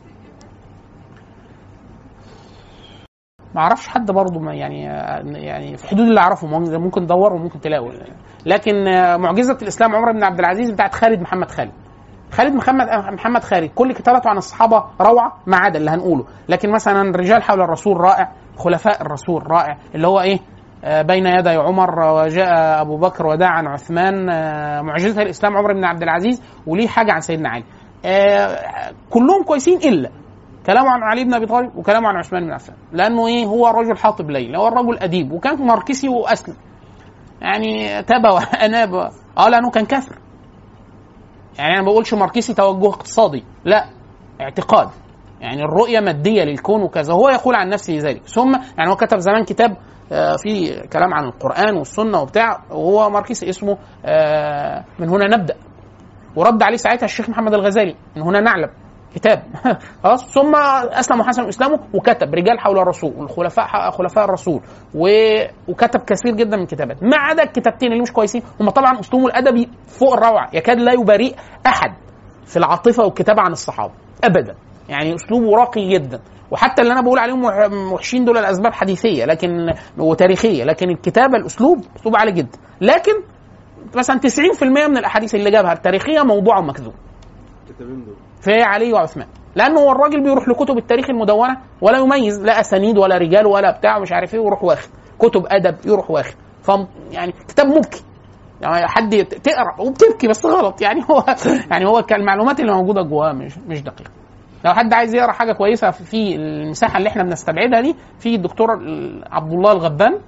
ما اعرفش حد برضه ما يعني يعني في حدود اللي اعرفه ممكن ممكن تدور وممكن تلاقوا لكن آه، معجزه الاسلام عمر بن عبد العزيز بتاعت خالد محمد خالد خالد محمد محمد خالد كل كتاباته عن الصحابه روعه ما عدا اللي هنقوله لكن مثلا رجال حول الرسول رائع خلفاء الرسول رائع اللي هو ايه آه، بين يدي عمر وجاء ابو بكر وداع عن عثمان آه، معجزه الاسلام عمر بن عبد العزيز وليه حاجه عن سيدنا علي آه، كلهم كويسين الا كلامه عن علي بن ابي طالب وكلامه عن عثمان بن عفان لانه ايه هو رجل حاطب ليل هو الرجل اديب وكان ماركسي واسلم يعني تاب واناب اه لانه كان كافر يعني انا ما بقولش ماركسي توجه اقتصادي لا اعتقاد يعني الرؤيه ماديه للكون وكذا هو يقول عن نفسه ذلك ثم يعني هو كتب زمان كتاب آه، في كلام عن القران والسنه وبتاع وهو ماركسي اسمه آه، من هنا نبدا ورد عليه ساعتها الشيخ محمد الغزالي من هنا نعلم كتاب خلاص ثم اسلم وحسن اسلامه وكتب رجال حول الرسول والخلفاء خلفاء الرسول و... وكتب كثير جدا من كتابات ما عدا الكتابتين اللي مش كويسين هم طبعا اسلوبه الادبي فوق الروعه يكاد لا يبارئ احد في العاطفه والكتابه عن الصحابه ابدا يعني اسلوبه راقي جدا وحتى اللي انا بقول عليهم وح- وحشين دول الاسباب حديثيه لكن وتاريخيه لكن الكتابه الاسلوب اسلوب عالي جدا لكن مثلا 90% من الاحاديث اللي جابها التاريخيه موضوع ومكذوب الكتابين دول في علي وعثمان لانه هو الراجل بيروح لكتب التاريخ المدونه ولا يميز لا اسانيد ولا رجال ولا بتاع مش عارف ايه ويروح واخد كتب ادب يروح واخد ف يعني كتاب مبكي يعني حد يت- تقرا وبتبكي بس غلط يعني هو يعني هو كان المعلومات اللي موجوده جواه مش مش دقيقه لو حد عايز يقرا حاجه كويسه في المساحه اللي احنا بنستبعدها دي في الدكتور عبد الله الغبان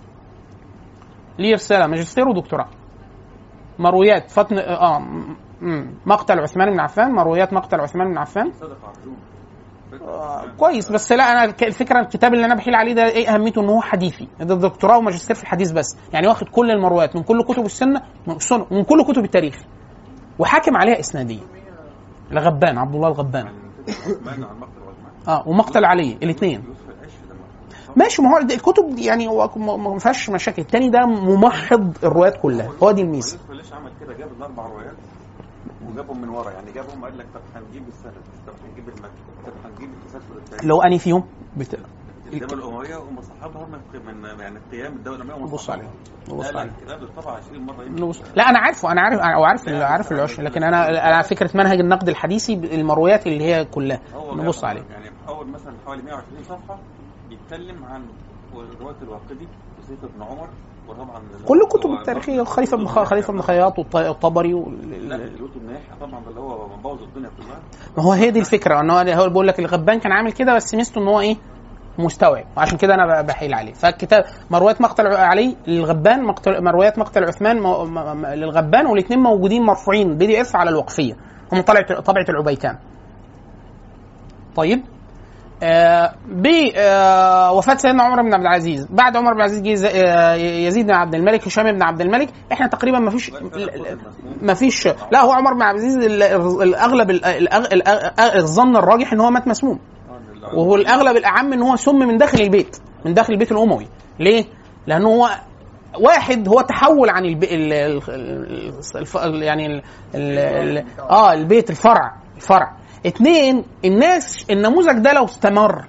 ليه رساله ماجستير ودكتوراه مرويات فطن اه م- م- مقتل عثمان بن عفان مرويات مقتل عثمان بن عفان صدق عرجون آه، كويس بس لا انا الك- الفكره الكتاب اللي انا بحيل عليه ده ايه اهميته ان هو حديثي ده دكتوراه وماجستير في الحديث بس يعني واخد كل المرويات من كل كتب السنه من السنه ومن كل كتب التاريخ وحاكم عليها اسناديه الغبان عبد الله الغبان عثمان عن مقتل عثمان اه ومقتل علي الاثنين يوسف العش لما ماشي ما هو دي- الكتب دي يعني هو م- ما فيهاش مشاكل التاني ده ممحض الروايات كلها هو دي الميزه يوسف العش عمل كده جاب الاربع روايات وجابهم من ورا يعني جابهم قال لك طب هنجيب السند طب هنجيب المتن طب هنجيب التسلسل التاريخي اللي هو اني فيهم بت... الدوله الامويه ومصاحبها من من يعني قيام الدوله الامويه نبص عليه نبص لا لا عليه الكتاب اتطبع 20 مره يمكن نبص لا انا عارفه انا عارف انا عارف عارف العشر لكن انا انا فكره منهج النقد الحديثي المرويات اللي هي كلها هو نبص جاب- عليه يعني اول مثلا حوالي 120 صفحه بيتكلم عن روايه الواقدي وسيف بن عمر وطبعا كل الكتب التاريخيه خليفه بن خ- خليفه بن خياط والط- والطبري لا وال- اليوت بن يحيى طبعا ده اللي هو مبوظ الدنيا كلها ما هو هي دي الفكره ان هو هو بقول لك الغبان كان عامل كده بس ميزته ان هو ايه مستوعب وعشان كده انا ب- بحيل عليه فالكتاب مرويات مقتل علي للغبان مقتل مرويات مقتل عثمان مو- م- م- للغبان والاثنين موجودين مرفوعين بي دي اف على الوقفيه هم طلعت طبعه العبيتان طيب آه بوفاة سيدنا عمر بن عبد العزيز بعد عمر بن عبد العزيز جه ز- آه، يزيد بن عبد الملك هشام بن عبد الملك احنا تقريبا ما فيش ما فيش لا هو عمر بن عبد العزيز ال- ال- الاغلب ال- الأغ- الأغ- الظن الراجح ان هو مات مسموم وهو الاغلب الاعم ان هو سم من داخل البيت من داخل البيت الاموي ليه؟ لانه هو واحد هو تحول عن الب... ال... ال... ال... الف... ال- يعني ال... ال... ال... اه البيت الفرع الفرع اتنين الناس النموذج ده لو استمر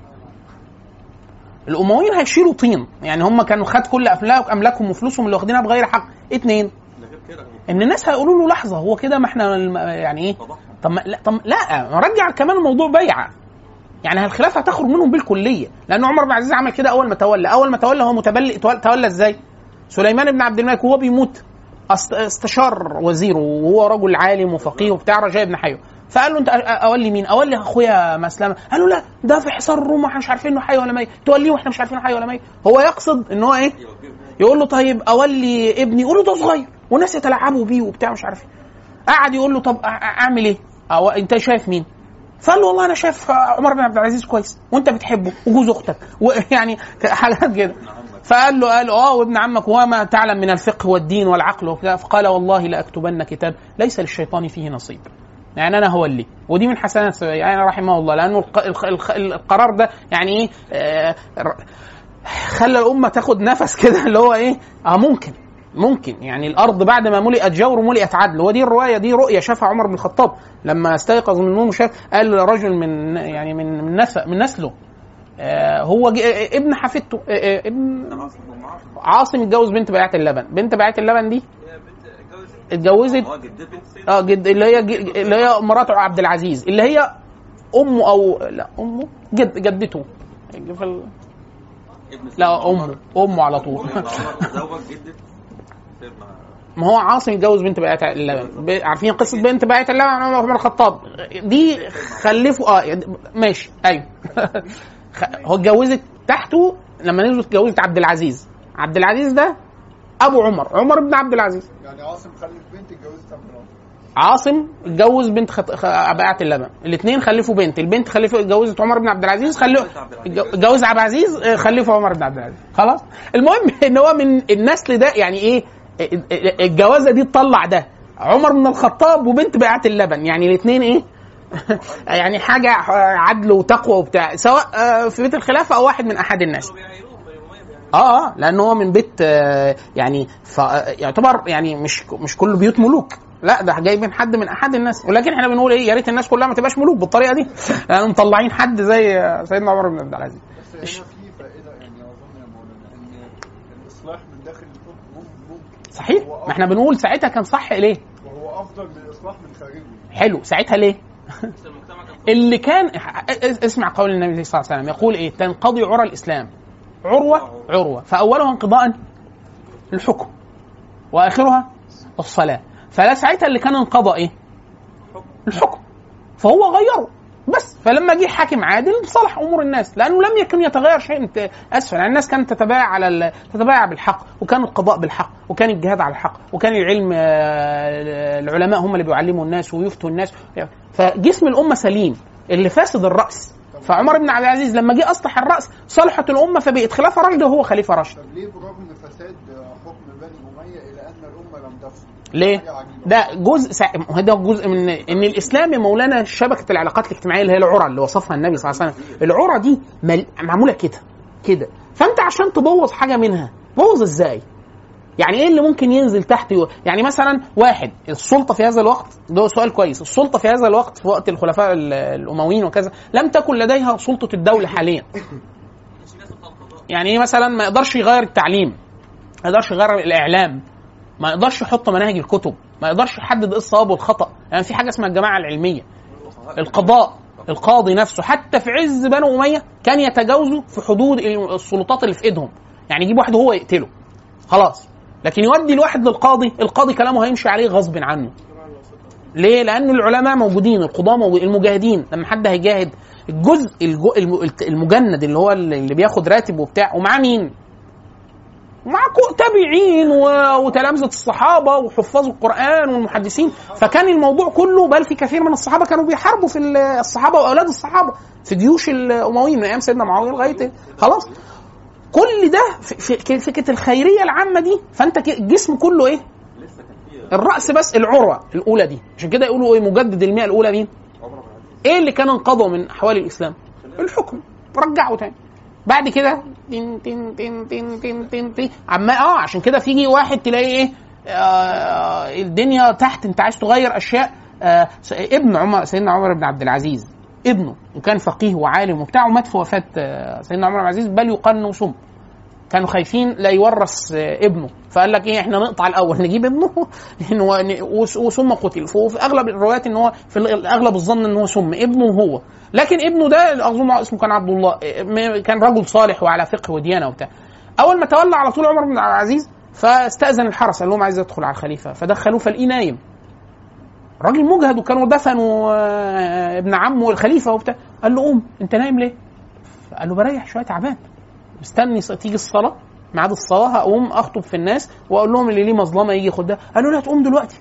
الامويين هيشيلوا طين يعني هم كانوا خد كل افلاك املاكهم وفلوسهم اللي واخدينها بغير حق اتنين ده غير كده ان الناس هيقولوا له لحظه هو كده ما احنا الم- يعني ايه تضحى طب ما لا طب لا رجع كمان الموضوع بيعه يعني الخلافه هتخرج منهم بالكليه لان عمر بن عزيز عمل كده اول ما تولى اول ما تولى هو متبلي تول- تولى ازاي سليمان بن عبد الملك وهو بيموت است- استشار وزيره وهو رجل عالم وفقيه وبتاع رجاء بن حيوه فقال له انت أ- اولي مين؟ اولي اخويا مسلمه قال له لا ده في حصار الروم واحنا مش عارفين انه حي ولا ميت توليه واحنا مش عارفين حي ولا ميت هو يقصد ان هو ايه؟ يقول له طيب اولي ابني يقول له ده صغير وناس يتلاعبوا بيه وبتاع مش عارف ايه قعد يقول له طب أ- أ- اعمل ايه؟ أو انت شايف مين؟ فقال له والله انا شايف عمر بن عبد العزيز كويس وانت بتحبه وجوز اختك ويعني حاجات كده فقال له قال له اه وابن عمك وما تعلم من الفقه والدين والعقل وكذا فقال والله لاكتبن كتاب ليس للشيطان فيه نصيب يعني انا هولي ودي من حسنات يعني رحمه الله لانه الق- الق- الق- القرار ده يعني ايه آه، ر- خلى الامه تاخد نفس كده اللي هو ايه اه ممكن ممكن يعني الارض بعد ما ملئت جور ملئت عدل ودي الروايه دي رؤيه شافها عمر بن الخطاب لما استيقظ من النوم وشاف قال رجل من يعني من من نسل من نسله آه هو ج- آه، ابن حفيدته آه، آه، ابن عاصم اتجوز بنت بيعه اللبن بنت بيعه اللبن دي اتجوزت اه جدته اه جد اللي هي ج- اللي هي مرات عبد العزيز اللي هي امه او لا امه جد جدته في ال- ابن لا امه امه على طول سيدنا عمر زوج جدة سيدنا ما هو عاصم اتجوز بنت بيعه اللبن ب- عارفين قصه بنت بيعه اللبن عمر بن الخطاب دي خلفوا اه ماشي ايوه خ- هو اتجوزت تحته لما نزلوا اتجوزت عبد العزيز عبد العزيز ده ابو عمر عمر بن عبد العزيز يعني عاصم خلف بنت اتجوزت عبد العاصم عاصم اتجوز بنت خط... خ... بقعة اللبن الاثنين خلفوا بنت البنت خلفوا اتجوزت عمر بن عبد العزيز خلوا اتجوز عبد العزيز اه، خلفوا عمر بن عبد العزيز خلاص المهم ان هو من النسل ده يعني ايه الجوازه دي تطلع ده عمر بن الخطاب وبنت بقعة اللبن يعني الاثنين ايه يعني حاجه عدل وتقوى وبتاع سواء اه، في بيت الخلافه او واحد من احد الناس اه اه لان هو من بيت آه، يعني ف يعتبر يعني مش مش كل بيوت ملوك لا ده جاي من حد من احد الناس ولكن احنا بنقول ايه يا ريت الناس كلها ما تبقاش ملوك بالطريقه دي لان مطلعين حد زي سيدنا عمر بن عبد العزيز بس هنا في فائده يعني اظن يا مولانا ان الاصلاح من داخل الام مم- ممكن صحيح ما احنا بنقول ساعتها كان صح ليه وهو افضل من الاصلاح من خارجه حلو ساعتها ليه بس المجتمع كان اللي كان اسمع قول النبي صلى الله عليه وسلم يقول ايه تنقضي عرى الاسلام عروه عروه فاولها انقضاء الحكم واخرها الصلاه فلا ساعتها اللي كان انقضى ايه الحكم فهو غيره بس فلما جه حاكم عادل صلح امور الناس لانه لم يكن يتغير شيء ت- اسفل يعني الناس كانت تتبايع على ال- تتبايع بالحق وكان القضاء بالحق وكان الجهاد على الحق وكان العلم آه، العلماء هم اللي بيعلموا الناس ويفتوا الناس فجسم الامه سليم اللي فاسد الراس فعمر بن عبد العزيز لما جه اصلح الراس صلحت الامه فبقت خلافه راشده وهو خليفه راشد طب ليه برغم فساد حكم بني اميه الى ان الامه لم تفسد؟ ليه؟ حاجة عجيبة. ده جزء سا... ده جزء من ان الاسلام يا مولانا شبكه العلاقات الاجتماعيه اللي هي العرى اللي وصفها النبي صلى الله عليه وسلم العرى دي مل... معموله كده كده فانت عشان تبوظ حاجه منها بوظ ازاي يعني ايه اللي ممكن ينزل تحت يو... يعني مثلا واحد السلطه في هذا الوقت ده سؤال كويس السلطه في هذا الوقت في وقت الخلفاء ال- الامويين وكذا لم تكن لديها سلطه الدوله حاليا يعني ايه مثلا ما يقدرش يغير التعليم ما يقدرش يغير الاعلام ما يقدرش يحط مناهج الكتب ما يقدرش يحدد ايه الصواب والخطا يعني في حاجه اسمها الجماعه العلميه القضاء القاضي نفسه حتى في عز بنو اميه كان يتجاوزوا في حدود السلطات اللي في ايدهم يعني يجيب واحد هو يقتله خلاص لكن يودي الواحد للقاضي القاضي كلامه هيمشي عليه غصب عنه ليه؟ لأن العلماء موجودين، القضاة موجودين، المجاهدين، لما حد هيجاهد الجزء الجو الم- المجند اللي هو اللي بياخد راتب وبتاع ومعاه مين؟ ومعاه كو- تابعين و- وتلامذة الصحابة وحفاظ القرآن والمحدثين، فكان الموضوع كله بل في كثير من الصحابة كانوا بيحاربوا في ال- الصحابة وأولاد الصحابة في جيوش الأمويين من أيام سيدنا معاوية لغاية خلاص كل ده في في- فكرة الخيرية العامة دي فأنت ك- الجسم كله إيه؟ لسه كان في الراس بس العروه الاولى دي عشان كده يقولوا ايه مجدد المئه الاولى مين عمر بن العزيز ايه اللي كان انقضوا من احوال الاسلام الحكم رجعوا تاني بعد كده تن تن تن تن تن تن تن عما اه عشان كده فيجي واحد تلاقي ايه آه الدنيا تحت انت عايز تغير اشياء آه س- ابن عمر سيدنا عمر بن عبد العزيز ابنه وكان فقيه وعالم وبتاع ومات في وفاه آه سيدنا عمر بن عبد العزيز بل يقال انه سم كانوا خايفين لا يورث آه، ابنه فقال لك ايه احنا نقطع الاول نجيب ابنه إن هو- ن- وس- وثم قتل وفي اغلب الروايات ان هو في ال- اغلب الظن ان هو سم ابنه هو لكن ابنه ده اظن اسمه كان عبد الله آه، م- كان رجل صالح وعلى فقه وديانه وبتاع اول ما تولى على طول عمر بن عبد العزيز فاستاذن الحرس قال لهم عايز ادخل على الخليفه فدخلوه فلقيه نايم راجل مجهد وكانوا دفنوا آه، ابن عمه الخليفه وبتاع قال له قوم انت نايم ليه؟ قال له بريح شويه تعبان مستني ص- تيجي الصلاه ميعاد الصلاه هقوم اخطب في الناس واقول لهم اللي ليه مظلمه يجي ياخدها قالوا لا تقوم دلوقتي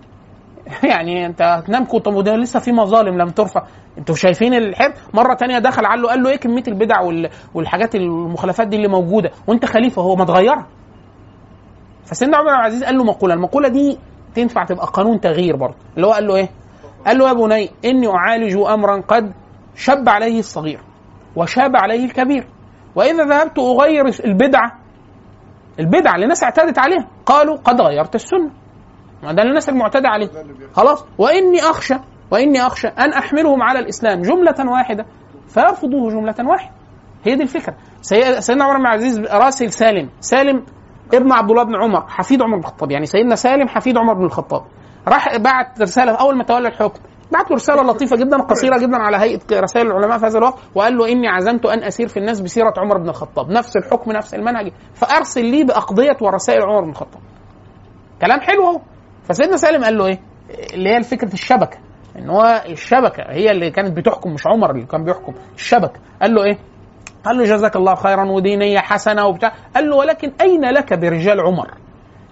يعني انت هتنام كنت طب وده لسه في مظالم لم ترفع انتوا شايفين الحرب مره تانية دخل قال له قال له ايه كميه البدع وال- والحاجات المخالفات دي اللي موجوده وانت خليفه هو ما تغيرها فسيدنا عمر بن عبد العزيز قال له مقوله المقوله دي تنفع تبقى قانون تغيير برضه اللي هو قال له ايه قال له يا بني اني اعالج امرا قد شب عليه الصغير وشاب عليه الكبير واذا ذهبت اغير البدعه البدعه اللي الناس اعتادت عليها قالوا قد غيرت السنه ما ده اللي الناس المعتاده عليه خلاص واني اخشى واني اخشى ان احملهم على الاسلام جمله واحده فيرفضوه جمله واحده هي دي الفكره سي- سيدنا عمر بن عبد العزيز راسل سالم سالم ابن عبد الله بن عمر حفيد عمر بن الخطاب يعني سيدنا سالم حفيد عمر بن الخطاب راح بعت رساله اول ما تولى الحكم بعت له رساله لطيفه جدا قصيره جدا على هيئه رسائل العلماء في هذا الوقت وقال له اني عزمت ان اسير في الناس بسيره عمر بن الخطاب نفس الحكم نفس المنهج فارسل لي باقضيه ورسائل عمر بن الخطاب كلام حلو اهو فسيدنا سالم قال له ايه اللي هي فكره الشبكه ان هو الشبكه هي اللي كانت بتحكم مش عمر اللي كان بيحكم الشبكه قال له ايه قال له جزاك الله خيرا ودينيه حسنه وبتاع قال له ولكن اين لك برجال عمر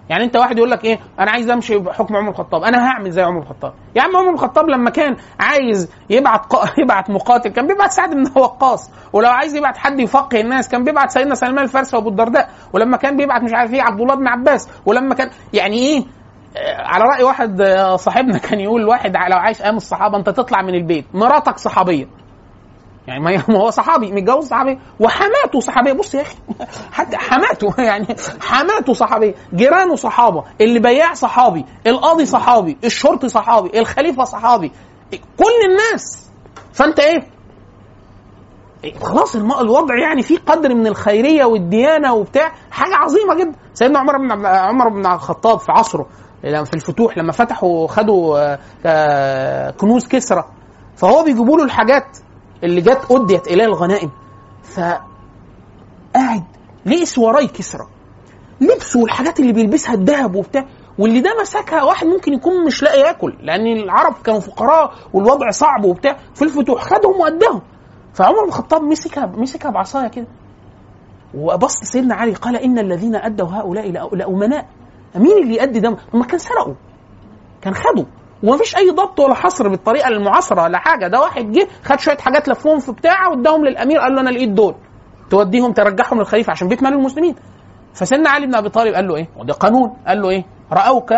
يعني انت واحد يقول لك ايه انا عايز امشي بحكم عمر الخطاب انا هعمل زي عمر الخطاب يا عم عمر الخطاب لما كان عايز يبعت ق... يبعت مقاتل كان بيبعت سعد بن وقاص ولو عايز يبعت حد يفقه الناس كان بيبعت سيدنا سلمان الفارسي وابو الدرداء ولما كان بيبعت مش عارف ايه عبد الله بن عباس ولما كان يعني ايه آه، على راي واحد آه، صاحبنا كان يقول واحد لو عايش ايام الصحابه انت تطلع من البيت مراتك صحابيه يعني ما ما هو صحابي متجوز صحابي وحماته صحابيه بص يا اخي حتى حماته يعني حماته صحابيه جيرانه صحابه اللي بياع صحابي القاضي صحابي الشرطي صحابي الخليفه صحابي كل الناس فانت ايه إيه، خلاص الم- الوضع يعني فيه قدر من الخيريه والديانه وبتاع حاجه عظيمه جدا سيدنا عمر بن عبد- عمر بن الخطاب في عصره لما- في الفتوح لما فتحوا خدوا آه، آه، كنوز كسرى فهو بيجيبوا له الحاجات اللي جت أديت إليه الغنائم فقاعد ليه سواري كسرى لبسه والحاجات اللي بيلبسها الذهب وبتاع واللي ده مسكها واحد ممكن يكون مش لاقي ياكل لان العرب كانوا فقراء والوضع صعب وبتاع في الفتوح خدهم واداهم فعمر بن الخطاب مسكها مسكها بعصايه كده وبص لسيدنا علي قال ان الذين ادوا هؤلاء لأ- لامناء مين اللي يؤدي ده؟ هم كان سرقوا كان خدوا ومفيش اي ضبط ولا حصر بالطريقه المعاصره ولا حاجه ده واحد جه خد شويه حاجات لفهم في بتاعه واداهم للامير قال له انا لقيت دول توديهم ترجعهم للخليفه عشان بيت مال المسلمين فسيدنا علي بن ابي طالب قال له ايه وده قانون قال له ايه راوك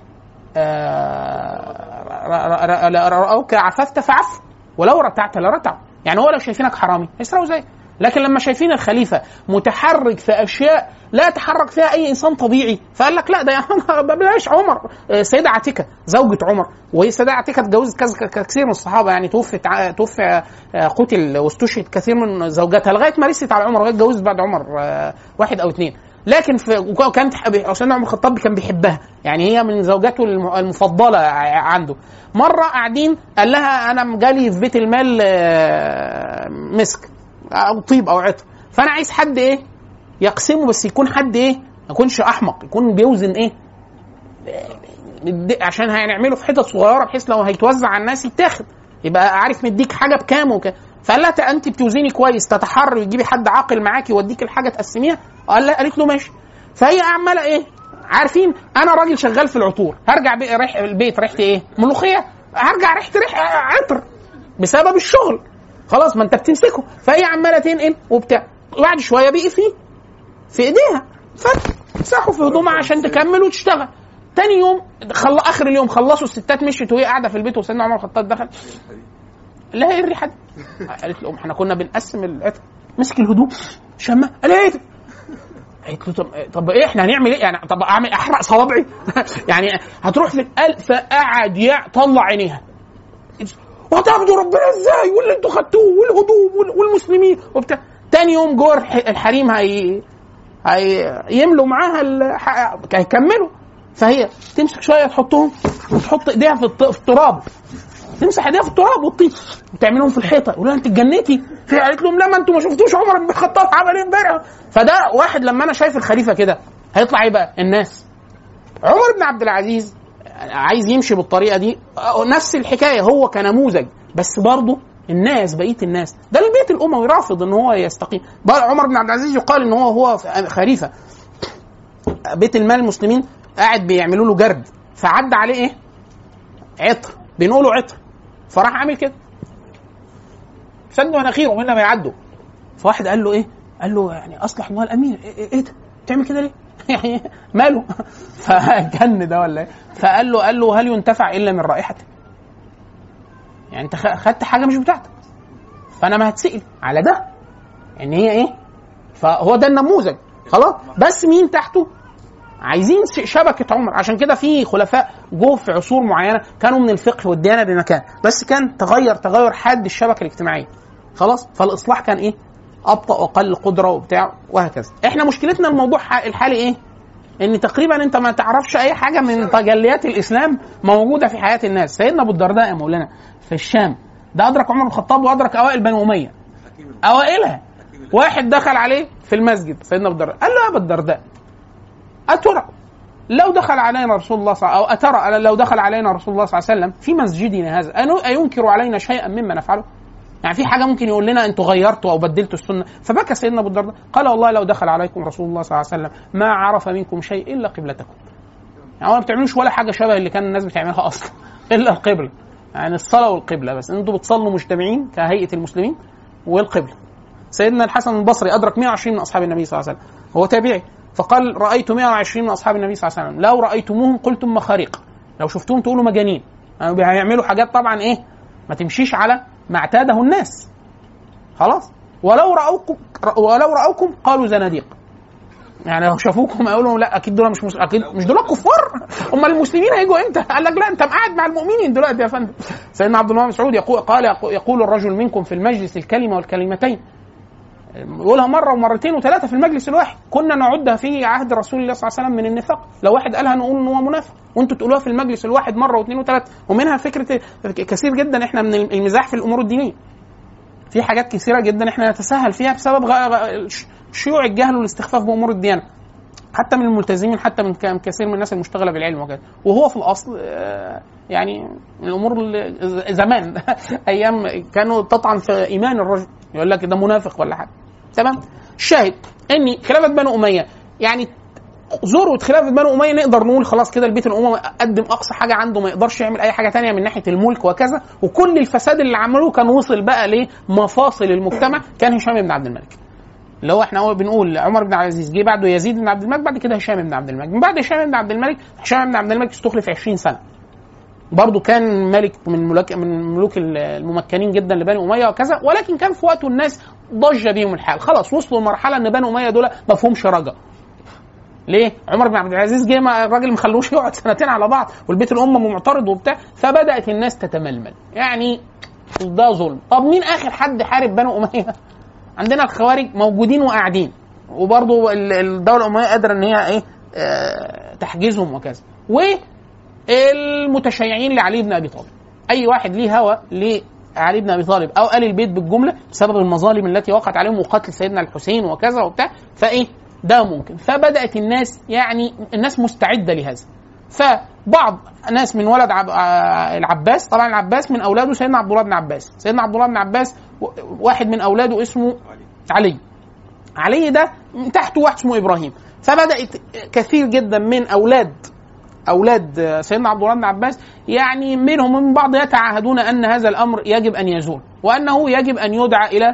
آه ر- ر- ر- راوك عففت فعفوا ولو رتعت لرتعوا يعني هو لو شايفينك حرامي هيسرقوا زيك لكن لما شايفين الخليفه متحرك في اشياء لا يتحرك فيها اي انسان طبيعي فقال لك لا ده يعني بلاش عمر آه، سيده عتيكه زوجة عمر وهي سيده عتيكه اتجوزت كذا ك- كثير من الصحابه يعني توفت ع- توفي آه، قتل واستشهد كثير من زوجاتها لغايه ما رست على عمر لغايه اتجوزت بعد عمر آه، واحد او اثنين لكن في وكانت حب- سيدنا عمر الخطاب كان بيحبها يعني هي من زوجاته الم- المفضله ع- عنده مره قاعدين قال لها انا جالي في بيت المال آه، مسك او طيب او عطر فانا عايز حد ايه يقسمه بس يكون حد ايه ما يكونش احمق يكون بيوزن ايه مد- عشان هنعمله في حتت صغيره بحيث لو هيتوزع على الناس يتاخد يبقى عارف مديك حاجه بكام وكده فقال لها انت بتوزني كويس تتحرر وتجيبي حد عاقل معاكي يوديك الحاجه تقسميها قال لها قالت له ماشي فهي عماله ايه عارفين انا راجل شغال في العطور هرجع بي ريح البيت ريحتي ايه ملوخيه هرجع ريحتي ريح عطر بسبب الشغل خلاص ما انت بتمسكه فهي عماله تنقل وبتاع بعد شويه بقي فيه في ايديها فتمسحوا في هدومها عشان تكمل وتشتغل تاني يوم خل... اخر اليوم خلصوا الستات مشيت وهي قاعده في البيت وسيدنا عمر الخطاب دخل لا ايه الريحه دي؟ قالت له "أم، احنا كنا بنقسم العطر مسك الهدوم شمها قال ايه ده؟ قالت له طب, طب ايه احنا هنعمل ايه يعني طب اعمل احرق صوابعي يعني هتروح في القلب فقعد يطلع عينيها وهتعبدوا ربنا ازاي واللي انتوا خدتوه والهدوم وال- والمسلمين وبتاع تاني يوم جوه الح- الحريم هي هي يملوا معاها الح... هيكملوا فهي تمسك شويه تحطهم وتحط ايديها في, الط... في التراب تمسح ايديها في التراب وتطير وتعملهم في الحيطه يقول لها انت اتجنيتي في قالت لهم لا ما انتوا ما شفتوش عمر بن الخطاب عمل ايه امبارح فده واحد لما انا شايف الخليفه كده هيطلع ايه بقى الناس عمر بن عبد العزيز عايز يمشي بالطريقه دي آه، نفس الحكايه هو كنموذج بس برضه الناس بقيه الناس ده البيت الاموي رافض ان هو يستقيم بقى عمر بن عبد العزيز يقال ان هو هو خليفه بيت المال المسلمين قاعد بيعملوا له جرد فعدى عليه ايه؟ عطر بنقوله عطر فراح عامل كده سد مناخيره منها ما يعدوا فواحد قال له ايه؟ قال له يعني اصلح الله الامير ايه, إيه, إيه ده؟ بتعمل كده ليه؟ يعني ماله؟ فجن ده ولا ايه؟ فقال له قال له هل ينتفع الا من رائحته؟ يعني انت خ- خدت حاجه مش بتاعتك فانا ما هتسال على ده ان هي ايه؟ فهو ده النموذج خلاص بس مين تحته؟ عايزين ش- شبكه عمر عشان كده في خلفاء جو في عصور معينه كانوا من الفقه والديانه بمكان بس كان تغير تغير حاد الشبكه الاجتماعيه خلاص فالاصلاح كان ايه؟ ابطا واقل قدره وبتاع وهكذا احنا مشكلتنا الموضوع ح- الحالي ايه؟ ان تقريبا انت ما تعرفش اي حاجه من تجليات الاسلام موجوده في حياه الناس سيدنا ابو الدرداء يا مولانا في الشام ده ادرك عمر بن الخطاب وادرك اوائل بني اميه اوائلها واحد دخل عليه في المسجد سيدنا ابو الدرداء قال له يا ابا الدرداء أترى لو دخل علينا رسول الله صلى أو أترى لو دخل علينا رسول الله صلى الله عليه وسلم في مسجدنا هذا أنو- أينكر علينا شيئا مما نفعله؟ يعني في حاجة ممكن يقول لنا أنتوا غيرتوا أو بدلتوا السنة فبكى سيدنا أبو الدرداء قال والله لو دخل عليكم رسول الله صلى الله عليه وسلم ما عرف منكم شيء إلا قبلتكم يعني هو ما بتعملوش ولا حاجه شبه اللي كان الناس بتعملها اصلا الا القبله يعني الصلاه والقبله بس انتوا بتصلوا مجتمعين كهيئه المسلمين والقبله سيدنا الحسن البصري ادرك 120 من اصحاب النبي صلى الله عليه وسلم هو تابعي فقال رايت 120 من اصحاب النبي صلى الله عليه وسلم لو رايتموهم قلتم مخاريق لو شفتوهم تقولوا مجانين يعني بيعملوا حاجات طبعا ايه ما تمشيش على ما اعتاده الناس خلاص ولو راوكم ولو راوكم قالوا زناديق يعني لو شافوكم يقولوا لا اكيد دول مش مس... اكيد مش دول كفار امال المسلمين هيجوا امتى؟ قال لك لا انت قاعد مع المؤمنين دلوقتي يا فندم سيدنا عبد الله بن مسعود يقول قال يقول الرجل منكم في المجلس الكلمه والكلمتين يقولها مره ومرتين وثلاثه في المجلس الواحد كنا نعدها في عهد رسول الله صلى الله عليه وسلم من النفاق لو واحد قالها نقول ان هو منافق وانتوا تقولوها في المجلس الواحد مره واثنين وثلاثه ومنها فكره كثير جدا احنا من المزاح في الامور الدينيه في حاجات كثيره جدا احنا نتساهل فيها بسبب غ... غ... شيوع الجهل والاستخفاف بامور الديانه حتى من الملتزمين حتى من ك- كثير من الناس المشتغله بالعلم وكذا وهو في الاصل آه، يعني من الامور اللي زمان ايام كانوا تطعن في ايمان الرجل يقول لك ده منافق ولا حاجه تمام الشاهد ان خلافه بنو اميه يعني ذروه خلافه بنو اميه نقدر نقول خلاص كده البيت الاموي قدم اقصى حاجه عنده ما يقدرش يعمل اي حاجه تانية من ناحيه الملك وكذا وكل الفساد اللي عملوه كان وصل بقى لمفاصل المجتمع كان هشام بن عبد الملك اللي هو احنا هو بنقول عمر بن عبد العزيز جه بعده يزيد بن عبد الملك بعد كده هشام بن عبد الملك من بعد هشام بن عبد الملك هشام بن عبد الملك استخلف 20 سنه برضه كان ملك من ملوك من الملوك الممكنين جدا لبني اميه وكذا ولكن كان في وقته الناس ضج بيهم الحال خلاص وصلوا لمرحله ان بني اميه دول ما فيهمش رجا ليه؟ عمر بن عبد العزيز جه ما- الراجل مخلوش يقعد سنتين على بعض والبيت الامه معترض وبتاع فبدات الناس تتململ يعني ده ظلم طب مين اخر حد حارب بنو اميه؟ عندنا الخوارج موجودين وقاعدين وبرضه ال- الدوله الامويه قادره ان هي ايه آه، تحجزهم وكذا والمتشيعين لعلي بن ابي طالب اي واحد ليه هوى لعلي بن ابي طالب او ال البيت بالجمله بسبب المظالم التي وقعت عليهم وقتل سيدنا الحسين وكذا وبتاع فايه ده ممكن فبدات الناس يعني الناس مستعده لهذا فبعض ناس من ولد عب... آه، العباس طبعا العباس من اولاده سيدنا عبد الله بن عباس سيدنا عبد الله بن عباس و- واحد من اولاده اسمه علي علي ده من تحته واحد اسمه ابراهيم فبدات كثير جدا من اولاد اولاد سيدنا عبد الله بن عباس يعني منهم ومن بعض يتعهدون ان هذا الامر يجب ان يزول وانه يجب ان يدعى الى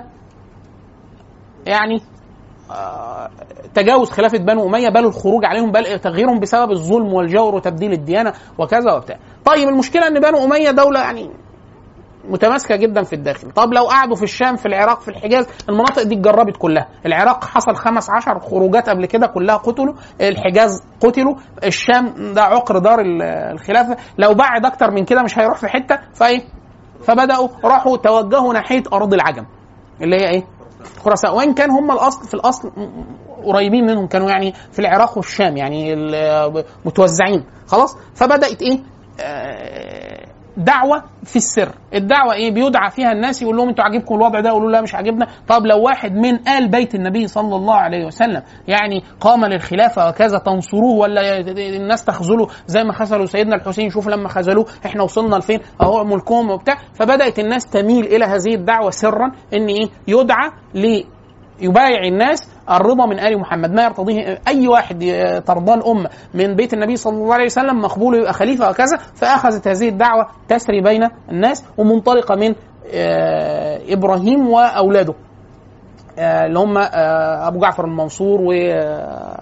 يعني آه، تجاوز خلافه بنو اميه بل الخروج عليهم بل تغييرهم بسبب الظلم والجور وتبديل الديانه وكذا وبتاع. طيب المشكله ان بنو اميه دوله يعني متماسكه جدا في الداخل طب لو قعدوا في الشام في العراق في الحجاز المناطق دي اتجربت كلها العراق حصل خمس عشر خروجات قبل كده كلها قتلوا الحجاز قتلوا الشام ده عقر دار ال- الخلافه لو بعد اكتر من كده مش هيروح في حته فايه فبداوا راحوا توجهوا ناحيه اراضي العجم اللي هي ايه خراسان وان كان هم الاصل في الاصل م- م- قريبين منهم كانوا يعني في العراق والشام يعني ال- متوزعين خلاص فبدات ايه آه، دعوه في السر الدعوه ايه بيدعى فيها الناس يقول لهم انتوا عاجبكم الوضع ده يقولوا لا مش عاجبنا طب لو واحد من ال بيت النبي صلى الله عليه وسلم يعني قام للخلافه وكذا تنصروه ولا الناس تخذله زي ما خذلوا سيدنا الحسين شوف لما خذلوه احنا وصلنا لفين اهو ملكهم وبتاع فبدات الناس تميل الى هذه الدعوه سرا ان ايه يدعى ل يبايع الناس الرضا من ال محمد ما يرتضيه اي واحد ي- ترضاه الامه من بيت النبي صلى الله عليه وسلم مقبول يبقى خليفه وكذا فاخذت هذه الدعوه تسري بين الناس ومنطلقه من آه، ابراهيم واولاده آه، اللي هم آه، ابو جعفر المنصور و آه،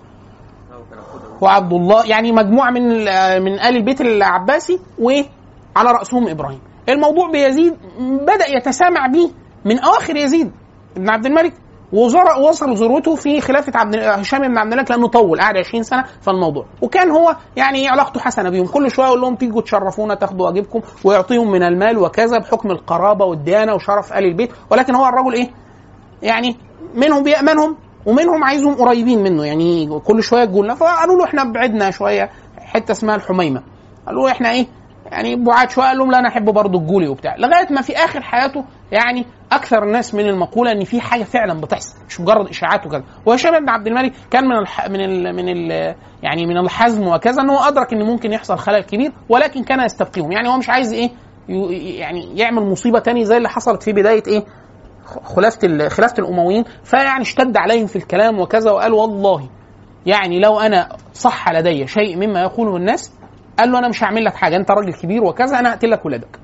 وعبد الله يعني مجموعه من ال- من ال البيت العباسي وعلى راسهم ابراهيم الموضوع بيزيد بدا يتسامع به من اواخر يزيد بن عبد الملك وزر- وصل ذروته في خلافه عبد هشام بن عبد الملك لانه طول قعد 20 سنه في الموضوع وكان هو يعني علاقته حسنه بيهم كل شويه يقول لهم تيجوا تشرفونا تاخدوا واجبكم ويعطيهم من المال وكذا بحكم القرابه والديانه وشرف ال البيت ولكن هو الرجل ايه يعني منهم بيأمنهم ومنهم عايزهم قريبين منه يعني كل شويه تقول له فقالوا له احنا بعدنا شويه حته اسمها الحميمه قالوا له احنا ايه يعني بعاد شويه قال لهم لا انا احب برضه الجولي وبتاع لغايه ما في اخر حياته يعني اكثر الناس من المقوله ان في حاجه فعلا بتحصل مش مجرد اشاعات وكذا وهشام بن عبد الملك كان من الح... من ال... من ال... يعني من الحزم وكذا ان هو ادرك ان ممكن يحصل خلل كبير ولكن كان يستبقيهم يعني هو مش عايز ايه ي- يعني يعمل مصيبه تاني زي اللي حصلت في بدايه ايه خلافه ال- خلافه الامويين فيعني اشتد عليهم في الكلام وكذا وقال والله يعني لو انا صح لدي شيء مما يقوله الناس قال له انا مش هعمل لك حاجه انت راجل كبير وكذا انا هقتل لك ولادك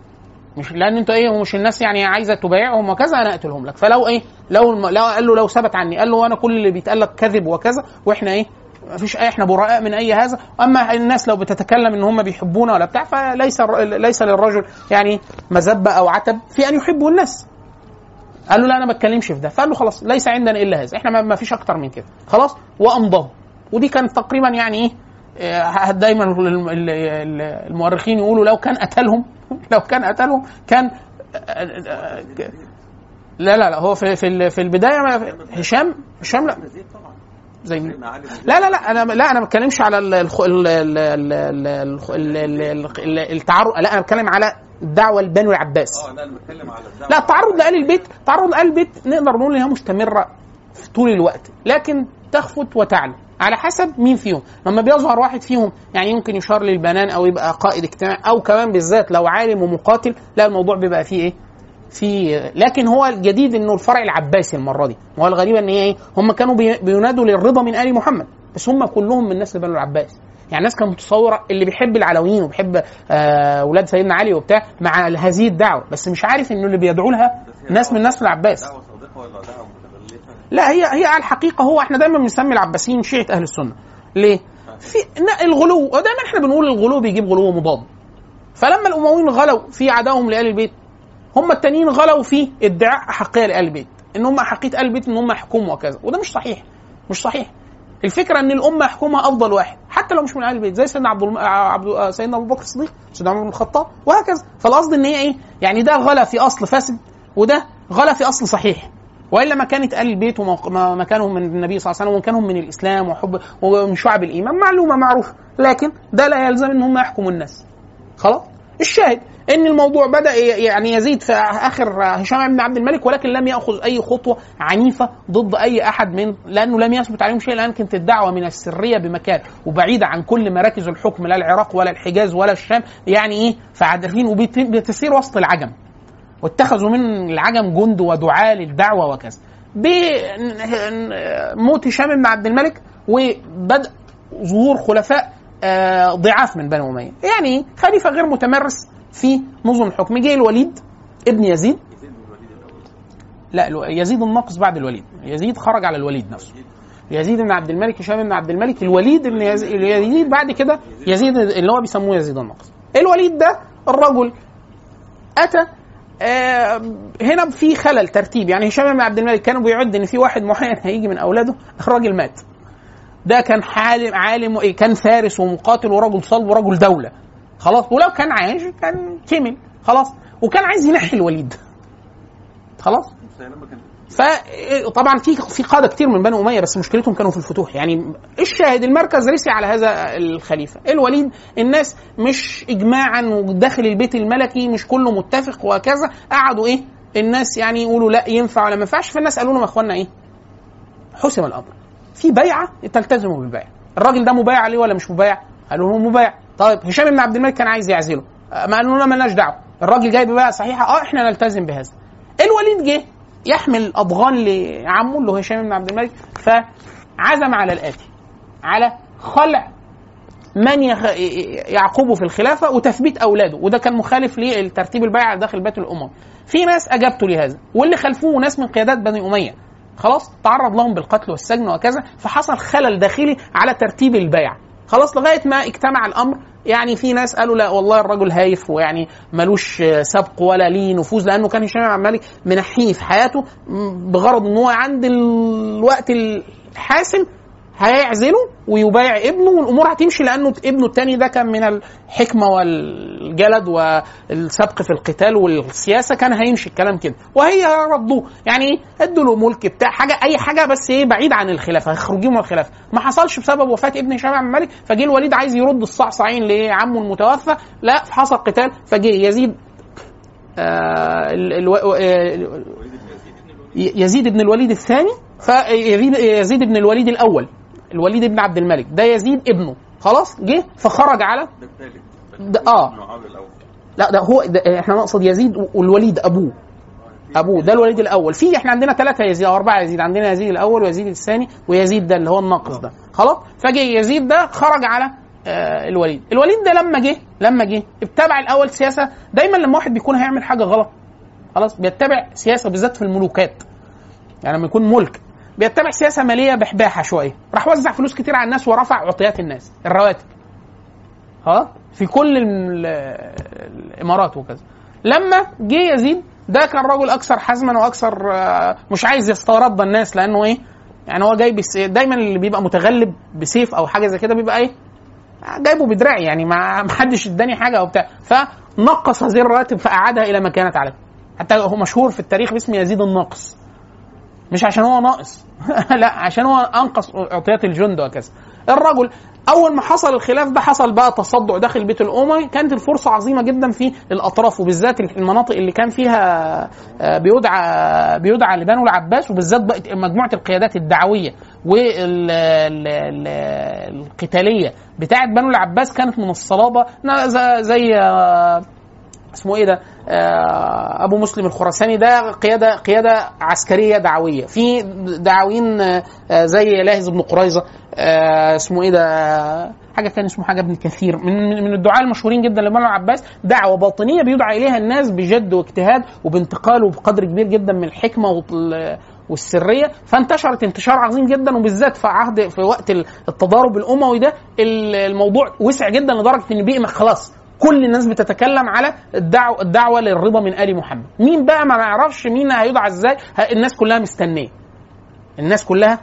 مش لان انتوا ايه مش الناس يعني عايزه تبايعهم وكذا انا اقتلهم لك فلو ايه لو الم... لو قال له لو ثبت عني قال له انا كل اللي بيتقال لك كذب وكذا واحنا ايه مفيش اي احنا براء من اي هذا اما الناس لو بتتكلم ان هم بيحبونا ولا بتاع فليس الر- ليس للرجل يعني مذبه او عتب في ان يحبوا الناس قال له لا انا ما بتكلمش في ده فقال له خلاص ليس عندنا الا هذا احنا ما- ما فيش اكتر من كده خلاص وامضاه ودي كانت تقريبا يعني ايه آه، دايما ال- ال- ال- المؤرخين يقولوا لو كان قتلهم لو كان قتلهم كان آه، آه، آه، لا لا لا هو في في ال- في البدايه ما- هشام هشام لا زيد طبعا زي مين؟ سيدنا علي بن زيد. لا لا لا انا لا انا ما بتكلمش على ال- الخ- ال- ال- ال- ال- الخ- ال- ال- ال- التعرض لا انا بتكلم على الدعوه لبنو العباس اه لا انا بتكلم على الدعوه لا التعرض لآل البيت تعرض لآل البيت نقدر نقول انها مستمره في طول الوقت لكن تخفت وتعلى على حسب مين فيهم لما بيظهر واحد فيهم يعني يمكن يشار للبنان او يبقى قائد اجتماع او كمان بالذات لو عالم ومقاتل لا الموضوع بيبقى فيه ايه في لكن هو الجديد انه الفرع العباسي المره دي وهو الغريب ان هي ايه هم كانوا بي- بينادوا للرضا من ال محمد بس هم كلهم من نسل بنو العباس يعني الناس كانت متصوره اللي بيحب العلويين وبيحب آه اولاد سيدنا علي وبتاع مع هذه الدعوه بس مش عارف انه اللي بيدعوا لها بس هي ناس من دعوة- نسل العباس دعوه صادقه ولا دعوه متغلفه لا هي هي على الحقيقه هو احنا دايما بنسمي العباسيين شيعه اهل السنه ليه؟ في لا، الغلو ودايما احنا بنقول الغلو بيجيب غلو مضاد فلما الامويين غلوا في عداهم لآل البيت هم التانيين غلوا في ادعاء احقيه لآل البيت ان هم احقيه آل البيت ان هم يحكموا وكذا وده مش صحيح مش صحيح الفكره ان الامه يحكمها افضل واحد حتى لو مش من ال البيت زي سيدنا عبد الم... عبد آه، سيدنا ابو بكر الصديق سيدنا عمر بن الخطاب وهكذا فالقصد ان هي ايه يعني ده غلا في اصل فاسد وده غلا في اصل صحيح والا ما كانت ال البيت ومكانهم من النبي صلى الله عليه وسلم ومكانهم من الاسلام وحب ومن شعب الايمان معلومه معروفه لكن ده لا يلزم ان هم يحكموا الناس خلاص الشاهد ان الموضوع بدا ي- يعني يزيد في اخر هشام بن عبد الملك ولكن لم ياخذ اي خطوه عنيفه ضد اي احد من لانه لم يثبت عليهم شيء لان كانت الدعوه من السريه بمكان وبعيده عن كل مراكز الحكم لا العراق ولا الحجاز ولا الشام يعني ايه فعارفين وبتسير وسط العجم واتخذوا من العجم جند ودعاة للدعوة وكذا بموت هشام بن عبد الملك وبدء ظهور خلفاء آه، ضعاف من بني أمية يعني إيه؟ خليفة غير متمرس في نظم الحكم جه الوليد ابن يزيد يزيد بن الوليد الاول لا الو- يزيد الناقص بعد الوليد يزيد خرج على الوليد نفسه يزيد بن عبد الملك هشام بن عبد الملك الوليد بن يزيد, يزيد بعد كده يزيد اللي هو بيسموه يزيد الناقص الوليد ده الرجل اتى آه هنا في خلل ترتيب يعني هشام بن عبد الملك كانوا بيعد ان في واحد معين هيجي من اولاده الراجل مات ده كان عالم عالم وإيه، كان فارس ومقاتل ورجل صلب ورجل دوله خلاص ولو كان عايش كان كمل خلاص وكان عايز ينحي الوليد خلاص مسيلمه كان فطبعا في في قاده كتير من بني اميه بس مشكلتهم كانوا في الفتوح يعني الشاهد المركز رسي على هذا الخليفه الوليد الناس مش اجماعا وداخل البيت الملكي مش كله متفق وكذا قعدوا ايه الناس يعني يقولوا لا ينفع ولا ما ينفعش فالناس قالوا لهم يا اخوانا ايه حسم الامر في بيعه تلتزموا بالبيعه الراجل ده مبايع عليه ولا مش مبايع قالوا له مبايع طيب هشام بن عبد الملك كان عايز يعزله آه، ما قالوا له مالناش دعوه الراجل جاي ببيعه صحيحه اه احنا نلتزم بهذا الوليد جه يحمل اضغان لعمه اللي هو هشام بن عبد الملك فعزم على الاتي على خلع من يخ... يعقبه في الخلافه وتثبيت اولاده وده كان مخالف للترتيب البيعه داخل بيت الامم في ناس اجابته لهذا واللي خلفوه ناس من قيادات بني اميه خلاص تعرض لهم بالقتل والسجن وكذا فحصل خلل داخلي على ترتيب البيعه خلاص لغايه ما اجتمع الامر يعني في ناس قالوا لا والله الرجل هايف ويعني ملوش سبق ولا ليه نفوذ لانه كان هشام بن عبد الملك منحيه في حياته م- بغرض ان هو عند الوقت الحاسم هيعزله ويبايع ابنه والامور هتمشي لانه ابنه الثاني ده كان من الحكمه والجلد والسبق في القتال والسياسه كان هيمشي الكلام كده وهي ردوه يعني ايه ادوا له ملك بتاع حاجه اي حاجه بس ايه بعيد عن الخلافه هيخرجوه من الخلافه ما حصلش بسبب وفاه ابن هشام بن الملك فجه الوليد عايز يرد الصعصعين لعمه المتوفى لا حصل قتال فجه يزيد آه ال- الو- آه، يزيد بن الوليد الثاني فيزيد يزيد بن الوليد الاول الوليد بن عبد الملك ده يزيد ابنه خلاص جه فخرج على ده الثالث ده- آه. معاويه الاول لا ده هو ده احنا نقصد يزيد والوليد ابوه ابوه ده الوليد الاول في احنا عندنا ثلاثه يزيد او اربعه يزيد عندنا يزيد الاول ويزيد الثاني ويزيد ده اللي هو الناقص ده خلاص فجه يزيد ده خرج على آه الوليد الوليد ده لما جه لما جه اتبع الاول سياسه دايما لما واحد بيكون هيعمل حاجه غلط خلاص بيتبع سياسه بالذات في الملوكات يعني لما يكون ملك بيتبع سياسه ماليه بحباحه شويه راح وزع فلوس كتير على الناس ورفع عطيات الناس الرواتب ها في كل ال- الامارات وكذا لما جه يزيد ده كان رجل اكثر حزما واكثر آه، مش عايز يسترد الناس لانه ايه يعني هو جاي بس دايما اللي بيبقى متغلب بسيف او حاجه زي كده بيبقى ايه جايبه بدراع يعني ما ما حدش اداني حاجه او بتاع فنقص هذه الرواتب فاعادها الى ما كانت عليه حتى هو مشهور في التاريخ باسم يزيد الناقص مش عشان هو ناقص لا عشان هو انقص عطيات الجند وكذا الرجل اول ما حصل الخلاف ده حصل بقى تصدع داخل بيت الاموي كانت الفرصه عظيمه جدا في الاطراف وبالذات المناطق اللي كان فيها آه، بيدعى بيدعى لبنو العباس وبالذات بقت مجموعه القيادات الدعويه والقتاليه بتاعه بنو العباس كانت من الصلابه نا- ز- زي آه، اسمه ايه ده؟ آه ابو مسلم الخراساني ده قياده قياده عسكريه دعويه في دعويين آه آه، زي لاهز بن قريظه آه اسمه ايه ده حاجه كان اسمه حاجه ابن كثير من من من الدعاء المشهورين جدا لبنو العباس دعوه باطنيه بيدعى اليها الناس بجد واجتهاد وبانتقال وبقدر كبير جدا من الحكمه وال- والسريه فانتشرت انتشار عظيم جدا وبالذات في عهد في وقت التضارب الاموي ده الموضوع وسع جدا لدرجه ان بقي خلاص كل الناس بتتكلم على الدعوة, الدعوة للرضا من آل محمد مين بقى ما نعرفش مين هيدعى ازاي ه- الناس كلها مستنية الناس كلها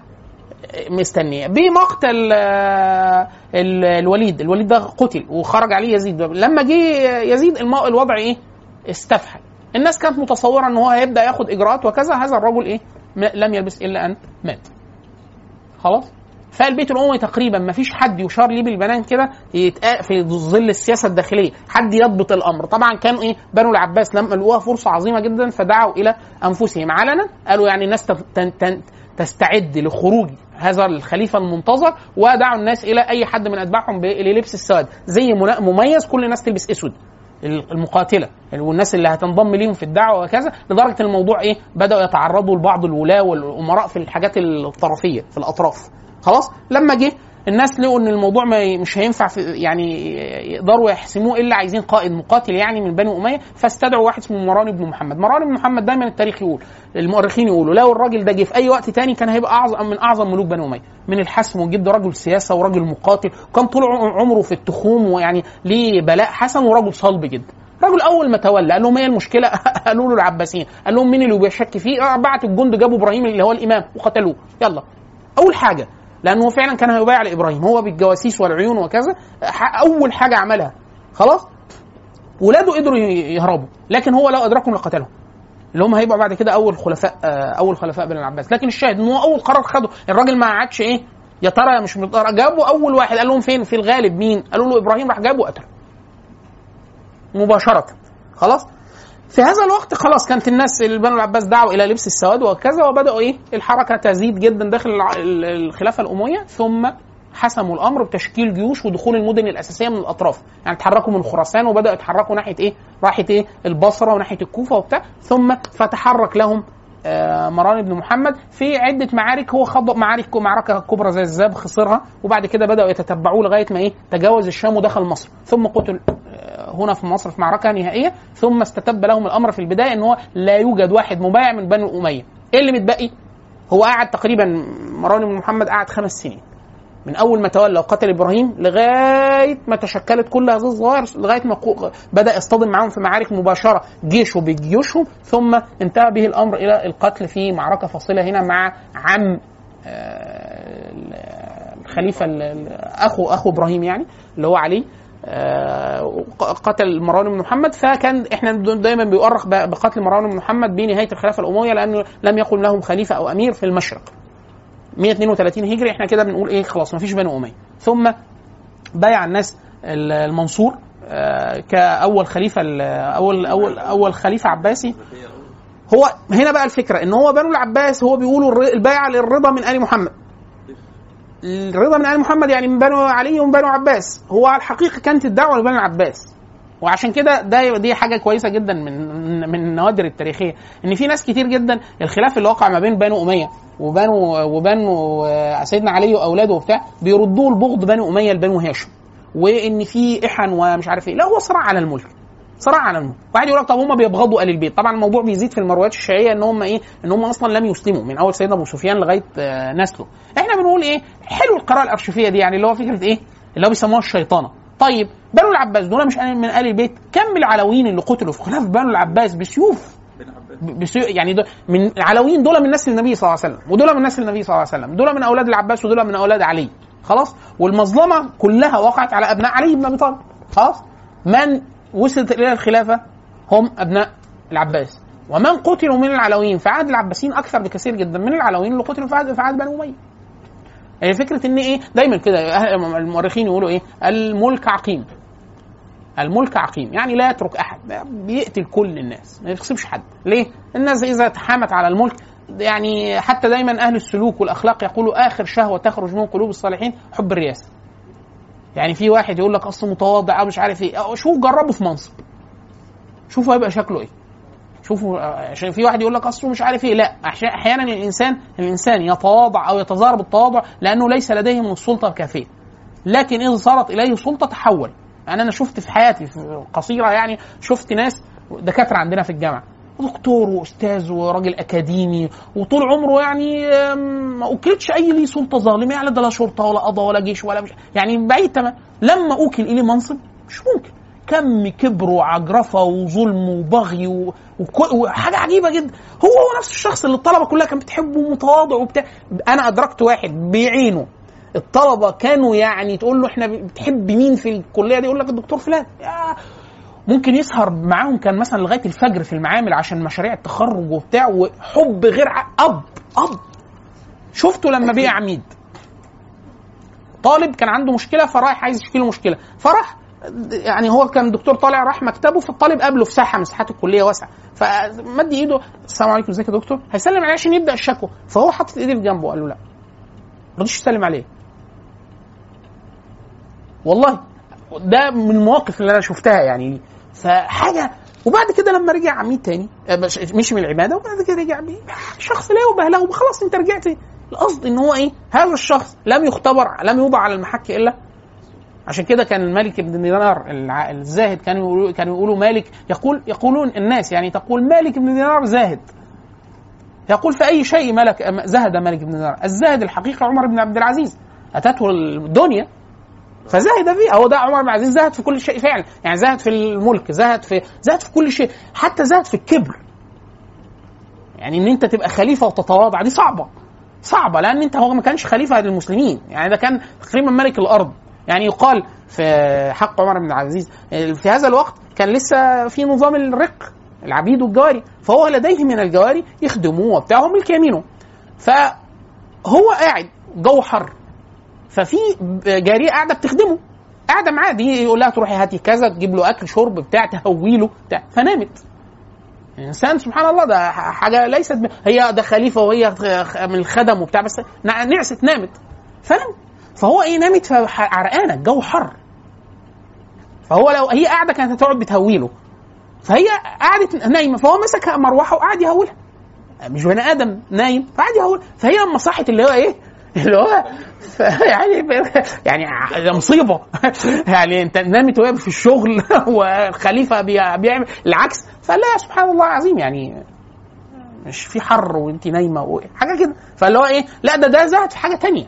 مستنية بمقتل آه، ال- الوليد الوليد ده قتل وخرج عليه يزيد لما جه يزيد الم- الوضع ايه استفحل الناس كانت متصورة ان هو هيبدأ ياخد اجراءات وكذا هذا الرجل ايه م- لم يلبس الا ان مات خلاص فالبيت الاموي تقريبا ما فيش حد يشار ليه بالبنان كده يتقا في ظل السياسه الداخليه حد يضبط الامر طبعا كان ايه بنو العباس لما لقوها فرصه عظيمه جدا فدعوا الى انفسهم علنا قالوا يعني الناس تت- تن- تن- تستعد لخروج هذا الخليفه المنتظر ودعوا الناس الى اي حد من اتباعهم ب- للبس السواد زي منا- مميز كل الناس تلبس اسود المقاتله والناس اللي هتنضم ليهم في الدعوه وكذا لدرجه ان الموضوع ايه بداوا يتعرضوا لبعض الولاه والامراء في الحاجات الطرفيه في الاطراف خلاص لما جه الناس لقوا ان الموضوع ما ي- مش هينفع في يعني يقدروا يحسموه الا عايزين قائد مقاتل يعني من بني اميه فاستدعوا واحد اسمه مروان بن محمد مروان بن محمد دايما التاريخ يقول المؤرخين يقولوا لو الراجل ده جه في اي وقت تاني كان هيبقى اعظم من اعظم ملوك بني اميه من الحسم وجد رجل سياسه ورجل مقاتل وكان طول عم- عمره في التخوم ويعني ليه بلاء حسن ورجل صلب جدا الراجل اول ما تولى قال لهم ايه المشكله؟ قالوا له العباسيين قال لهم مين اللي بيشك فيه؟ آه، بعت الجند جابوا ابراهيم اللي هو الامام وقتلوه يلا اول حاجه لانه فعلا كان هيبايع لابراهيم هو بالجواسيس والعيون وكذا ح- اول حاجه عملها خلاص ولاده قدروا ي- يهربوا لكن هو لو ادركهم لقتلهم اللي هم هيبقوا بعد كده اول خلفاء آه، اول خلفاء بني العباس لكن الشاهد ان هو اول قرار خده الراجل ما قعدش ايه يا ترى مش مضطر جابوا اول واحد قال لهم فين في الغالب مين قالوا له ابراهيم راح جابه وقتله مباشره خلاص في هذا الوقت خلاص كانت الناس اللي بنو العباس دعوا الى لبس السواد وكذا وبداوا ايه الحركه تزيد جدا داخل الع- ال- الخلافه الامويه ثم حسموا الامر بتشكيل جيوش ودخول المدن الاساسيه من الاطراف يعني تحركوا من خراسان وبداوا يتحركوا ناحيه ايه راحه ايه البصره وناحيه الكوفه وبتاع ثم فتحرك لهم آه، مروان بن محمد في عده معارك هو خض معارك معركه كبرى زي الزاب خسرها وبعد كده بداوا يتتبعوه لغايه ما ايه تجاوز الشام ودخل مصر ثم قتل آه، هنا في مصر في معركه نهائيه ثم استتب لهم الامر في البدايه ان هو لا يوجد واحد مبايع من بني اميه ايه اللي متبقي هو قعد تقريبا مروان بن محمد قعد خمس سنين من اول ما تولى وقتل ابراهيم لغايه ما تشكلت كل هذه الظواهر لغايه ما قو- بدا يصطدم معاهم في معارك مباشره جيشه بجيوشهم ثم انتهى به الامر الى القتل في معركه فاصله هنا مع عم آه، الخليفه ال- ال- اخو اخو ابراهيم يعني اللي هو علي آه، قتل مروان بن محمد فكان احنا دايما بيؤرخ ب- بقتل مروان بن محمد بنهايه الخلافه الامويه لانه لم يكن لهم خليفه او امير في المشرق 132 هجري احنا كده بنقول ايه خلاص مفيش بني اميه ثم بايع الناس ال- المنصور آه، كاول خليفه ال- اول اول اول خليفه عباسي هو هنا بقى الفكره ان هو بنو العباس هو بيقولوا الر- البيعه للرضا من ال محمد الرضا من ال محمد يعني من بنو علي ومن بنو عباس هو على الحقيقه كانت الدعوه لبني العباس وعشان كده ده دي حاجه كويسه جدا من من النوادر التاريخيه ان في ناس كتير جدا الخلاف اللي وقع ما بين بنو اميه وبنو وبنو آه، سيدنا علي واولاده وبتاع بيردوا البغض بنو اميه لبنو هاشم وان في احن ومش عارف ايه لا هو صراع على الملك صراع على الملك واحد يقول لك طب هم بيبغضوا ال البيت طبعا الموضوع بيزيد في المرويات الشيعيه ان هم ايه ان هم اصلا لم يسلموا من اول سيدنا ابو سفيان لغايه آه، نسله احنا بنقول ايه حلو القراءه الارشيفيه دي يعني اللي هو فكره ايه اللي هو بيسموها الشيطانه طيب بنو العباس دول مش من ال البيت كم العلويين اللي قتلوا في خلاف بنو العباس بسيوف بن عباس ب- بسيوف يعني دول من العلويين دول من نسل النبي صلى الله عليه وسلم ودول من نسل النبي صلى الله عليه وسلم دول من اولاد العباس ودول من اولاد علي خلاص والمظلمه كلها وقعت على ابناء علي بن ابي طالب خلاص من وصلت الى الخلافه هم ابناء العباس ومن قتلوا من العلويين في عهد العباسيين اكثر بكثير جدا من العلويين اللي قتلوا في عهد في عهد بني اميه يعني فكره ان ايه دايما كده أهل- المؤرخين يقولوا ايه الملك عقيم الملك عقيم يعني لا يترك احد بيقتل كل الناس ما يغصبش حد ليه الناس اذا تحامت على الملك يعني حتى دايما اهل السلوك والاخلاق يقولوا اخر شهوه تخرج من قلوب الصالحين حب الرياسه يعني في واحد يقول لك اصل متواضع او مش عارف ايه أو شوف جربه في منصب شوفوا هيبقى شكله ايه شوفوا آه، عشان في واحد يقول لك اصله مش عارف ايه لا أحيانا- احيانا الانسان الانسان يتواضع او يتظاهر بالتواضع لانه ليس لديه من السلطه الكافيه لكن اذا صارت اليه سلطه تحول يعني انا شفت في حياتي في قصيره يعني شفت ناس دكاتره عندنا في الجامعه دكتور واستاذ وراجل اكاديمي وطول عمره يعني آم، ما اوكلتش اي ليه سلطه ظالمه يعني ده لا شرطه ولا قضاء ولا جيش ولا مش يعني بعيد تمام لما اوكل اليه منصب مش ممكن كم كبر وعجرفه وظلم وبغي و... وك- وحاجه عجيبه جدا هو هو نفس الشخص اللي الطلبه كلها كانت بتحبه ومتواضع وبتاع انا ادركت واحد بعينه الطلبه كانوا يعني تقول له احنا بتحب مين في الكليه دي يقول لك الدكتور فلان يا ممكن يسهر معاهم كان مثلا لغايه الفجر في المعامل عشان مشاريع التخرج وبتاع وحب غير ع- اب اب شفته لما بقى عميد طالب كان عنده مشكله فرايح عايز يشكي له مشكله فراح يعني هو كان دكتور طالع راح مكتبه فالطالب قابله في ساحه مساحات الكليه واسعه فمد ايده السلام عليكم ازيك يا دكتور هيسلم عليه عشان يبدا الشكوى فهو حاطط ايديه في جنبه قال له لا ما رضيش يسلم عليه والله ده من المواقف اللي انا شفتها يعني فحاجه وبعد كده لما رجع عميد تاني آه، مش- مشي من العباده وبعد كده رجع عميد شخص لا يبه له خلاص انت رجعت القصد ان هو ايه هذا الشخص لم يختبر لم يوضع على المحك الا عشان كده كان الملك بن دينار الع- الزاهد كانوا يقولوا كانوا يقولوا مالك يقول يقولون الناس يعني تقول مالك بن دينار زاهد يقول في اي شيء ملك زهد مالك بن دينار الزاهد الحقيقه عمر بن عبد العزيز اتته الدنيا فزهد فيها هو ده عمر بن عبد العزيز زهد في كل شيء فعلا يعني زهد في الملك زهد في زهد في كل شيء حتى زهد في الكبر يعني ان انت تبقى خليفه وتتواضع دي صعبه صعبه لان انت هو ما كانش خليفه للمسلمين يعني ده كان تقريبا ملك الارض يعني يقال في حق عمر بن عبد العزيز في هذا الوقت كان لسه في نظام الرق العبيد والجواري فهو لديه من الجواري يخدموه وبتاع هم ملك يمينه فهو قاعد جو حر ففي جاريه قاعده بتخدمه قاعده معاه دي يقول لها تروحي هاتي كذا تجيب له اكل شرب بتاع تهويله بتاع فنامت الانسان سبحان الله ده حاجه ليست ب... هي ده خليفه وهي من الخدم وبتاع بس نع- نعست نامت فنامت فهو ايه نامت فعرقانه الجو حر فهو لو هي قاعده كانت هتقعد بتهويله فهي قعدت نايمه فهو مسك مروحه وقعد يهولها مش بني ادم نايم فقعد يهول فهي لما صحت اللي هو ايه اللي هو ف- يعني يعني ع- ده مصيبه يعني انت نامت وهي في الشغل والخليفه بي- بيعمل العكس فلا سبحان الله العظيم يعني مش في حر وانت نايمه و- حاجه كده فاللي هو ايه لا ده ده زهد في حاجه تانية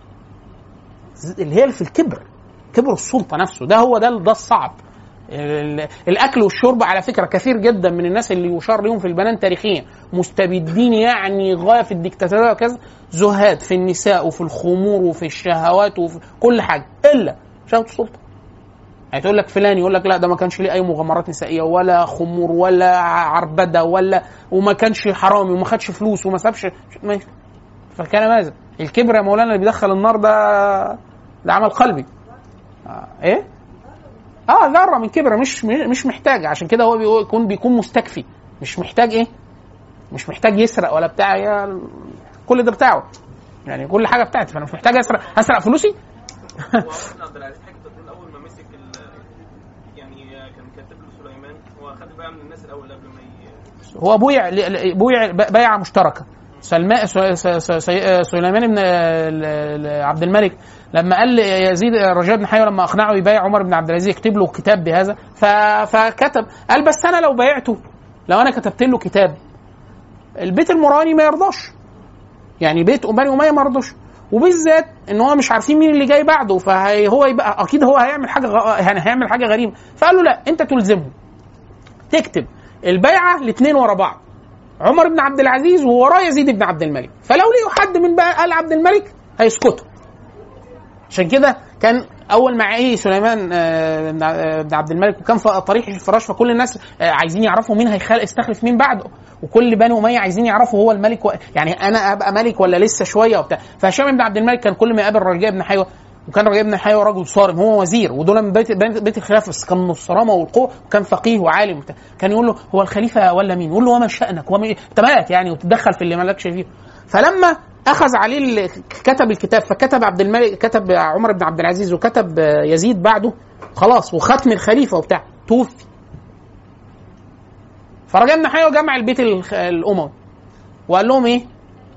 ز- اللي هي في الكبر كبر السلطه نفسه ده هو ده ده الصعب ال- الاكل والشرب على فكره كثير جدا من الناس اللي يشار لهم في البنان تاريخيا مستبدين يعني غايه في الديكتاتوريه وكذا زهاد في النساء وفي الخمور وفي الشهوات وفي كل حاجه الا شهوه السلطه يعني تقول لك فلان يقول لك لا ده ما كانش ليه اي مغامرات نسائيه ولا خمور ولا عربده ولا وما كانش حرامي وما خدش فلوس وما سابش ما- فكان ماذا؟ الكبر يا مولانا اللي بيدخل النار ده ده عمل قلبي آه. ايه؟ اه ذره من كبر مش مش محتاج عشان كده هو بيقول- يكون بيكون مستكفي مش محتاج ايه؟ مش محتاج يسرق ولا بتاع يا كل ده بتاعه يعني كل حاجه بتاعتي فانا مش محتاج اسرق اسرق فلوسي وعمر بن عبد العزيز حاجه بتقول اول ما مسك ال- يعني كان كانت هو خد البيعه من الناس الاول قبل ما ي... هو بويع بويع بيعه مشتركه سلماء س- س- س- س- سليمان بن ل- ل- عبد الملك لما قال يزيد رجاء بن حيوه لما اقنعه يبايع عمر بن عبد العزيز يكتب له كتاب بهذا ف- فكتب قال بس انا لو بايعته لو انا كتبت له كتاب البيت المراني ما يرضاش يعني بيت بني اميه ما يرضوش وبالذات ان هو مش عارفين مين اللي جاي بعده فهو يبقى اكيد هو هيعمل حاجه غ... يعني هيعمل حاجه غريبه فقال له لا انت تلزمه تكتب البيعه الاثنين ورا بعض عمر بن عبد العزيز ووراه يزيد بن عبد الملك فلو لقوا حد من بقى ال عبد الملك هيسكتوا عشان كده كان اول ما عيه سليمان آه، بن ع- آه، بن عبد الملك وكان في طريق الفراش فكل الناس آه، عايزين يعرفوا مين هيخلق يستخلف مين بعده وكل بني اميه عايزين يعرفوا هو الملك و... يعني انا ابقى ملك ولا لسه شويه وبتاع فهشام بن عبد الملك كان كل ما يقابل رجاء بن حيوه وكان رجاء بن حيوه رجل صارم هو وزير ودول من بيت بيت بيت الخلافه بس كان من الصرامه والقوه وكان فقيه وعالم وبتاع. كان يقول له هو الخليفه ولا مين؟ يقول له وما شانك وما انت مالك يعني وتتدخل في اللي مالكش فيه فلما اخذ عليه ال- كتب الكتاب فكتب عبد الملك كتب عمر بن عبد العزيز وكتب يزيد بعده خلاص وختم الخليفه وبتاع توفي فرجاء بن حيوه جمع البيت الخ- الاموي وقال لهم ايه؟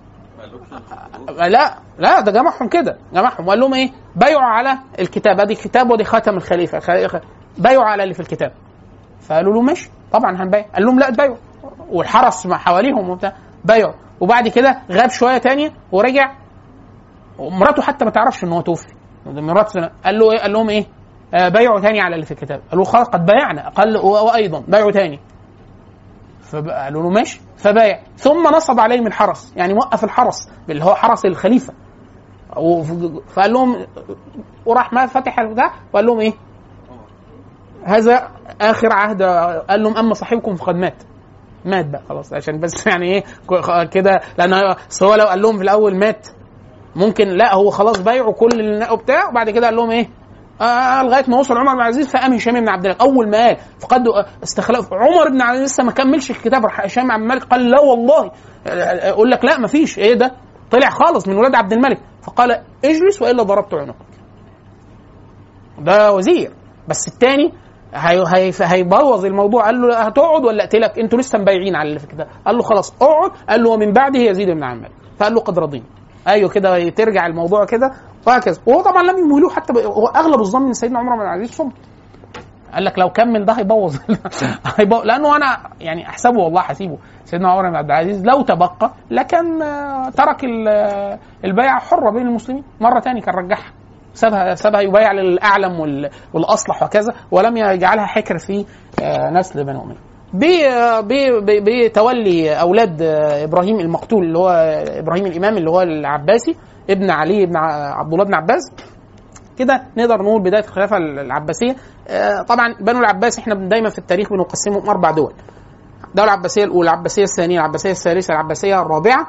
لا لا ده جمعهم كده جمعهم وقال لهم ايه؟ بايعوا على الكتاب ادي الكتاب ودي خاتم الخليفه خ- بايعوا على اللي في الكتاب فقالوا له ماشي طبعا هنبايع قال لهم لا تبايعوا والحرس مع حواليهم وبتاع بايعوا وبعد كده غاب شويه تانية ورجع ومراته حتى ما تعرفش ان هو توفي مرات سنة. قال له ايه قال لهم ايه آه بايعوا تاني على اللي في الكتاب قالوا خلاص قد بايعنا قال و- وايضا بايعوا تاني فقالوا له ماشي فبايع ثم نصب عليهم الحرس يعني وقف الحرس اللي هو حرس الخليفه وف- فقال لهم وراح ما فتح ده وقال لهم ايه هذا اخر عهد قال لهم اما صاحبكم فقد مات مات بقى خلاص عشان بس يعني ايه ك- كده لان هو- أصل هو لو قال لهم في الاول مات ممكن لا هو خلاص بايعوا كل النا- وبتاع وبعد كده قال لهم ايه آه لغايه ما وصل عمر بن عبد العزيز فقام هشام بن عبد الملك اول ما قال فقد استخلاف عمر بن عبد العزيز لسه ما كملش الكتاب راح هشام بن عبد الملك قال لا والله اقول لك لا ما فيش ايه ده طلع خالص من ولاد عبد الملك فقال اجلس والا ضربت عنقك ده وزير بس الثاني هي هي هيبوظ الموضوع قال له هتقعد ولا اقتلك انتوا لسه مبايعين على اللي في الكتاب قال له خلاص اقعد قال له ومن بعده يزيد بن عمال فقال له قد رضينا ايوه كده ترجع الموضوع كده وهكذا وهو طبعا لم يمهلوه حتى ب... هو اغلب الظن ان سيدنا عمر بن عبد العزيز صمت قال لك لو كمل ده هيبوظ هيبوظ لانه انا يعني احسبه والله حسيبه سيدنا عمر بن عبد العزيز لو تبقى لكن آه، ترك ال- آه، البيعه حره بين المسلمين مره تاني كان رجعها سابها سابها يبايع للاعلم وال- والاصلح وكذا ولم يجعلها حكر في آه، نسل بني اميه ب- ب- ب- بتولي اولاد آه، ابراهيم المقتول اللي هو ابراهيم الامام اللي هو العباسي ابن علي بن ع- عبد الله بن عباس كده نقدر نقول بدايه الخلافه العباسيه آه، طبعا بنو العباس احنا دايما في التاريخ بنقسمهم اربع دول الدوله العباسيه الاولى العباسيه الثانيه العباسيه الثالثه العباسيه الرابعه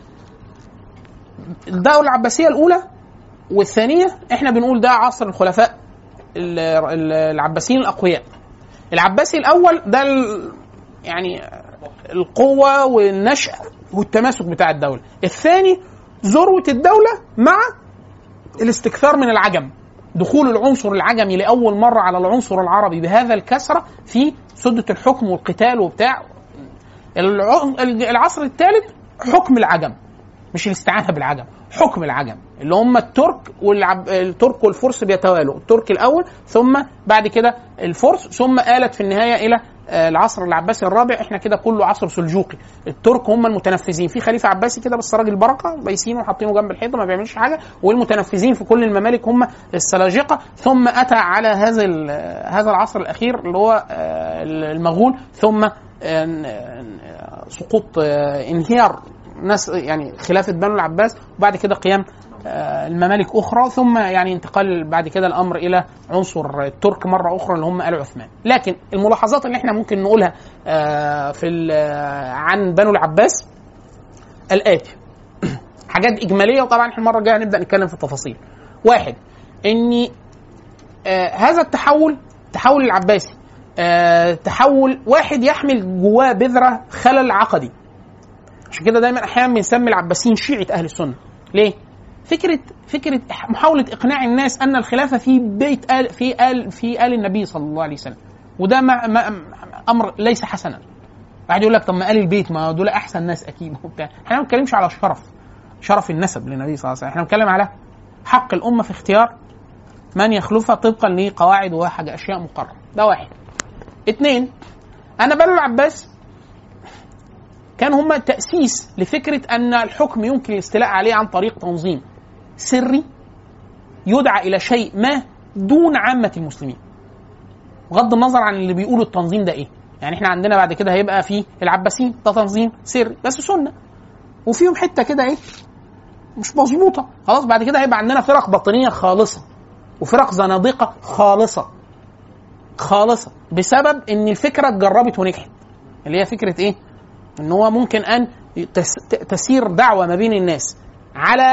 الدوله العباسيه الاولى والثانيه احنا بنقول ده عصر الخلفاء ال- ال- العباسيين الاقوياء العباسي الاول ده ال- يعني القوه والنشأ والتماسك بتاع الدوله الثاني ذروه الدوله مع الاستكثار من العجم دخول العنصر العجمي لاول مره على العنصر العربي بهذا الكثره في سده الحكم والقتال وبتاع الع- العصر الثالث حكم العجم مش الاستعانه بالعجم حكم العجم اللي هم الترك والعب... الترك والفرس بيتوالوا الترك الاول ثم بعد كده الفرس ثم آلت في النهايه الى آه، العصر العباسي الرابع احنا كده كله عصر سلجوقي الترك هم المتنفذين في خليفه عباسي كده بس راجل بركه بايسينه وحاطينه جنب الحيطه ما بيعملش حاجه والمتنفذين في كل الممالك هم السلاجقه ثم اتى على هذا ال- هذا العصر الاخير اللي هو آه، المغول ثم آه، ن- آه، سقوط آه، انهيار ناس يعني خلافه بنو العباس وبعد كده قيام آه، الممالك اخرى ثم يعني انتقال بعد كده الامر الى عنصر الترك مره اخرى اللي هم ال عثمان لكن الملاحظات اللي احنا ممكن نقولها آه، في ال- آه، عن بنو العباس الاتي حاجات اجماليه وطبعا احنا المره الجايه هنبدا نتكلم في التفاصيل واحد ان آه، هذا التحول التحول العباسي آه، تحول واحد يحمل جواه بذره خلل عقدي عشان كده دايما احيانا بنسمي العباسيين شيعه اهل السنه ليه فكره فكره محاوله اقناع الناس ان الخلافه في بيت آل في آل في آل النبي صلى الله عليه وسلم وده ما ما امر ليس حسنا واحد يقول لك طب ما ال البيت ما دول احسن ناس اكيد وبتاع احنا ما بنتكلمش على شرف شرف النسب للنبي صلى الله عليه وسلم احنا بنتكلم على حق الامه في اختيار من يخلفها طبقا لقواعد وحاجه اشياء مقرره ده واحد اثنين انا بنو العباس كان هم تاسيس لفكره ان الحكم يمكن الاستيلاء عليه عن طريق تنظيم سري يدعى الى شيء ما دون عامه المسلمين بغض النظر عن اللي بيقولوا التنظيم ده ايه يعني احنا عندنا بعد كده هيبقى في العباسيين ده تنظيم سري بس سنه وفيهم حته كده ايه مش مظبوطه خلاص بعد كده هيبقى عندنا فرق باطنيه خالصه وفرق زنادقه خالصه خالصه بسبب ان الفكره اتجربت ونجحت اللي هي فكره ايه ان هو ممكن ان تس- ت- تسير دعوه ما بين الناس على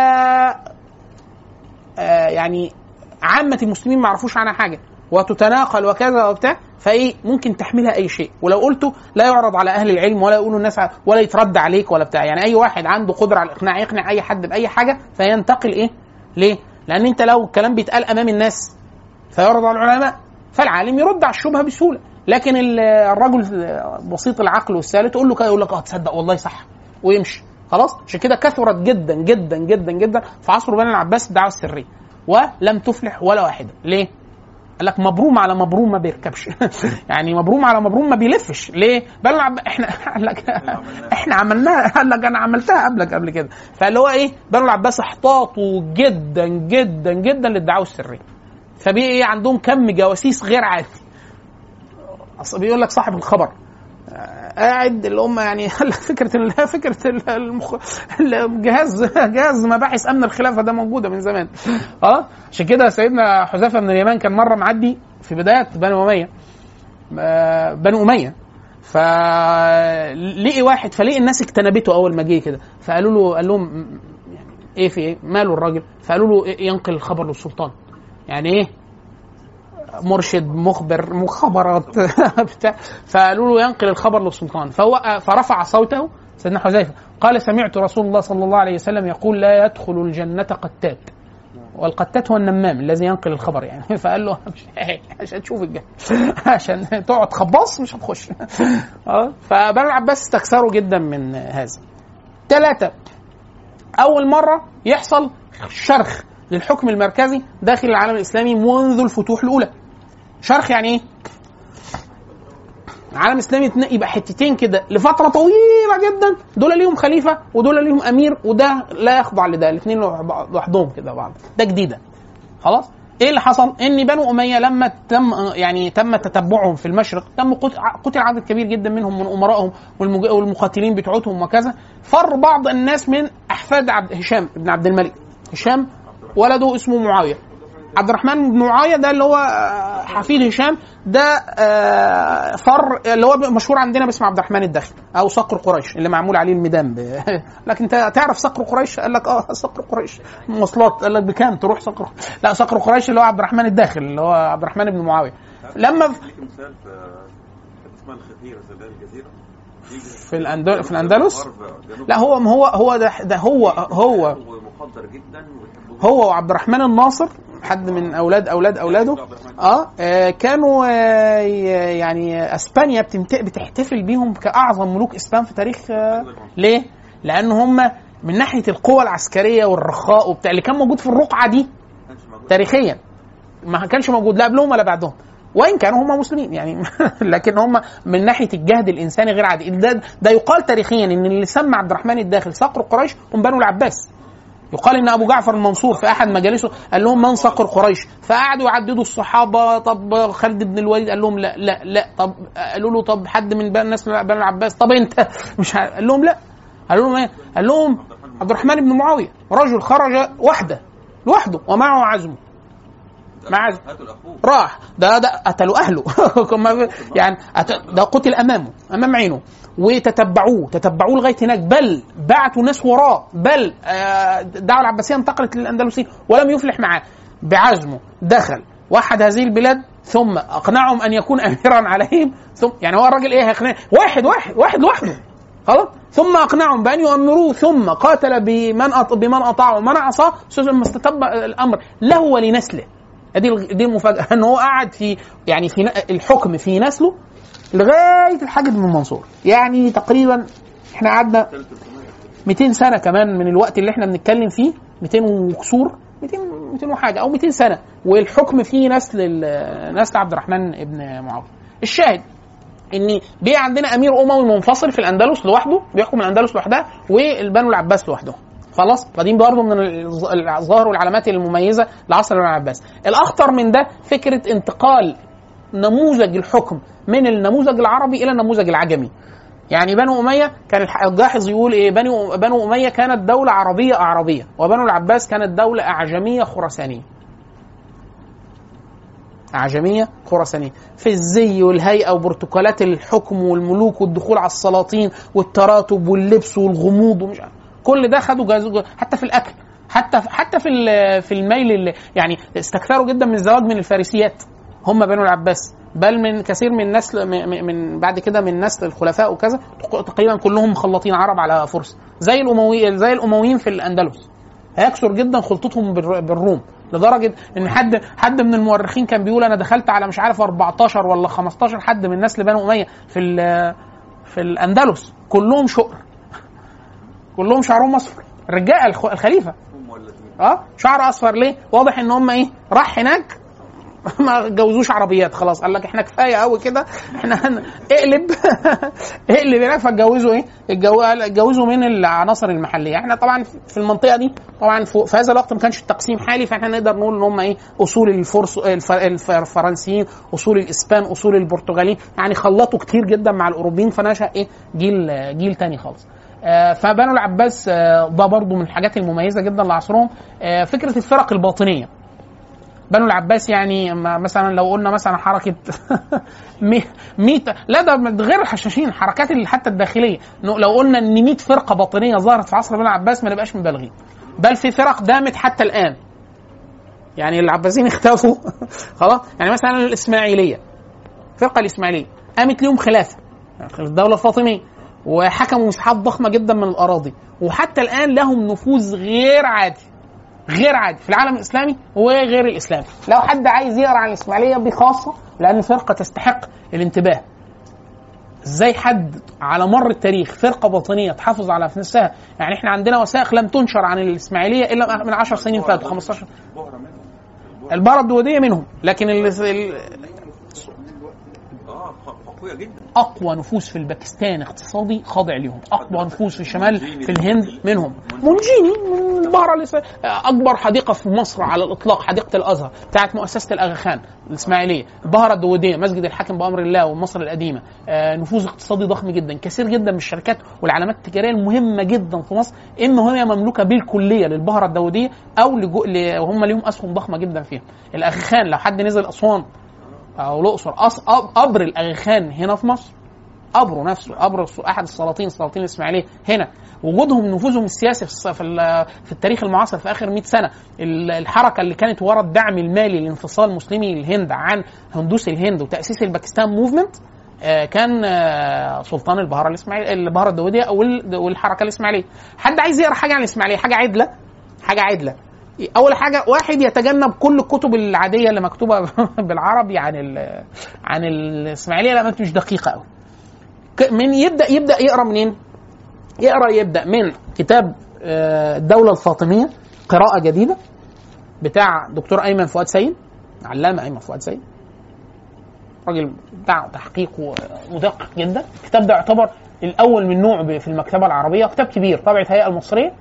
آه يعني عامه المسلمين ما يعرفوش عنها حاجه وتتناقل وكذا وبتاع فايه ممكن تحملها اي شيء ولو قلته لا يعرض على اهل العلم ولا يقولوا الناس ع- ولا يترد عليك ولا بتاع يعني اي واحد عنده قدره على الاقناع يقنع اي حد باي حاجه فينتقل ايه ليه لان انت لو الكلام بيتقال امام الناس فيعرض على العلماء فالعالم يرد على الشبهه بسهوله لكن ال- الرجل بسيط العقل والسالك تقول له كده يقول لك اه تصدق والله صح ويمشي خلاص عشان كده كثرت جدا جدا جدا جدا في عصر بني العباس الدعوه السريه ولم تفلح ولا واحده ليه؟ قال لك مبروم على مبروم ما بيركبش يعني مبروم على مبروم ما بيلفش ليه؟ بل العب- احنا قال لك احنا عملناها قال لك انا عملتها قبلك قبل كده فاللي هو ايه؟ بنو العباس احتاطوا جدا جدا جدا للدعوه السريه فبقي ايه عندهم كم جواسيس غير عادي اصل بيقول لك صاحب الخبر آه، قاعد اللي هم يعني قال لك فكره ال- فكره ال- المخ... الجهاز جهاز مباحث امن الخلافه ده موجوده من زمان اه عشان كده سيدنا حذيفه بن اليمان كان مره معدي في بدايه بني اميه آه، بني اميه فلقي واحد فلقي الناس اجتنبته اول ما جه كده فقالوا له قال لهم م- يعني ايه في ايه ماله الراجل فقالوا له إيه ينقل الخبر للسلطان يعني ايه مرشد مخبر مخابرات بتاع فقالوا له ينقل الخبر للسلطان فهو فرفع صوته سيدنا حذيفه قال سمعت رسول الله صلى الله عليه وسلم يقول لا يدخل الجنه قتات والقتات هو النمام الذي ينقل الخبر يعني فقال له مش عشان تشوف الجنة عشان تقعد خباص مش هتخش اه فبنو العباس استكثروا جدا من هذا ثلاثة أول مرة يحصل شرخ للحكم المركزي داخل العالم الإسلامي منذ الفتوح الأولى شرخ يعني إيه؟ العالم الاسلامي اتن- يبقى حتتين كده لفتره طويله جدا دول ليهم خليفه ودول ليهم امير وده لا يخضع لده الاثنين لوحدهم كده بعض ده جديده خلاص ايه اللي حصل ان بنو اميه لما تم يعني تم تتبعهم في المشرق تم قت- قتل عدد كبير جدا منهم من امرائهم والمج- والمقاتلين بتوعتهم وكذا فر بعض الناس من احفاد عبد هشام بن عبد الملك هشام ولده اسمه معاويه عبد الرحمن بن معاويه ده اللي هو آه، حفيد هشام ده آه، فر اللي هو مشهور عندنا باسم عبد الرحمن الداخل او صقر قريش اللي معمول عليه الميدان ب... لكن انت تعرف صقر قريش قال لك اه صقر قريش مواصلات قال لك بكام تروح صقر لا صقر قريش اللي هو عبد الرحمن الداخل اللي هو عبد الرحمن بن معاويه لما في- ليك مثال في حته اسمها الخفيره زي اللي هي الجزيره يجي في الأندل- في الأندلس؟ غرب جنوب لا هو هو هو ده, ده هو هو ومخدر جدا ويحبوه هو وعبد الرحمن الناصر حد من اولاد اولاد اولاده اه, آه كانوا آه ي- يعني اسبانيا بتمت- بتحتفل بيهم كاعظم ملوك اسبان في تاريخ آه ليه؟ لان هم من ناحيه القوه العسكريه والرخاء وبتاع اللي كان موجود في الرقعه دي ما كانش موجود تاريخيا ما كانش موجود لا قبلهم ولا بعدهم وان كانوا هم مسلمين يعني لكن هم من ناحيه الجهد الانساني غير عادي ده, ده يقال تاريخيا ان اللي سمى عبد الرحمن الداخل صقر قريش هم بنو العباس يقال ان ابو جعفر المنصور في احد مجالسه قال لهم من صقر قريش فقعدوا يعددوا الصحابه طب خالد بن الوليد قال لهم لا لا لا طب قالوا له طب حد من بني الناس من بني العباس طب انت مش ع- قال لهم لا قالوا لهم ايه؟ قال لهم عبد الرحمن بن معاويه رجل خرج وحده لوحده ومعه عزمه مع عزم هاتوا لاخوه راح ده ده قتلوا اهله كما- يعني أت- ده قتل امامه امام عينه وتتبعوه تتبعوه لغايه هناك بل بعتوا ناس وراه بل آه، الدعوه العباسيه انتقلت للاندلسين ولم يفلح معاه بعزمه دخل وحد هذه البلاد ثم اقنعهم ان يكون اميرا عليهم ثم يعني هو الراجل ايه هيقنع واحد واحد واحد لوحده خلاص ثم اقنعهم بان يؤمروه ثم قاتل بمن أط... بمن اطاعه ومن عصاه ثم استتب الامر له ولنسله ادي دي المفاجاه ان هو قعد في يعني في ن- الحكم في نسله لغايه الحاج بن منصور يعني تقريبا احنا قعدنا 200 سنه كمان من الوقت اللي احنا بنتكلم فيه 200 وكسور 200 200 وحاجه او 200 سنه والحكم فيه نسل ال- نسل عبد الرحمن ابن معاويه الشاهد ان بقى عندنا امير اموي منفصل في الاندلس لوحده بيحكم الاندلس لوحدها والبنو العباس لوحدهم خلاص فدي برضه من الظ- الظاهر والعلامات المميزه لعصر البنو العباس الاخطر من ده فكره انتقال نموذج الحكم من النموذج العربي الى النموذج العجمي يعني بنو اميه كان الح- الجاحظ يقول ايه بنو بنو اميه كانت دوله عربيه اعرابيه وبنو العباس كانت دوله اعجميه خراسانيه أعجمية خراسانية في الزي والهيئة وبرتقالات الحكم والملوك والدخول على السلاطين والتراتب واللبس والغموض ومش عارف كل ده خدوا جاز حتى في الأكل حتى حتى في ال- في الميل اللي يعني استكثروا جدا من الزواج من الفارسيات هم بنو العباس بل من كثير من نسل م- م- من بعد كده من نسل الخلفاء وكذا تقريبا كلهم مخلطين عرب على فرس زي الاموي زي الامويين في الاندلس هيكثر جدا خلطتهم بالر- بالروم لدرجه ان حد حد من المؤرخين كان بيقول انا دخلت على مش عارف 14 ولا 15 حد من نسل بنو اميه في ال- في الاندلس كلهم شقر كلهم شعرهم اصفر رجال الخ- الخليفه هم ولا اتنين. اه شعر اصفر ليه؟ واضح ان هم ايه؟ راح هناك ما اتجوزوش عربيات خلاص قال لك احنا كفايه قوي كده احنا هن... اقلب اقلب هناك فاتجوزوا ايه؟ اتجو- اتجوزوا من العناصر المحليه احنا طبعا في المنطقه دي طبعا في في هذا الوقت ما كانش التقسيم حالي فاحنا نقدر نقول ان هم ايه؟ اصول الفرس الف... الف... الفرنسيين اصول الاسبان اصول البرتغاليين يعني خلطوا كتير جدا مع الاوروبيين فنشا ايه؟ جيل جيل تاني خالص آه، فبنو العباس آه، ده برضو من الحاجات المميزه جدا لعصرهم آه، فكره الفرق الباطنيه بنو العباس يعني ما- مثلا لو قلنا مثلا حركه مي- ميت لا ده غير الحشاشين الحركات اللي حتى الداخليه إنه لو قلنا ان 100 فرقه باطنيه ظهرت في عصر بنو العباس ما نبقاش مبالغين بل في فرق دامت حتى الان يعني العباسيين اختفوا خلاص يعني مثلا الاسماعيليه الفرقه الاسماعيليه قامت ليهم خلافه الدوله الفاطميه وحكموا مساحات ضخمه جدا من الاراضي وحتى الان لهم نفوذ غير عادي غير عادي في العالم الاسلامي وغير الاسلامي لو حد عايز يقرا عن الاسماعيليه بخاصه لان فرقه تستحق الانتباه ازاي حد على مر التاريخ فرقه باطنيه تحافظ على نفسها يعني احنا عندنا وثائق لم تنشر عن الاسماعيليه الا من 10 سنين فاتوا 15 بهرة منهم البارة الدودية منهم لكن ال- ال- اه قوية جدا اقوى نفوذ في الباكستان اقتصادي خاضع ليهم اقوى نفوذ في الشمال في الهند منهم منجيني من البهرة الإس- اكبر حديقه في مصر على الاطلاق حديقه الازهر بتاعت مؤسسه الاغا خان الاسماعيليه البهرة الدوديه مسجد الحاكم بامر الله ومصر القديمه آه، نفوذ اقتصادي ضخم جدا كثير جدا من الشركات والعلامات التجاريه المهمه جدا في مصر اما هي مملوكه بالكليه للبهرة الدوديه او لجو... ل... هم ليهم اسهم ضخمه جدا فيها الاغا خان لو حد نزل اسوان او الاقصر أص... أب- قبر الاغا خان هنا في مصر قبره نفسه قبر الس- احد السلاطين سلاطين الاسماعيليه هنا وجودهم نفوذهم السياسي في الص- في, ال- في التاريخ المعاصر في اخر 100 سنه ال- الحركه اللي كانت ورا الدعم المالي لانفصال مسلمي الهند عن هندوس الهند وتاسيس الباكستان موفمنت آه، كان آه، سلطان البهاره الاسماعيليه البهاره الدوديه او ال- والحركه الاسماعيليه حد عايز يقرا حاجه عن الاسماعيليه حاجه عدله حاجه عدله اول حاجه واحد يتجنب كل الكتب العاديه اللي مكتوبه بالعربي عن ال- عن الاسماعيليه لانها مش دقيقه قوي ك- من يبدا يبدا يقرا منين؟ يقرا يبدا من كتاب آه، الدوله الفاطميه قراءه جديده بتاع دكتور ايمن فؤاد سيد علامه ايمن فؤاد سيد راجل بتاع تحقيق مدقق جدا الكتاب ده يعتبر الاول من نوعه في المكتبه العربيه كتاب كبير طبعه الهيئه المصريه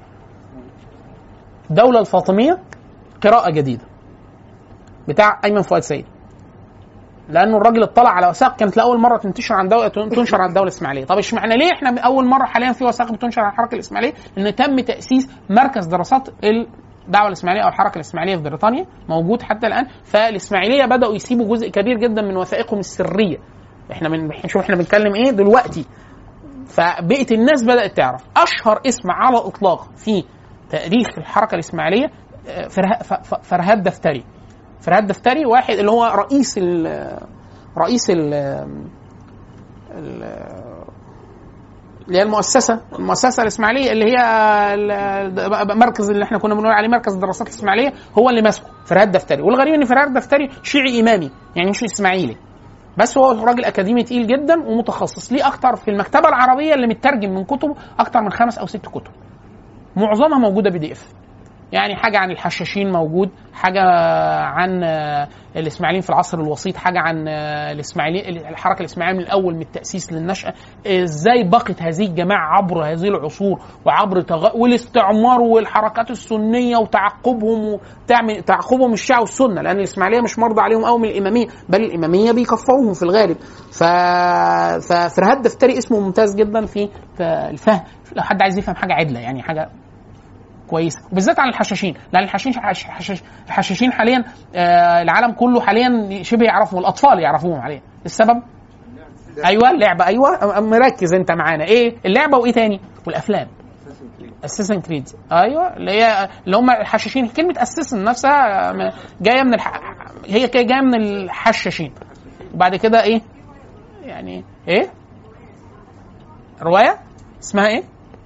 الدوله الفاطميه قراءه جديده بتاع ايمن فؤاد سيد لانه الراجل اطلع على وثائق كانت لاول مره تنتشر عن دولة تنشر عن الدوله الاسماعيليه، طب اشمعنى ليه احنا اول مره حاليا في وثائق بتنشر عن الحركه الاسماعيليه؟ ان تم تاسيس مركز دراسات الدعوه الاسماعيليه او الحركه الاسماعيليه في بريطانيا موجود حتى الان فالاسماعيليه بداوا يسيبوا جزء كبير جدا من وثائقهم السريه احنا من شوف احنا بنتكلم ايه دلوقتي فبقت الناس بدات تعرف اشهر اسم على الاطلاق في تاريخ الحركه الاسماعيليه آه، فرها- ف- ف- فرهاد دفتري فرهاد دفتري واحد اللي هو رئيس ال رئيس ال ال- اللي هي المؤسسه المؤسسه الاسماعيليه اللي هي ال- مركز اللي احنا كنا بنقول عليه مركز الدراسات الاسماعيليه هو اللي ماسكه فرهاد دفتري والغريب ان فرهاد دفتري شيعي امامي يعني مش اسماعيلي بس هو راجل اكاديمي تقيل جدا ومتخصص ليه اكتر في المكتبه العربيه اللي مترجم من كتبه اكتر من خمس او ست كتب معظمها موجوده بي دي اف يعني حاجه عن الحشاشين موجود حاجه عن آه، الاسماعيليين في العصر الوسيط حاجه عن آه، الاسماعيلي الحركه الاسماعيليه من الاول من التاسيس للنشاه ازاي بقت هذه الجماعه عبر هذه العصور وعبر تغ... والاستعمار والحركات السنيه وتعقبهم وتعمل تعقبهم الشيعه والسنه لان الاسماعيليه مش مرضى عليهم قوي من الاماميه بل الاماميه بيكفروهم في الغالب ف... ففرهاد دفتري اسمه ممتاز جدا في في الفهم لو حد عايز يفهم حاجه عدله يعني حاجه كويسه وبالذات عن الحشاشين لان الحشاشين حش- حشاش- الحشاشين حاليا آه العالم كله حاليا شبه يعرفوا الاطفال يعرفوهم حاليا السبب ايوه اللعبه ايوه أم- مركز انت معانا ايه اللعبه وايه تاني والافلام اساسن كريد ايوه اللي هي اللي هم الحشاشين كلمه اساسن نفسها م- جايه من الح... هي كده جايه من الحشاشين وبعد كده ايه يعني ايه روايه اسمها ايه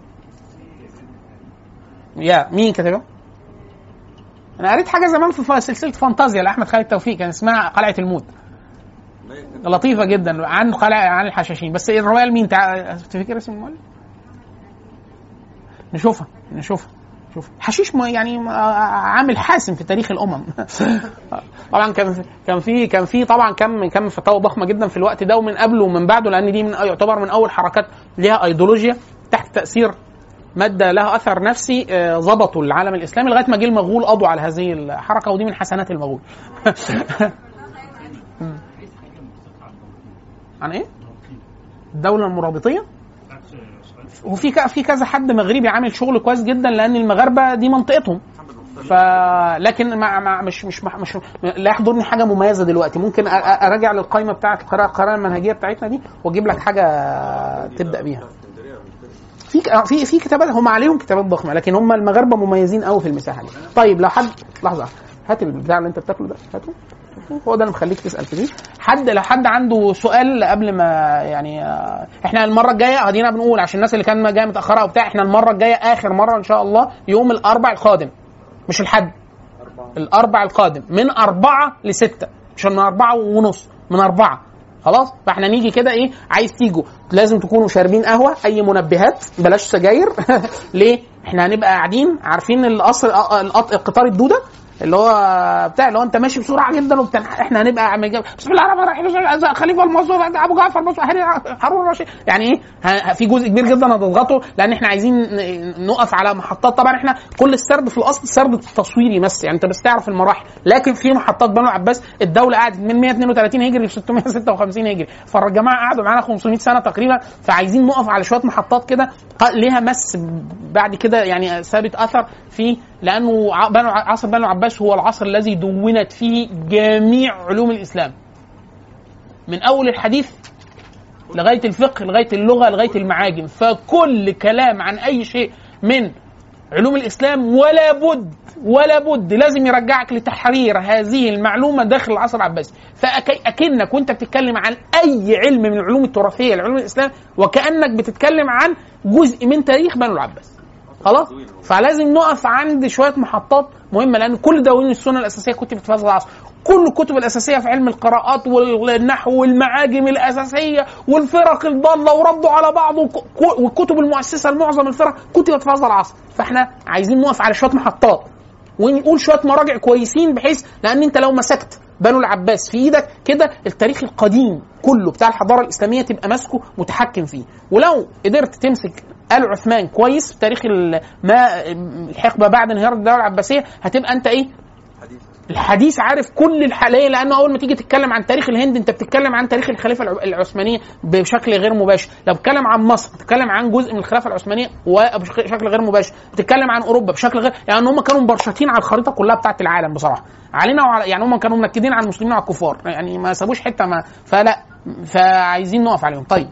يا مين كتبها؟ انا قريت حاجه زمان في ف- سلسله فانتازيا لاحمد خالد توفيق كان اسمها قلعه الموت لطيفه جدا عن قلعه عن الحشاشين بس الروايه لمين تع... تفتكر اسم المؤلف؟ نشوفها نشوفها شوف حشيش ما- يعني ما- عامل حاسم في تاريخ الامم طبعا كان في كان في كان في طبعا كم كم فتاوى ضخمه جدا في الوقت ده ومن قبله ومن بعده لان دي من يعتبر من اول حركات ليها ايديولوجيا تحت تاثير ماده لها اثر نفسي آه، ظبطوا العالم الاسلامي لغايه ما جه المغول قضوا على هذه الحركه ودي من حسنات المغول. عن ايه؟ الدوله المرابطيه؟ وفي ك- في كذا حد مغربي عامل شغل كويس جدا لان المغاربه دي منطقتهم ف لكن مع مع مش مش مش لا يحضرني حاجه مميزه دلوقتي ممكن أ- أ- اراجع للقائمه بتاعه القراءه القراءه المنهجيه بتاعتنا دي واجيب لك حاجه تبدا بيها في ك- في في كتابات هم عليهم كتابات ضخمه لكن هم المغاربه مميزين قوي في المساحه دي طيب لو حد لحظه هات البتاع اللي انت بتاكله ده هاته هو ده اللي مخليك تسال فيه حد لو حد عنده سؤال قبل ما يعني آه، احنا المره الجايه ادينا بنقول عشان الناس اللي كان جايه متاخره او بتاع احنا المره الجايه اخر مره ان شاء الله يوم الاربع القادم مش الحد الاربع القادم من أربعة لستة مش من أربعة ونص من أربعة خلاص فاحنا نيجي كده ايه عايز تيجوا لازم تكونوا شاربين قهوه اي منبهات بلاش سجاير ليه احنا هنبقى قاعدين عارفين القصر القط- القطار الدوده اللي هو بتاع اللي هو انت ماشي بسرعه جدا وبتاع احنا هنبقى عم جاب- بسم الله الرحمن الرحيم خليفه المنصور ابو جعفر بص هارون الرشيد يعني ايه ه- في جزء كبير جدا هتضغطه لان احنا عايزين ن- نقف على محطات طبعا احنا كل السرد في الاصل سرد تصويري بس يعني انت بس تعرف المراحل لكن في محطات بنو العباس الدوله قعدت من 132 هجري ل 656 هجري فالجماعه قعدوا معانا 500 سنه تقريبا فعايزين نقف على شويه محطات كده ق- ليها مس بعد كده يعني ثابت اثر في لانه ع- بنو ع- عصر بنو العباس هو العصر الذي دونت فيه جميع علوم الاسلام من اول الحديث لغايه الفقه لغايه اللغه لغايه المعاجم فكل كلام عن اي شيء من علوم الاسلام ولا بد ولا بد لازم يرجعك لتحرير هذه المعلومه داخل العصر العباسي فاكنك وانت بتتكلم عن اي علم من العلوم التراثيه لعلوم الاسلام وكانك بتتكلم عن جزء من تاريخ بنو العباس خلاص فلازم نقف عند شويه محطات مهمه لان كل دواوين السنه الاساسيه كتبت في هذا العصر كل الكتب الاساسيه في علم القراءات والنحو والمعاجم الاساسيه والفرق الضاله وردوا على بعض وك- والكتب المؤسسه لمعظم الفرق كتبت في هذا العصر فاحنا عايزين نقف على شويه محطات ونقول شويه مراجع كويسين بحيث لان انت لو مسكت بنو العباس في ايدك كده التاريخ القديم كله بتاع الحضاره الاسلاميه تبقى ماسكه متحكم فيه ولو قدرت تمسك ال عثمان كويس في تاريخ ال- ما الحقبه بعد انهيار الدوله العباسيه هتبقى انت ايه الحديث عارف كل الحاليه لانه اول ما تيجي تتكلم عن تاريخ الهند انت بتتكلم عن تاريخ الخلافه الع- العثمانيه بشكل غير مباشر لو بتتكلم عن مصر بتتكلم عن جزء من الخلافه العثمانيه وبشكل غير مباشر بتتكلم عن اوروبا بشكل غير يعني هم كانوا مبرشطين على الخريطه كلها بتاعت العالم بصراحه علينا وعلى يعني هم كانوا منكدين على المسلمين وعلى الكفار يعني ما سابوش حته ما فلا فعايزين نقف عليهم طيب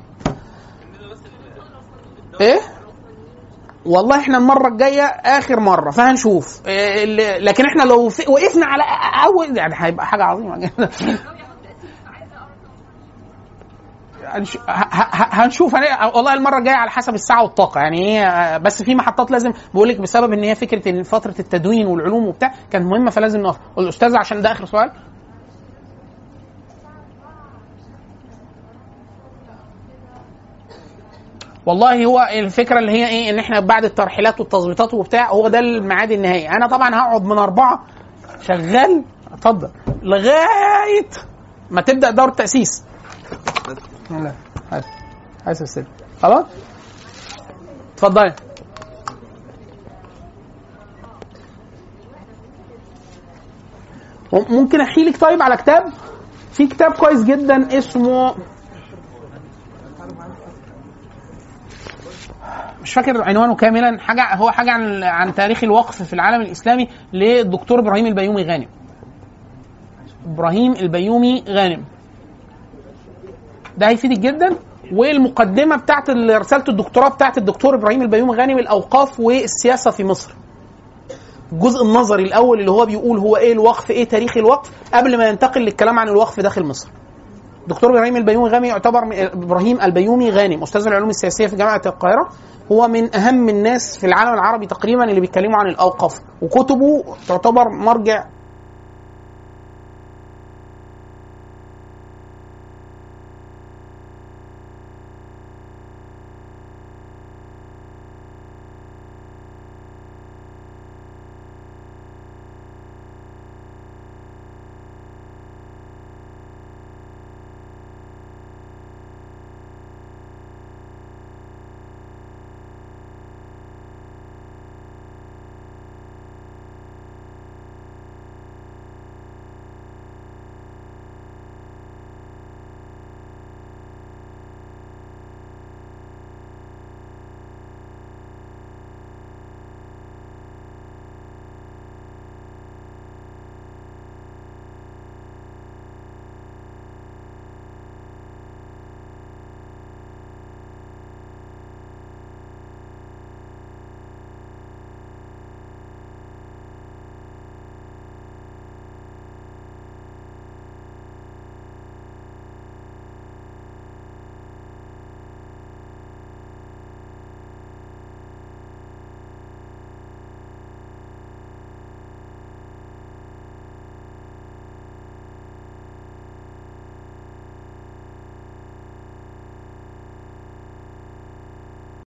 ايه والله احنا المره الجايه اخر مره فهنشوف إيه اللي- لكن احنا لو في- وقفنا على اول يعني هيبقى حاجه عظيمه جدا هنش- ه- ه- هنشوف هن- والله المره الجايه على حسب الساعه والطاقه يعني هي بس في محطات لازم بقول لك بسبب ان هي فكره ان فتره التدوين والعلوم وبتاع كانت مهمه فلازم نقف الاستاذ عشان ده اخر سؤال والله هو الفكره اللي هي ايه ان احنا بعد الترحيلات والتظبيطات وبتاع هو ده الميعاد النهائي انا طبعا هقعد من اربعه شغال اتفضل لغايه ما تبدا دور التاسيس لا هات عايز السلم خلاص اتفضلي ممكن احكي لك طيب على كتاب في كتاب كويس جدا اسمه مش فاكر عنوانه كاملا حاجه هو حاجه عن عن تاريخ الوقف في العالم الاسلامي للدكتور ابراهيم البيومي غانم ابراهيم البيومي غانم ده هيفيدك جدا والمقدمه بتاعت ال- رساله الدكتوراه بتاعت الدكتور ابراهيم البيومي غانم الاوقاف والسياسه في مصر الجزء النظري الاول اللي هو بيقول هو ايه الوقف ايه تاريخ الوقف قبل ما ينتقل للكلام عن الوقف داخل مصر دكتور ابراهيم البيومي غانم يعتبر من- ابراهيم البيومي غانم استاذ العلوم السياسيه في جامعه القاهره هو من اهم الناس في العالم العربي تقريبا اللي بيتكلموا عن الاوقاف وكتبه تعتبر مرجع